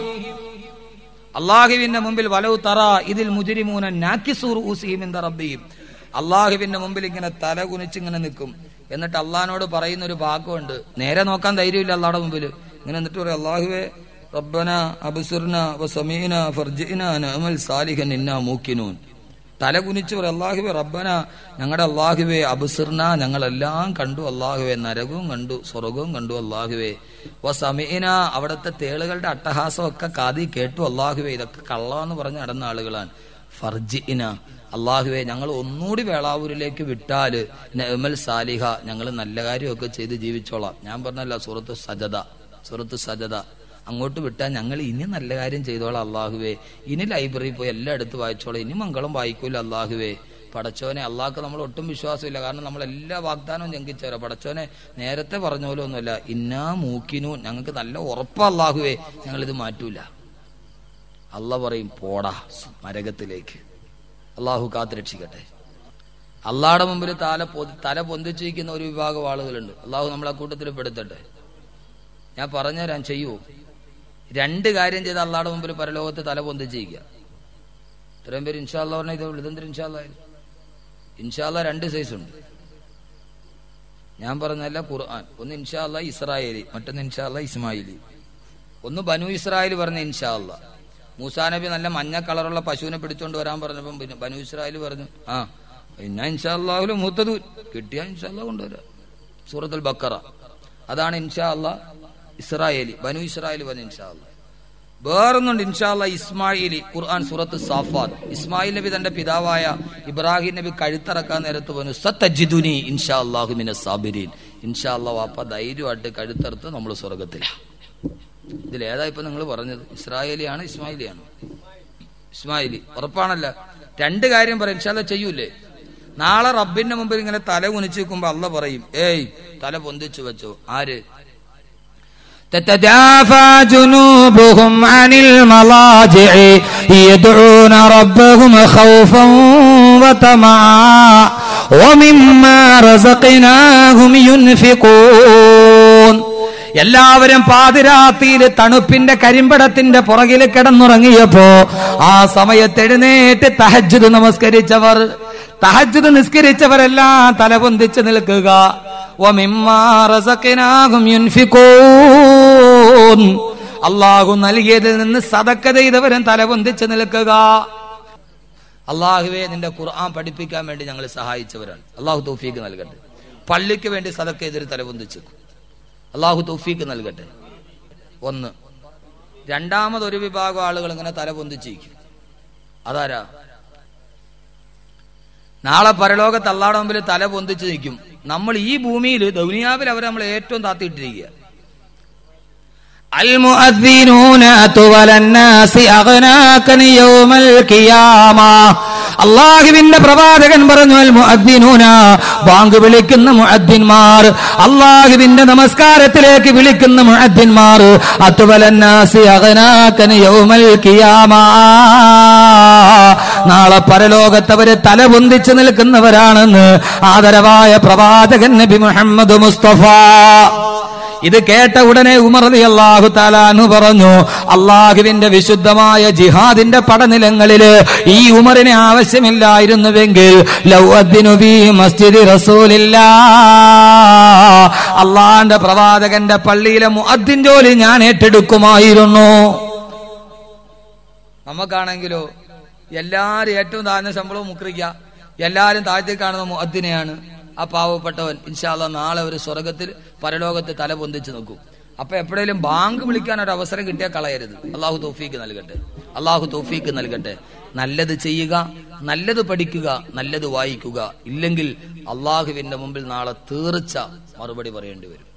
അള്ളാഹുവിന്റെ മുമ്പിൽ വലവ് തറ ഇതിൽ മുജിരിമൂന നാക്കിസൂർ ഊസിഹിം ഇന്ദ റബ്ബിയും അള്ളാഹുവിന്റെ മുമ്പിൽ ഇങ്ങനെ തല കുനിച്ച് ഇങ്ങനെ നിൽക്കും എന്നിട്ട് അള്ളഹാനോട് പറയുന്ന ഒരു വാക്കുണ്ട് നേരെ നോക്കാൻ ധൈര്യമില്ല അള്ളാഹുടെ മുമ്പിൽ ഇങ്ങനെ എന്നിട്ട് പറയും അള്ളാഹുവേ റബ്ബന അബുസുർന വസമീന ഫർജിന നഅമൽ സാലിഹൻ ഇന്നാ മൂക്കിനൂൻ തല കുനിച്ച് പറയും അള്ളാഹുവേ റബ്ബന ഞങ്ങളുടെ അള്ളാഹുവേ അബുസിർന ഞങ്ങളെല്ലാം കണ്ടു അള്ളാഹുവേ നരകവും കണ്ടു സ്വർഗവും കണ്ടു അള്ളാഹുവേ വസമീന അവിടുത്തെ തേളുകളുടെ അട്ടഹാസമൊക്കെ കാതി കേട്ടു അള്ളാഹുവേ ഇതൊക്കെ കള്ളാന്ന് പറഞ്ഞ് നടന്ന ആളുകളാണ് ഫർജിന അള്ളാഹുവെ ഞങ്ങൾ ഒന്നുകൂടി വേളാവൂരിലേക്ക് വിട്ടാല് നഅമൽ സാലിഹ ഞങ്ങൾ നല്ല കാര്യമൊക്കെ ചെയ്ത് ജീവിച്ചോളാം ഞാൻ പറഞ്ഞല്ല സുഹൃത്ത് സജത സുഹൃത്ത് സജത അങ്ങോട്ട് വിട്ടാൽ ഞങ്ങൾ ഇനി നല്ല കാര്യം ചെയ്തോളാം അള്ളാഹുവേ ഇനി ലൈബ്രറിയിൽ പോയി എല്ലാം എടുത്ത് വായിച്ചോളാം ഇനി മംഗളം വായിക്കൂല അള്ളാഹുവേ പടച്ചോനെ അള്ളാഹ്ക്ക് നമ്മൾ ഒട്ടും വിശ്വാസമില്ല കാരണം നമ്മൾ എല്ലാ വാഗ്ദാനവും ഞെങ്കിച്ചവരാ പടച്ചോനെ നേരത്തെ പറഞ്ഞ പോലെ ഒന്നുമില്ല ഇന്നാ മൂക്കിനു ഞങ്ങൾക്ക് നല്ല ഉറപ്പാ അള്ളാഹുവേ ഞങ്ങളിത് മാറ്റൂല അള്ള പറയും പോടാ മരകത്തിലേക്ക് അള്ളാഹു കാത്തുരക്ഷിക്കട്ടെ അള്ളാഹുടെ മുമ്പിൽ തല പൊ- തല പൊന്തിച്ചിരിക്കുന്ന ഒരു വിഭാഗം ആളുകളുണ്ട് അള്ളാഹു നമ്മളെ കൂട്ടത്തിൽ പെടുത്തട്ടെ ഞാൻ പറഞ്ഞുതരാൻ ചെയ്യൂ രണ്ട് കാര്യം ചെയ്ത് അള്ളാഹുടെ മുമ്പിൽ പരലോകത്ത് തല പൊന്തിച്ചിരിക്കുക ഇത്രയും പേര് ഇൻഷാല്ല പറഞ്ഞ ഇതേ ഉള്ളൂ ഇതെന്തൊരു ഇൻഷാല്ല ഇൻഷാല്ല രണ്ട് സൈസ് ഉണ്ട് ഞാൻ പറഞ്ഞല്ല ഖുർആൻ ഒന്ന് ഇൻഷാല്ല ഇസ്രായേലി മറ്റൊന്ന് ഇൻഷാല്ല ഇസ്മായിലി ഒന്ന് ബനു ഇസ്രായേൽ പറഞ്ഞ ഇൻഷാല്ല മൂസാ നബി നല്ല മഞ്ഞ കളറുള്ള പശുവിനെ പിടിച്ചോണ്ട് വരാൻ പറഞ്ഞപ്പം പിന്നെ ബനു ഇസ്രായേൽ പറഞ്ഞു ആ പിന്നെ ഇൻഷാല്ലാഹുലും മൂത്തത് കിട്ടിയാ ഇൻഷാല്ല കൊണ്ടുവരാം സൂറത്തുൽ ബക്കറ അതാണ് ഇൻഷാ അല്ലാ ഇസ്രായേലി ബനു ഇസ്രായേൽ പറഞ്ഞ ഇൻഷാ അല്ലാ വേറൊന്നുണ്ട് ഇൻഷാല്ല ഇസ്മായിലി ഖുർആൻ സൂറത്ത് സാഫാത്ത് ഇസ്മായിൽ നബി തന്റെ പിതാവായ ഇബ്രാഹിം നബി കഴുത്തറക്കാൻ നേരത്ത് പറഞ്ഞു സത്തജിദുനി ഇൻഷാ അള്ളാഹു മിന സാബിരീൻ ഇൻഷാ അല്ലാ വാപ്പ ധൈര്യമായിട്ട് കഴുത്തറുത്ത് നമ്മൾ സ്വർഗത്തിലാണ് ഇതിലേതാ ഇപ്പൊ നിങ്ങൾ പറഞ്ഞത് ഇസ്രായേലിയാണ് ഇസ്മായിലിയാണ് ഇസ്മായിലി ഉറപ്പാണല്ല രണ്ട് കാര്യം പറയും ഇൻഷാല്ല ചെയ്യൂലേ നാളെ റബ്ബിന്റെ മുമ്പിൽ ഇങ്ങനെ തല കുനിച്ച് നിൽക്കുമ്പോ അല്ല പറയും ഏയ് തല പൊന്തിച്ചു വെച്ചോ ആര് تتجافى جنوبهم عن المضاجع يدعون ربهم خوفا وطمعا ومما رزقناهم ينفقون എല്ലാവരും പാതിരാത്തിയിൽ തണുപ്പിന്റെ കരിമ്പടത്തിന്റെ പുറകിൽ കിടന്നുറങ്ങിയപ്പോ ആ സമയത്ത് എഴുന്നേറ്റ് തഹജ്ജുദ് നമസ്കരിച്ചവർ തഹജ്ജുദ് നിസ്കരിച്ചവരെല്ലാം തലപൊന്തിച്ച് നിൽക്കുക വമിമ്മാ റസഖ്നാഹും യുൻഫിഖൂൻ അള്ളാഹു നൽകിയതിൽ നിന്ന് സദക്ക ചെയ്തവരും തലപൊന്തിച്ച് നിൽക്കുക അള്ളാഹുവെ നിന്റെ ഖുർആൻ പഠിപ്പിക്കാൻ വേണ്ടി ഞങ്ങൾ സഹായിച്ചവരാണ് അള്ളാഹു തൗഫീക്ക് നൽകട്ടെ പള്ളിക്ക് വേണ്ടി സദക്ക എതിര് തലപൊന്തിച്ചു അള്ളാഹു തൗഫീക്ക് നൽകട്ടെ ഒന്ന് രണ്ടാമതൊരു വിഭാഗം ആളുകൾ ഇങ്ങനെ തലപൊന്തിച്ചിരിക്കും അതാരാ നാളെ പരലോകത്ത് അള്ളാടെ മുമ്പിൽ തല പൊന്തിച്ച് നിൽക്കും നമ്മൾ ഈ ഭൂമിയിൽ ദൗനിയാവിൽ അവർ നമ്മൾ ഏറ്റവും താത്തിയിട്ടിരിക്കുക المؤذنون أطول الناس أغناكن يوم القيامة അള്ളാഹുവിന്റെ പ്രവാചകൻ പറഞ്ഞു അൽ മുഅദ്ദിനൂന ബാങ്ക് വിളിക്കുന്ന മുഅദ്ദിന്മാർ അള്ളാഹുവിന്റെ നമസ്കാരത്തിലേക്ക് വിളിക്കുന്ന മുഅദ്ദിന്മാർ അത്വലന്നാസി അഗനാക്കൻ യൗമൽ ഖിയാമ നാളെ പരലോകത്തവര് തല പൊന്തിച്ചു നിൽക്കുന്നവരാണെന്ന് ആദരവായ പ്രവാചകൻ നബി മുഹമ്മദ് മുസ്തഫ ഇത് കേട്ട ഉടനെ ഉമർ അലി അള്ളാഹു താലാനു പറഞ്ഞു അള്ളാഹുവിന്റെ വിശുദ്ധമായ ജിഹാദിന്റെ പടനിലങ്ങളില് ഈ ഉമറിന് ആവശ്യമില്ലായിരുന്നുവെങ്കിൽ ലൗഅദ്ദിനു ഫീ മസ്ജിദി റസൂലില്ല അള്ളാന്റെ പ്രവാചകന്റെ പള്ളിയിലെ മുഅദ്ദിൻ ജോലി ഞാൻ ഏറ്റെടുക്കുമായിരുന്നു നമുക്കാണെങ്കിലോ എല്ലാരും ഏറ്റവും താഴ്ന്ന ശമ്പളവും മുക്രിക്ക എല്ലാരും താഴ്ത്തി കാണുന്ന മുഅദ്ദിനെയാണ് ആ പാവപ്പെട്ടവൻ ഇൻഷാല്ല നാളെ ഒരു സ്വർഗത്തിൽ പരലോകത്ത് തല പൊന്തിച്ച് നോക്കും അപ്പൊ എപ്പോഴേലും ബാങ്ക് വിളിക്കാൻ ഒരു അവസരം കിട്ടിയാൽ കളയരുത് അള്ളാഹു തൗഫീക്ക് നൽകട്ടെ അള്ളാഹു തൗഫീക്ക് നൽകട്ടെ നല്ലത് ചെയ്യുക നല്ലത് പഠിക്കുക നല്ലത് വായിക്കുക ഇല്ലെങ്കിൽ അള്ളാഹുവിന്റെ മുമ്പിൽ നാളെ തീർച്ച മറുപടി പറയേണ്ടി വരും